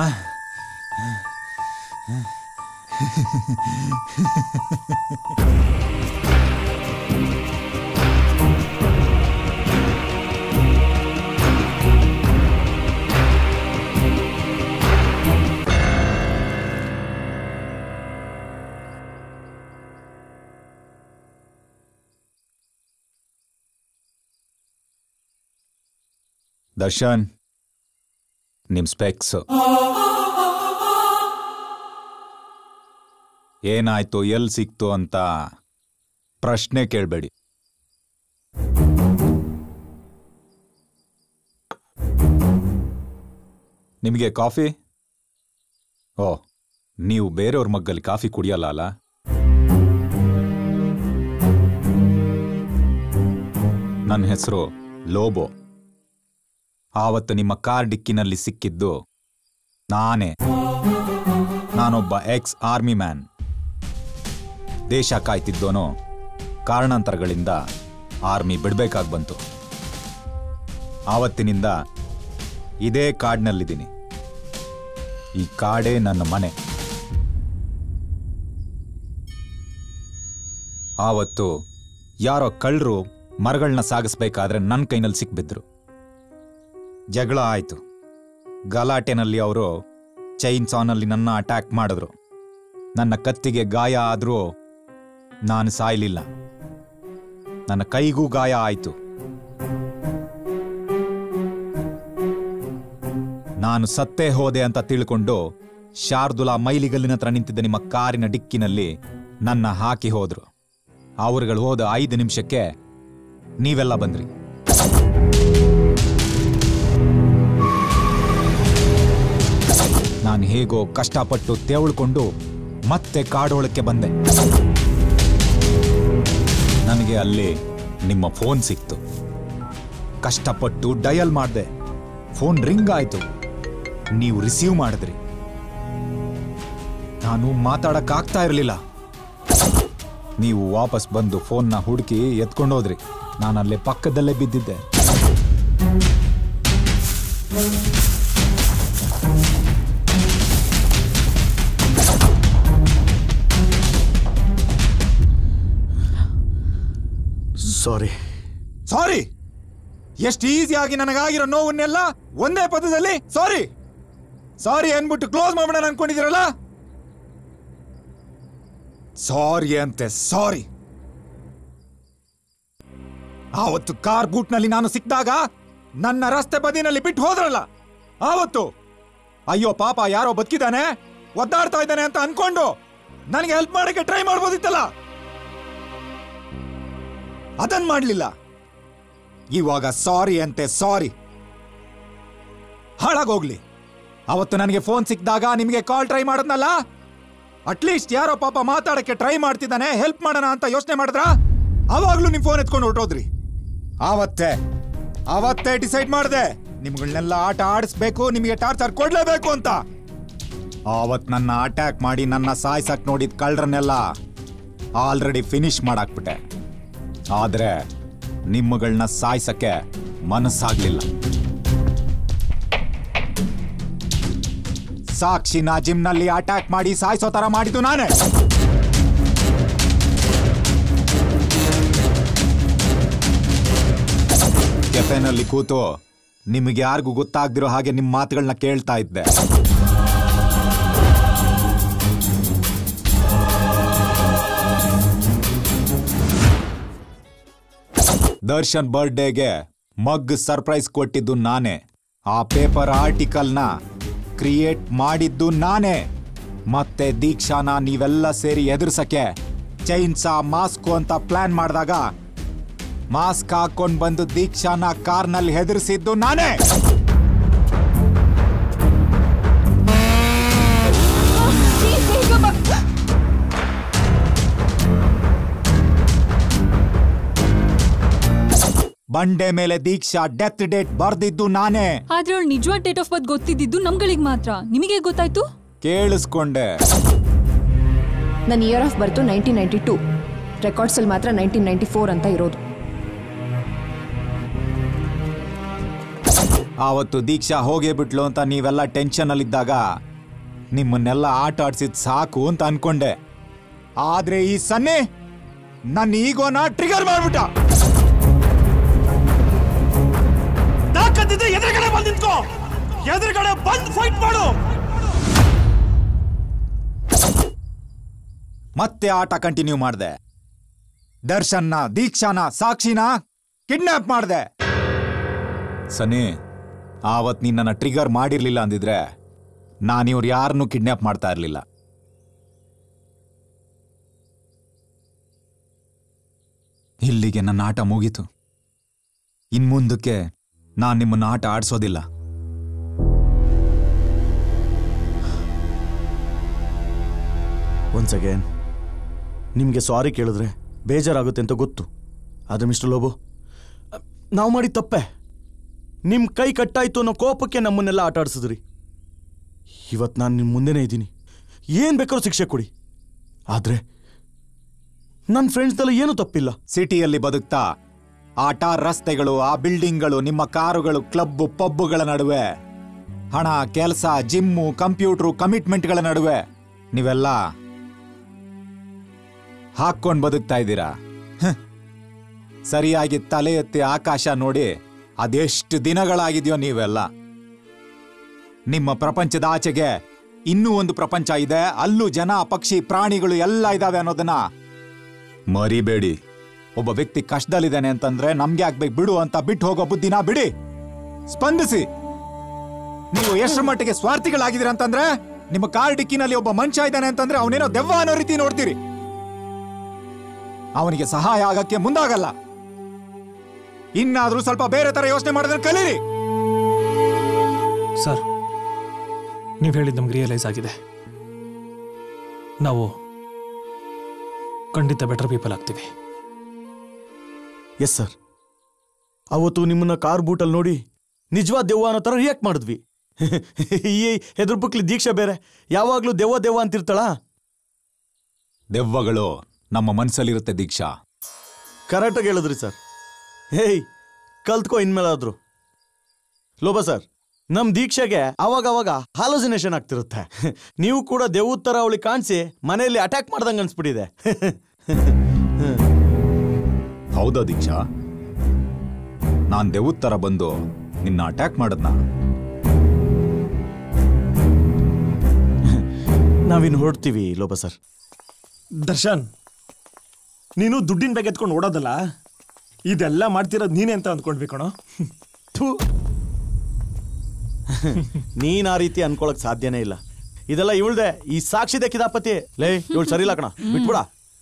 ದರ್ಶನ್ ನಿಮ್ ಸ್ಪೆಕ್ಸ್ ಏನಾಯ್ತು ಎಲ್ಲಿ ಸಿಕ್ತು ಅಂತ ಪ್ರಶ್ನೆ ಕೇಳಬೇಡಿ ನಿಮಗೆ ಕಾಫಿ ಓ ನೀವು ಬೇರೆಯವ್ರ ಮಗ್ಗಲ್ಲಿ ಕಾಫಿ ಕುಡಿಯಲ್ಲ ಅಲ್ಲ ನನ್ನ ಹೆಸರು ಲೋಬೋ ಆವತ್ತು ನಿಮ್ಮ ಕಾರ್ ಡಿಕ್ಕಿನಲ್ಲಿ ಸಿಕ್ಕಿದ್ದು ನಾನೇ ನಾನೊಬ್ಬ ಎಕ್ಸ್ ಆರ್ಮಿ ಮ್ಯಾನ್ ದೇಶ ಕಾಯ್ತಿದ್ದೋನು ಕಾರಣಾಂತರಗಳಿಂದ ಆರ್ಮಿ ಬಿಡ್ಬೇಕಾಗಿ ಬಂತು ಆವತ್ತಿನಿಂದ ಇದೇ ಕಾಡ್ನಲ್ಲಿದ್ದೀನಿ ಈ ಕಾಡೇ ನನ್ನ ಮನೆ ಆವತ್ತು ಯಾರೋ ಕಳ್ಳರು ಮರಗಳನ್ನ ಸಾಗಿಸ್ಬೇಕಾದ್ರೆ ನನ್ನ ಕೈನಲ್ಲಿ ಸಿಕ್ಬಿದ್ರು ಜಗಳ ಆಯಿತು ಗಲಾಟೆನಲ್ಲಿ ಅವರು ಚೈನ್ ಸಾನಲ್ಲಿ ನನ್ನ ಅಟ್ಯಾಕ್ ಮಾಡಿದ್ರು ನನ್ನ ಕತ್ತಿಗೆ ಗಾಯ ಆದರೂ ನಾನು ಸಾಯಲಿಲ್ಲ ನನ್ನ ಕೈಗೂ ಗಾಯ ಆಯಿತು ನಾನು ಸತ್ತೇ ಹೋದೆ ಅಂತ ತಿಳ್ಕೊಂಡು ಶಾರ್ದುಲಾ ಮೈಲಿಗಲ್ಲಿನ ಹತ್ರ ನಿಂತಿದ್ದ ನಿಮ್ಮ ಕಾರಿನ ಡಿಕ್ಕಿನಲ್ಲಿ ನನ್ನ ಹಾಕಿ ಹೋದ್ರು ಅವರುಗಳು ಹೋದ ಐದು ನಿಮಿಷಕ್ಕೆ ನೀವೆಲ್ಲ ಬಂದ್ರಿ ನಾನು ಹೇಗೋ ಕಷ್ಟಪಟ್ಟು ತೆವಳ್ಕೊಂಡು ಮತ್ತೆ ಕಾಡೋಳಕ್ಕೆ ಬಂದೆ ನನಗೆ ಅಲ್ಲಿ ನಿಮ್ಮ ಫೋನ್ ಸಿಕ್ತು ಕಷ್ಟಪಟ್ಟು ಡಯಲ್ ಮಾಡಿದೆ ಫೋನ್ ರಿಂಗ್ ಆಯ್ತು ನೀವು ರಿಸೀವ್ ಮಾಡಿದ್ರಿ ನಾನು ಮಾತಾಡಕ್ಕಾಗ್ತಾ ಇರಲಿಲ್ಲ ನೀವು ವಾಪಸ್ ಬಂದು ಫೋನ್ನ ಹುಡುಕಿ ಎತ್ಕೊಂಡೋದ್ರಿ ನಾನು ಅಲ್ಲೇ ಪಕ್ಕದಲ್ಲೇ ಬಿದ್ದಿದ್ದೆ ಸಾರಿ ಸಾರಿ ಎಷ್ಟು ಈಸಿಯಾಗಿ ನನಗಾಗಿರೋ ನೋವನ್ನೆಲ್ಲ ಒಂದೇ ಪದದಲ್ಲಿ ಸಾರಿ ಸಾರಿ ಅನ್ಬಿಟ್ಟು ಕ್ಲೋಸ್ ಮಾಡ್ಬಿಡೋಣ ಅನ್ಕೊಂಡಿದ್ದೀರಲ್ಲ ಸಾರಿ ಅಂತೆ ಸಾರಿ ಆವತ್ತು ಕಾರ್ ಬೂಟ್ನಲ್ಲಿ ನಾನು ಸಿಕ್ಕಿದಾಗ ನನ್ನ ರಸ್ತೆ ಬದಿನಲ್ಲಿ ಬಿಟ್ಟು ಹೋದ್ರಲ್ಲ ಆವತ್ತು ಅಯ್ಯೋ ಪಾಪ ಯಾರೋ ಬದುಕಿದ್ದಾನೆ ಒದ್ದಾಡ್ತಾ ಇದ್ದಾನೆ ಅಂತ ಅನ್ಕೊಂಡು ನನಗೆ ಹೆಲ್ಪ್ ಮಾಡಕ್ಕೆ ಟ್ರೈ ಮಾಡ್ಬೋದಿತ್ತಲ್ಲ ಅದನ್ ಮಾಡ್ಲಿಲ್ಲ ಇವಾಗ ಸಾರಿ ಅಂತೆ ಸಾರಿ ಹಾಳಾಗೋಗ್ಲಿ ಅವತ್ತು ನನಗೆ ಫೋನ್ ಸಿಕ್ಕಿದಾಗ ನಿಮಗೆ ಕಾಲ್ ಟ್ರೈ ಮಾಡಿದ್ನಲ್ಲ ಅಟ್ಲೀಸ್ಟ್ ಯಾರೋ ಪಾಪ ಮಾತಾಡಕ್ಕೆ ಟ್ರೈ ಮಾಡ್ತಿದ್ದಾನೆ ಹೆಲ್ಪ್ ಮಾಡೋಣ ಅಂತ ಯೋಚನೆ ಮಾಡಿದ್ರ ಅವಾಗ್ಲೂ ನಿಮ್ ಫೋನ್ ಎತ್ಕೊಂಡು ಹೊರಟೋದ್ರಿ ಆವತ್ತೇ ಅವತ್ತೇ ಡಿಸೈಡ್ ಮಾಡಿದೆ ನಿಮ್ಗಳನ್ನೆಲ್ಲ ಆಟ ಆಡಿಸ್ಬೇಕು ನಿಮಗೆ ಟಾರ್ಚರ್ ಕೊಡ್ಲೇಬೇಕು ಅಂತ ಆವತ್ ನನ್ನ ಅಟ್ಯಾಕ್ ಮಾಡಿ ನನ್ನ ಸಾಯ್ಸಕ್ ನೋಡಿದ ಕಳ್ಳರನ್ನೆಲ್ಲ ಆಲ್ರೆಡಿ ಫಿನಿಶ್ ಮಾಡಾಕ್ಬಿಟ್ಟೆ ಆದ್ರೆ ನಿಮ್ಮಗಳನ್ನ ಸಾಯ್ಸಕ್ಕೆ ಮನಸ್ಸಾಗ್ಲಿಲ್ಲ ಸಾಕ್ಷಿನ ಜಿಮ್ನಲ್ಲಿ ಅಟ್ಯಾಕ್ ಮಾಡಿ ಸಾಯಿಸೋ ತರ ಮಾಡಿದ್ದು ನಾನೇ ಕೆಫೆನಲ್ಲಿ ಕೂತು ನಿಮಗೆ ಯಾರಿಗೂ ಗೊತ್ತಾಗ್ದಿರೋ ಹಾಗೆ ನಿಮ್ಮ ಮಾತುಗಳನ್ನ ಕೇಳ್ತಾ ಇದ್ದೆ ದರ್ಶನ್ ಬರ್ಡೇಗೆ ಮಗ್ ಸರ್ಪ್ರೈಸ್ ಕೊಟ್ಟಿದ್ದು ನಾನೇ ಆ ಪೇಪರ್ ಆರ್ಟಿಕಲ್ನ ಕ್ರಿಯೇಟ್ ಮಾಡಿದ್ದು ನಾನೇ ಮತ್ತೆ ದೀಕ್ಷಾನ ನೀವೆಲ್ಲ ಸೇರಿ ಎದುರ್ಸಕ್ಕೆ ಚೈನ್ಸಾ ಮಾಸ್ಕು ಅಂತ ಪ್ಲಾನ್ ಮಾಡಿದಾಗ ಮಾಸ್ಕ್ ಹಾಕೊಂಡ್ ಬಂದು ದೀಕ್ಷಾನ ಕಾರ್ನಲ್ಲಿ ಹೆದರಿಸಿದ್ದು ನಾನೇ ಬಂಡೆ ಮೇಲೆ ದೀಕ್ಷಾ ಡೆತ್ ಡೇಟ್ ಬರ್ದಿದ್ದು ನಾನೇ ಆದ್ರೆ ಅವಳು ನಿಜವಾದ ಡೇಟ್ ಆಫ್ ಬರ್ತ್ ಗೊತ್ತಿದ್ದಿದ್ದು ನಮ್ಗಳಿಗೆ ಮಾತ್ರ ನಿಮಗೆ ಗೊತ್ತಾಯ್ತು ಕೇಳಿಸ್ಕೊಂಡೆ ನನ್ನ year of birth nineteen ninety two ರೆಕಾರ್ಡ್ಸಲ್ಲಿ ಮಾತ್ರ ನೈನ್ಟೀನ್ ನೈಂಟಿ ಫೋರ್ ಅಂತ ಇರೋದು ಆವತ್ತು ದೀಕ್ಷಾ ಹೋಗೇ ಬಿಟ್ಲು ಅಂತ ನೀವೆಲ್ಲ ಟೆನ್ಷನ್ ಅಲ್ಲಿದ್ದಾಗ ನಿಮ್ಮನ್ನೆಲ್ಲ ಆಟ ಆಡ್ಸಿದ್ ಸಾಕು ಅಂತ ಅನ್ಕೊಂಡೆ ಆದ್ರೆ ಈ ಸನ್ನೆ ನನ್ನ ಈಗೋನ ಟ್ರಿಗರ್ ಮಾಡ್ಬಿಟ್ಟ ತಾಕತ್ತಿದ್ರೆ ಎದುರುಗಡೆ ಬಂದು ನಿಂತ್ಕೋ ಎದುರುಗಡೆ ಬಂದು ಫೈಟ್ ಮಾಡು ಮತ್ತೆ ಆಟ ಕಂಟಿನ್ಯೂ ಮಾಡಿದೆ ದರ್ಶನ್ನ ದೀಕ್ಷಾನ ಸಾಕ್ಷಿನ ಕಿಡ್ನಾಪ್ ಮಾಡಿದೆ ಸನಿ ಆವತ್ ನಿನ್ನನ್ನ ಟ್ರಿಗರ್ ಮಾಡಿರ್ಲಿಲ್ಲ ಅಂದಿದ್ರೆ ನಾನು ಇವ್ರು ಯಾರನ್ನೂ ಕಿಡ್ನಾಪ್ ಮಾಡ್ತಾ ಇರ್ಲಿಲ್ಲ ಇಲ್ಲಿಗೆ ನನ್ನ ಆಟ ಮುಗೀತು ಇನ್ಮುಂದಕ್ಕೆ ನಾನು ನಿಮ್ಮನ್ನ ಆಟ ಆಡ್ಸೋದಿಲ್ಲ ಒನ್ಸ್ ಅಗೇನ್ ನಿಮಗೆ ಸಾರಿ ಕೇಳಿದ್ರೆ ಬೇಜಾರಾಗುತ್ತೆ ಅಂತ ಗೊತ್ತು ಆದರೆ ಮಿಸ್ಟರ್ ಲೋಬೋ ನಾವು ಮಾಡಿ ತಪ್ಪೆ ನಿಮ್ಮ ಕೈ ಕಟ್ಟಾಯ್ತು ಅನ್ನೋ ಕೋಪಕ್ಕೆ ನಮ್ಮನ್ನೆಲ್ಲ ಆಟ ಆಡ್ಸಿದ್ರಿ ಇವತ್ತು ನಾನು ನಿಮ್ಮ ಮುಂದೆನೇ ಇದ್ದೀನಿ ಏನು ಬೇಕಾದ್ರೂ ಶಿಕ್ಷೆ ಕೊಡಿ ಆದರೆ ನನ್ನ ಫ್ರೆಂಡ್ಸ್ದೆಲ್ಲ ಏನೂ ತಪ್ಪಿಲ್ಲ ಸಿಟಿಯಲ್ಲಿ ಬದುಕ್ತಾ ಆಟ ರಸ್ತೆಗಳು ಆ ಬಿಲ್ಡಿಂಗ್ಗಳು ನಿಮ್ಮ ಕಾರುಗಳು ಕ್ಲಬ್ ಪಬ್ಬುಗಳ ನಡುವೆ ಹಣ ಕೆಲಸ ಜಿಮ್ಮು ಕಂಪ್ಯೂಟ್ರು ಕಮಿಟ್ಮೆಂಟ್ಗಳ ನಡುವೆ ನೀವೆಲ್ಲ ಹಾಕ್ಕೊಂಡು ಬದುಕ್ತಾ ಇದ್ದೀರಾ ಹ್. ಸರಿಯಾಗಿ ತಲೆ ಎತ್ತಿ ಆಕಾಶ ನೋಡಿ ಅದೆಷ್ಟು ದಿನಗಳಾಗಿದೆಯೋ ನೀವೆಲ್ಲ ನಿಮ್ಮ ಪ್ರಪಂಚದ ಆಚೆಗೆ ಇನ್ನೂ ಒಂದು ಪ್ರಪಂಚ ಇದೆ ಅಲ್ಲೂ ಜನ ಪಕ್ಷಿ ಪ್ರಾಣಿಗಳು ಎಲ್ಲ ಇದಾವೆ ಅನ್ನೋದನ್ನ ಮರಿಬೇಡಿ ಒಬ್ಬ ವ್ಯಕ್ತಿ ಕಷ್ಟದಲ್ಲಿದ್ದಾನೆ ಅಂತಂದ್ರೆ ನಮ್ಗೆ ಆಗ್ಬೇಕು ಬಿಡು ಅಂತ ಬಿಟ್ಟು ಹೋಗೋ ಬುದ್ಧಿನ ಬಿಡಿ ಸ್ಪಂದಿಸಿ ನೀವು ಎಷ್ಟರ ಮಟ್ಟಿಗೆ ಸ್ವಾರ್ಥಿಗಳಾಗಿದ್ದೀರ ಅಂತಂದ್ರೆ ನಿಮ್ಮ ಕಾರ್ ಡಿಕ್ಕಿನಲ್ಲಿ ಒಬ್ಬ ಮನುಷ್ಯ ಇದ್ದಾನೆ ಅಂತಂದ್ರೆ ಅವನೇನೋ ದೆವ್ವ ಅನ್ನೋ ರೀತಿ ನೋಡ್ತೀರಿ ಅವನಿಗೆ ಸಹಾಯ ಆಗಕ್ಕೆ ಮುಂದಾಗಲ್ಲ ಇನ್ನಾದ್ರೂ ಸ್ವಲ್ಪ ಬೇರೆ ತರ ಯೋಚನೆ ಮಾಡೋದನ್ನ ಕಲೀರಿ ಸರ್ ನೀವು ಹೇಳಿದ್ದು ನಮ್ಗೆ ರಿಯಲೈಸ್ ಆಗಿದೆ ನಾವು ಖಂಡಿತ ಬೆಟರ್ ಪೀಪಲ್ ಆಗ್ತೀವಿ ಎಸ್ ಸರ್ ಅವತ್ತು ನಿಮ್ಮನ್ನ ಕಾರ್ ಬೂಟಲ್ಲಿ ನೋಡಿ ನಿಜವಾದ ದೆವ್ವ ಅನ್ನೋ ಥರ ರಿಯಾಕ್ಟ್ ಮಾಡಿದ್ವಿ ಈ ಹೆದ್ರ ಬುಕ್ಲಿ ದೀಕ್ಷೆ ಬೇರೆ ಯಾವಾಗಲೂ ದೆವ್ವ ದೆವ್ವ ಅಂತಿರ್ತಾಳ ದೆವ್ವಗಳು ನಮ್ಮ ಮನಸ್ಸಲ್ಲಿರುತ್ತೆ ದೀಕ್ಷಾ ಕರೆಕ್ಟಾಗಿ ಹೇಳಿದ್ರಿ ಸರ್ ಹೇಯ್ ಕಲ್ತ್ಕೋ ಇನ್ಮೇಲಾದ್ರು ಲೋಬ ಸರ್ ನಮ್ ದೀಕ್ಷೆಗೆ ಅವಾಗ ಅವಾಗ ಹಾಲೋಸಿನೇಷನ್ ಆಗ್ತಿರುತ್ತೆ ನೀವು ಕೂಡ ದೆವ್ವದ ಥರ ಅವಳಿಗೆ ಕಾಣಿಸಿ ಮನೆಯಲ್ಲಿ ಅಟ್ಯಾಕ್ ಮಾಡ್ದಂಗೆ ಅನ್ಸ್ಬಿಟ್ಟಿದೆ ಹೌದಾ ದೀಕ್ಷಾ ನಾನ್ ದೆವ್ವದ ತರ ಬಂದು ನಿನ್ನ ಅಟ್ಯಾಕ್ ಮಾಡದ್ನ ನಾವಿನ್ನು ಹೊರಡ್ತೀವಿ ಲೋಬ ಸರ್ ದರ್ಶನ್ ನೀನು ದುಡ್ಡಿನ ಬಗ್ಗೆ ಎತ್ಕೊಂಡು ಓಡೋದಲ್ಲ ಇದೆಲ್ಲ ಮಾಡ್ತಿರೋದು ನೀನೇ ಅಂತ ಅಂದ್ಕೊಂಡ್ವಿ ಕಣೋ ಥೂ ನೀನ್ ಆ ರೀತಿ ಅನ್ಕೊಳಕ್ ಸಾಧ್ಯನೇ ಇಲ್ಲ ಇದೆಲ್ಲ ಇವಳ್ದೆ ಈ ಸಾಕ್ಷಿ ಕಿದಾಪತಿ ಲೇ ಇವಳು ಸರಿ ಇಲ್ಲ ಕಣ ಬಿಟ್ಬಿಡ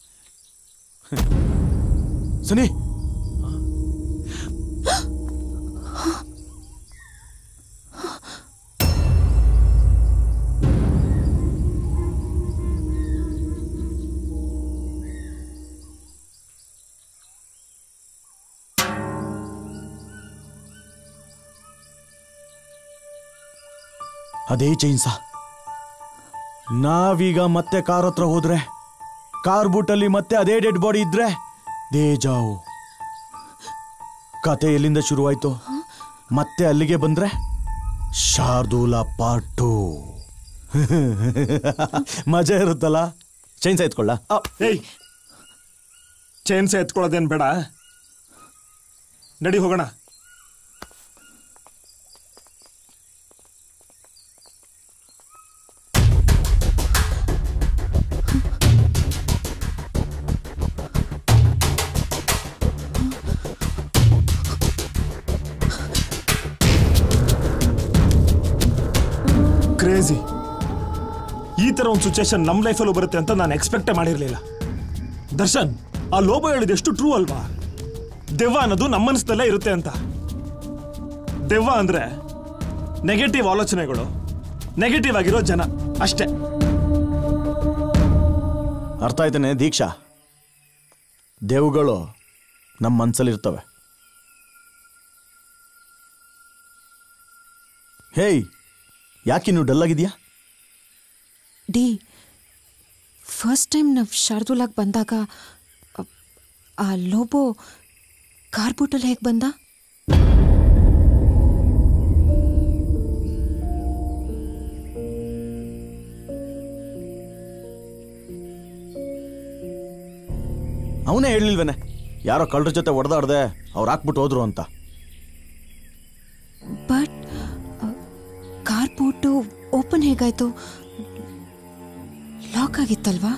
ಸನಿ ಅದೇ ಚೈನ್ಸ ನಾವೀಗ ಮತ್ತೆ ಕಾರ್ ಹತ್ರ ಹೋದ್ರೆ ಕಾರ್ ಬೂಟಲ್ಲಿ ಮತ್ತೆ ಅದೇ ಡೆಡ್ ಬಾಡಿ ಇದ್ರೆ ದೇ ಜಾವು ಕತೆ ಎಲ್ಲಿಂದ ಶುರುವಾಯ್ತು ಮತ್ತೆ ಅಲ್ಲಿಗೆ ಬಂದ್ರೆ ಶಾರ್ದೂಲ ಪಾರ್ಟ್ ಟೂ ಮಜಾ ಇರುತ್ತಲ್ಲ ಚೈನ್ಸ ಎತ್ಕೊಳ್ಳ ಏಯ್ ಚೈನ್ಸ ಎತ್ಕೊಳ್ಳೋದೇನು ಬೇಡ ನಡಿ ಹೋಗೋಣ ಕ್ರೇಜಿ ಈ ಥರ ಒಂದು ಸಿಚುವೇಶನ್ ನಮ್ಮ ಲೈಫಲ್ಲೂ ಬರುತ್ತೆ ಅಂತ ನಾನು ಎಕ್ಸ್ಪೆಕ್ಟೇ ಮಾಡಿರಲಿಲ್ಲ ದರ್ಶನ್ ಆ ಲೋಬ ಹೇಳಿದ ಎಷ್ಟು ಟ್ರೂ ಅಲ್ವಾ ದೆವ್ವ ಅನ್ನೋದು ನಮ್ಮ ಮನಸ್ಸಲ್ಲೇ ಇರುತ್ತೆ ಅಂತ ದೆವ್ವ ಅಂದ್ರೆ ನೆಗೆಟಿವ್ ಆಲೋಚನೆಗಳು ನೆಗೆಟಿವ್ ಆಗಿರೋ ಜನ ಅಷ್ಟೇ ಅರ್ಥ ಆಯ್ತಾನೆ ದೀಕ್ಷಾ ದೇವುಗಳು ನಮ್ಮ ಮನಸ್ಸಲ್ಲಿರ್ತವೆ ಹೇಯ್ ಯಾಕಿನ್ನು ಡಲ್ ಆಗಿದೆಯಾ ಡಿ ಫಸ್ಟ್ ಟೈಮ್ ನಾವು ಶಾರ್ದುಲಾಗ್ ಬಂದಾಗ ಅ- ಆ ಲೋಬೋ ಕಾರ್ ಬೂಟಲ್ಲಿ ಹೇಗೆ ಬಂದ ಅವನೇ ಹೇಳಿಲ್ವೇನೆ ಯಾರೋ ಕಳ್ಳರ ಜೊತೆ ಹೊಡೆದಾಡ್ದೆ ಅವ್ರು ಹಾಕ್ಬಿಟ್ಟು ಹೋದ್ರು ಅಂತ ಬಟ್ ಕಾರ್ ಬೂಟು ಓಪನ್ ಹೇಗಾಯ್ತು ಲಾಕ್ ಆಗಿತ್ತಲ್ವಾ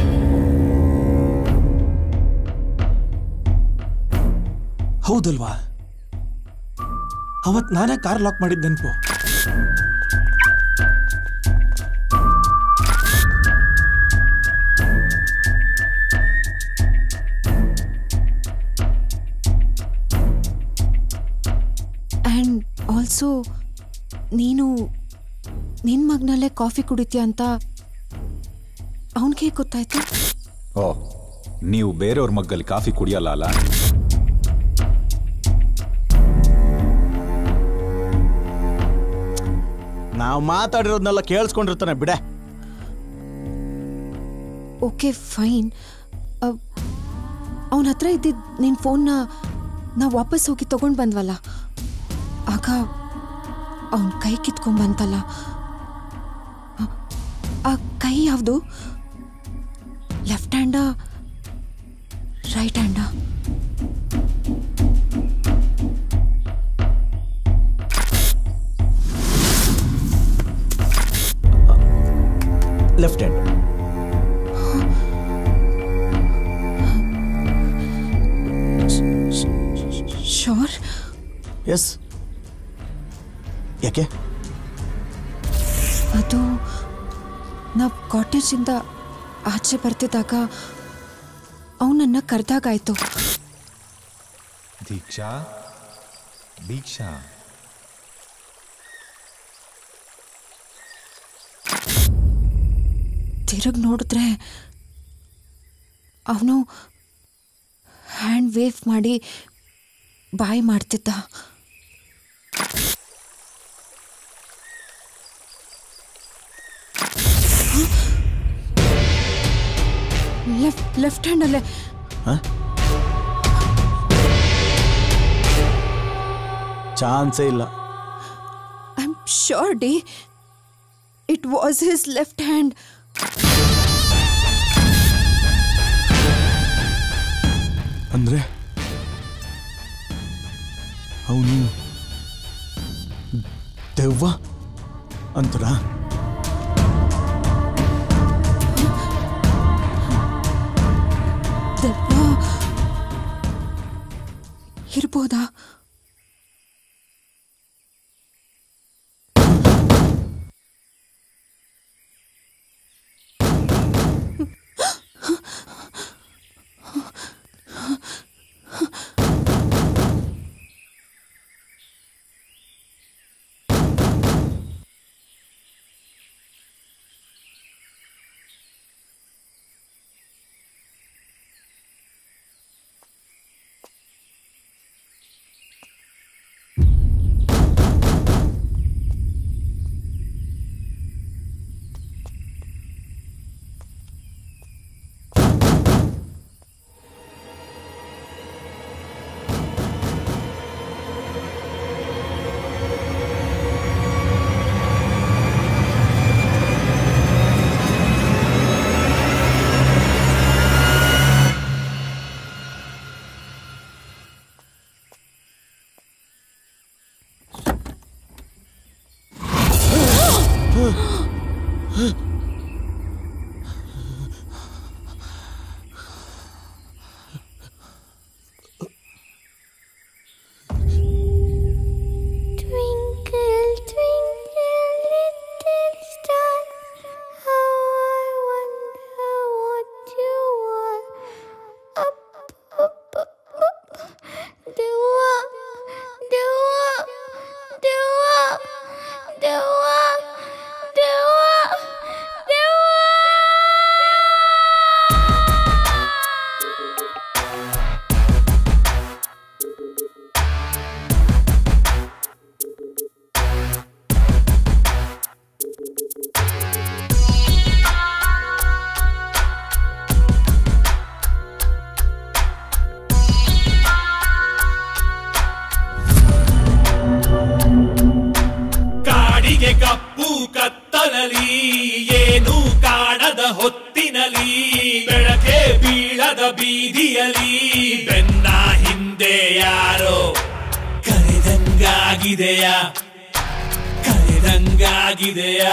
ಹೌದಲ್ವಾ ಅವತ್ ನಾನೇ ಕಾರ್ ಲಾಕ್ ಮಾಡಿದ್ ನೆನಪು ಆ್ಯಂಡ್ ಆಲ್ಸೋ ನೀನು ನಿನ್ನ ಮಗನಲ್ಲೇ ಕಾಫಿ ಕುಡಿತೀಯ ಅಂತ ಅವನಿಗೆ ಗೊತ್ತಾಯ್ತು ಓ ನೀವು ಬೇರೆಯವ್ರ ಮಗ್ಗಲ್ಲಿ ಕಾಫಿ ಕುಡಿಯಲ್ಲ ಅಲ್ಲ ನಾವು ಮಾತಾಡಿರೋದ್ನೆಲ್ಲ ಕೇಳಿಸ್ಕೊಂಡಿರ್ತಾನೆ ಬಿಡೆ ಓಕೆ ಫೈನ್ ಅವನ ಹತ್ರ ಇದ್ದಿದ್ದು ನಿನ್ನ ಫೋನ್ನ ನಾವು ವಾಪಸ್ ಹೋಗಿ ತಗೊಂಡು ಬಂದ್ವಲ್ಲ ಆಗ ಅವನ ಕೈ ಕಿತ್ಕೊಂಡ್ಬಂತಲ್ಲ ಆ- ಆ ಕೈ ಯಾವುದು ಲೆಫ್ಟ್ ಹ್ಯಾಂಡಾ ರೈಟ್ ಹ್ಯಾಂಡಾ ಲೆಫ್ಟ್ ಹ್ಯಾಂಡ್ ಶೋರ್ ಎಸ್ ಯಾಕೆ ಅದು ನಾವು ಕಾಟೇಜಿಂದ ಆಚೆ ಬರ್ತಿದ್ದಾಗ ಅವನನ್ನ ಕರೆದಾಗಾಯ್ತು ದೀಕ್ಷಾ ದೀಕ್ಷಾ ತಿರುಗಿ ನೋಡಿದ್ರೆ ಅವನು ಹ್ಯಾಂಡ್ ವೇವ್ ಮಾಡಿ ಬಾಯ್ ಮಾಡ್ತಿದ್ದ ಲೆಫ್ಟ್ ಲೆಫ್ಟ್ ಹ್ಯಾಂಡಲ್ಲೇ ಚಾನ್ಸೇ ಇಲ್ಲ ಐ ಆಮ್ ಶೋರ್ ಡಿ it was his left hand ಅಂದ್ರೆ ಅವನು ದೆವ್ವ ಅಂತರ ದೆವ್ವ ಇರ್ಬೋದಾ ಬೀಳದ ಬೀದಿಯಲಿ ಬೆನ್ನ ಹಿಂದೆ ಯಾರೋ ಕರೆದಂಗಾಗಿದೆಯಾ ಕರೆದಂಗಾಗಿದೆಯಾ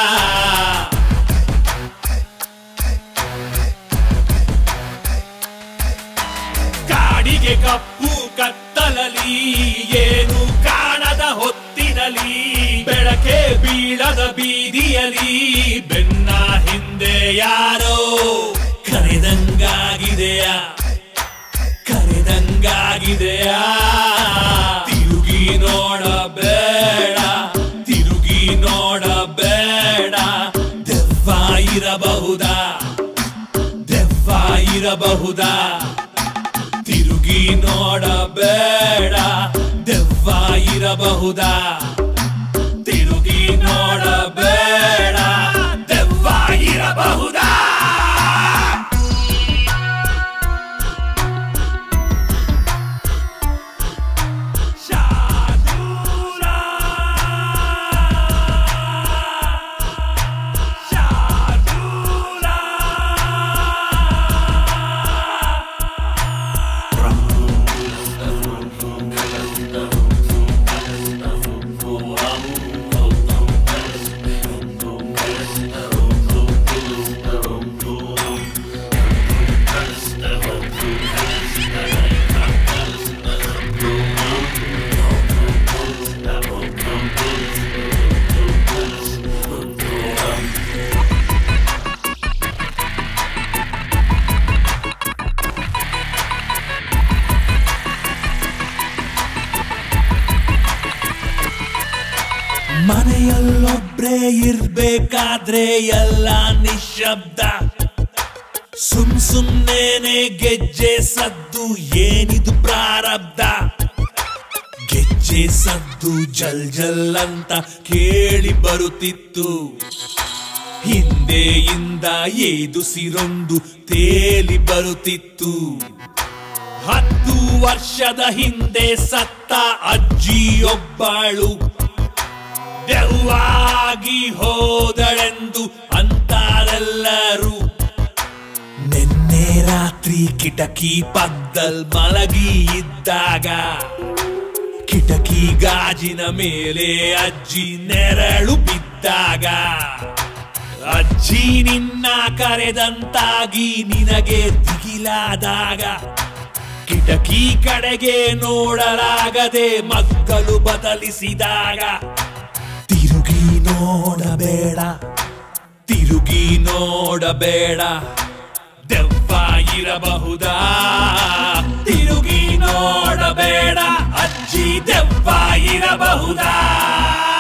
ಕಾಡಿಗೆ ಕಪ್ಪು ಕತ್ತಲಲಿ ಏನು ಕಾಣದ ಹೊತ್ತಿನಲಿ ಬೆಳಕೆ ಬೀಳದ ಬೀದಿಯಲಿ ಬೆನ್ನ ಹಿಂದೆ ಯಾರೋ ಕರೆದಂಗಾಗಿದೆಯಾ ಕರೆದಂಗಾಗಿದೆಯಾ ತಿರುಗಿ ನೋಡಬೇಡ ತಿರುಗಿ ನೋಡಬೇಡ ದೆವ್ವ ಇರಬಹುದಾ ದೆವ್ವ ಇರಬಹುದಾ ತಿರುಗಿ ನೋಡಬೇಡ ದೆವ್ವ ಇರಬಹುದಾ ತಿರುಗಿ ನೋಡಬೇಡ ದೆವ್ವ ಇರಬಹುದಾ ಮನೆಯಲ್ಲೊಬ್ರೇ ಇರ್ಬೇಕಾದ್ರೆ ಎಲ್ಲ ನಿಶಬ್ದ ಸುಮ್ ಸುಮ್ನೇನೆ ಗೆಜ್ಜೆ ಸದ್ದು ಏನಿದು ಪ್ರಾರಬ್ಧ ಗೆಜ್ಜೆ ಸದ್ದು ಜಲ್ ಜಲ್ ಅಂತ ಕೇಳಿ ಬರುತ್ತಿತ್ತು ಹಿಂದೆಯಿಂದ ಏದುಸಿರೊಂದು ತೇಲಿ ಬರುತ್ತಿತ್ತು ಹತ್ತು ವರ್ಷದ ಹಿಂದೆ ಸತ್ತ ಅಜ್ಜಿಯೊಬ್ಬಳು ದೆವ್ವಾಗಿ ಹೋದಳೆಂದು ಅಂತಾರೆಲ್ಲರೂ ನಿನ್ನೆ ರಾತ್ರಿ ಕಿಟಕಿ ಪಕ್ಕದಲ್ ಮಲಗಿ ಇದ್ದಾಗ ಕಿಟಕಿ ಗಾಜಿನ ಮೇಲೆ ಅಜ್ಜಿ ನೆರಳು ಬಿದ್ದಾಗ ಅಜ್ಜಿ ನಿನ್ನ ಕರೆದಂತಾಗಿ ನಿನಗೆ ದಿಗಿಲಾದಾಗ ಕಿಟಕಿ ಕಡೆಗೆ ನೋಡಲಾಗದೆ ಮಕ್ಕಳು ಬದಲಿಸಿದಾಗ ತಿರುಗಿ ನೋಡಬೇಡ ತಿರುಗಿ ನೋಡಬೇಡ ದೆವ್ವ ಇರಬಹುದಾ ತಿರುಗಿ ನೋಡಬೇಡ ಅಜ್ಜಿ ದೆವ್ವ ಇರಬಹುದಾ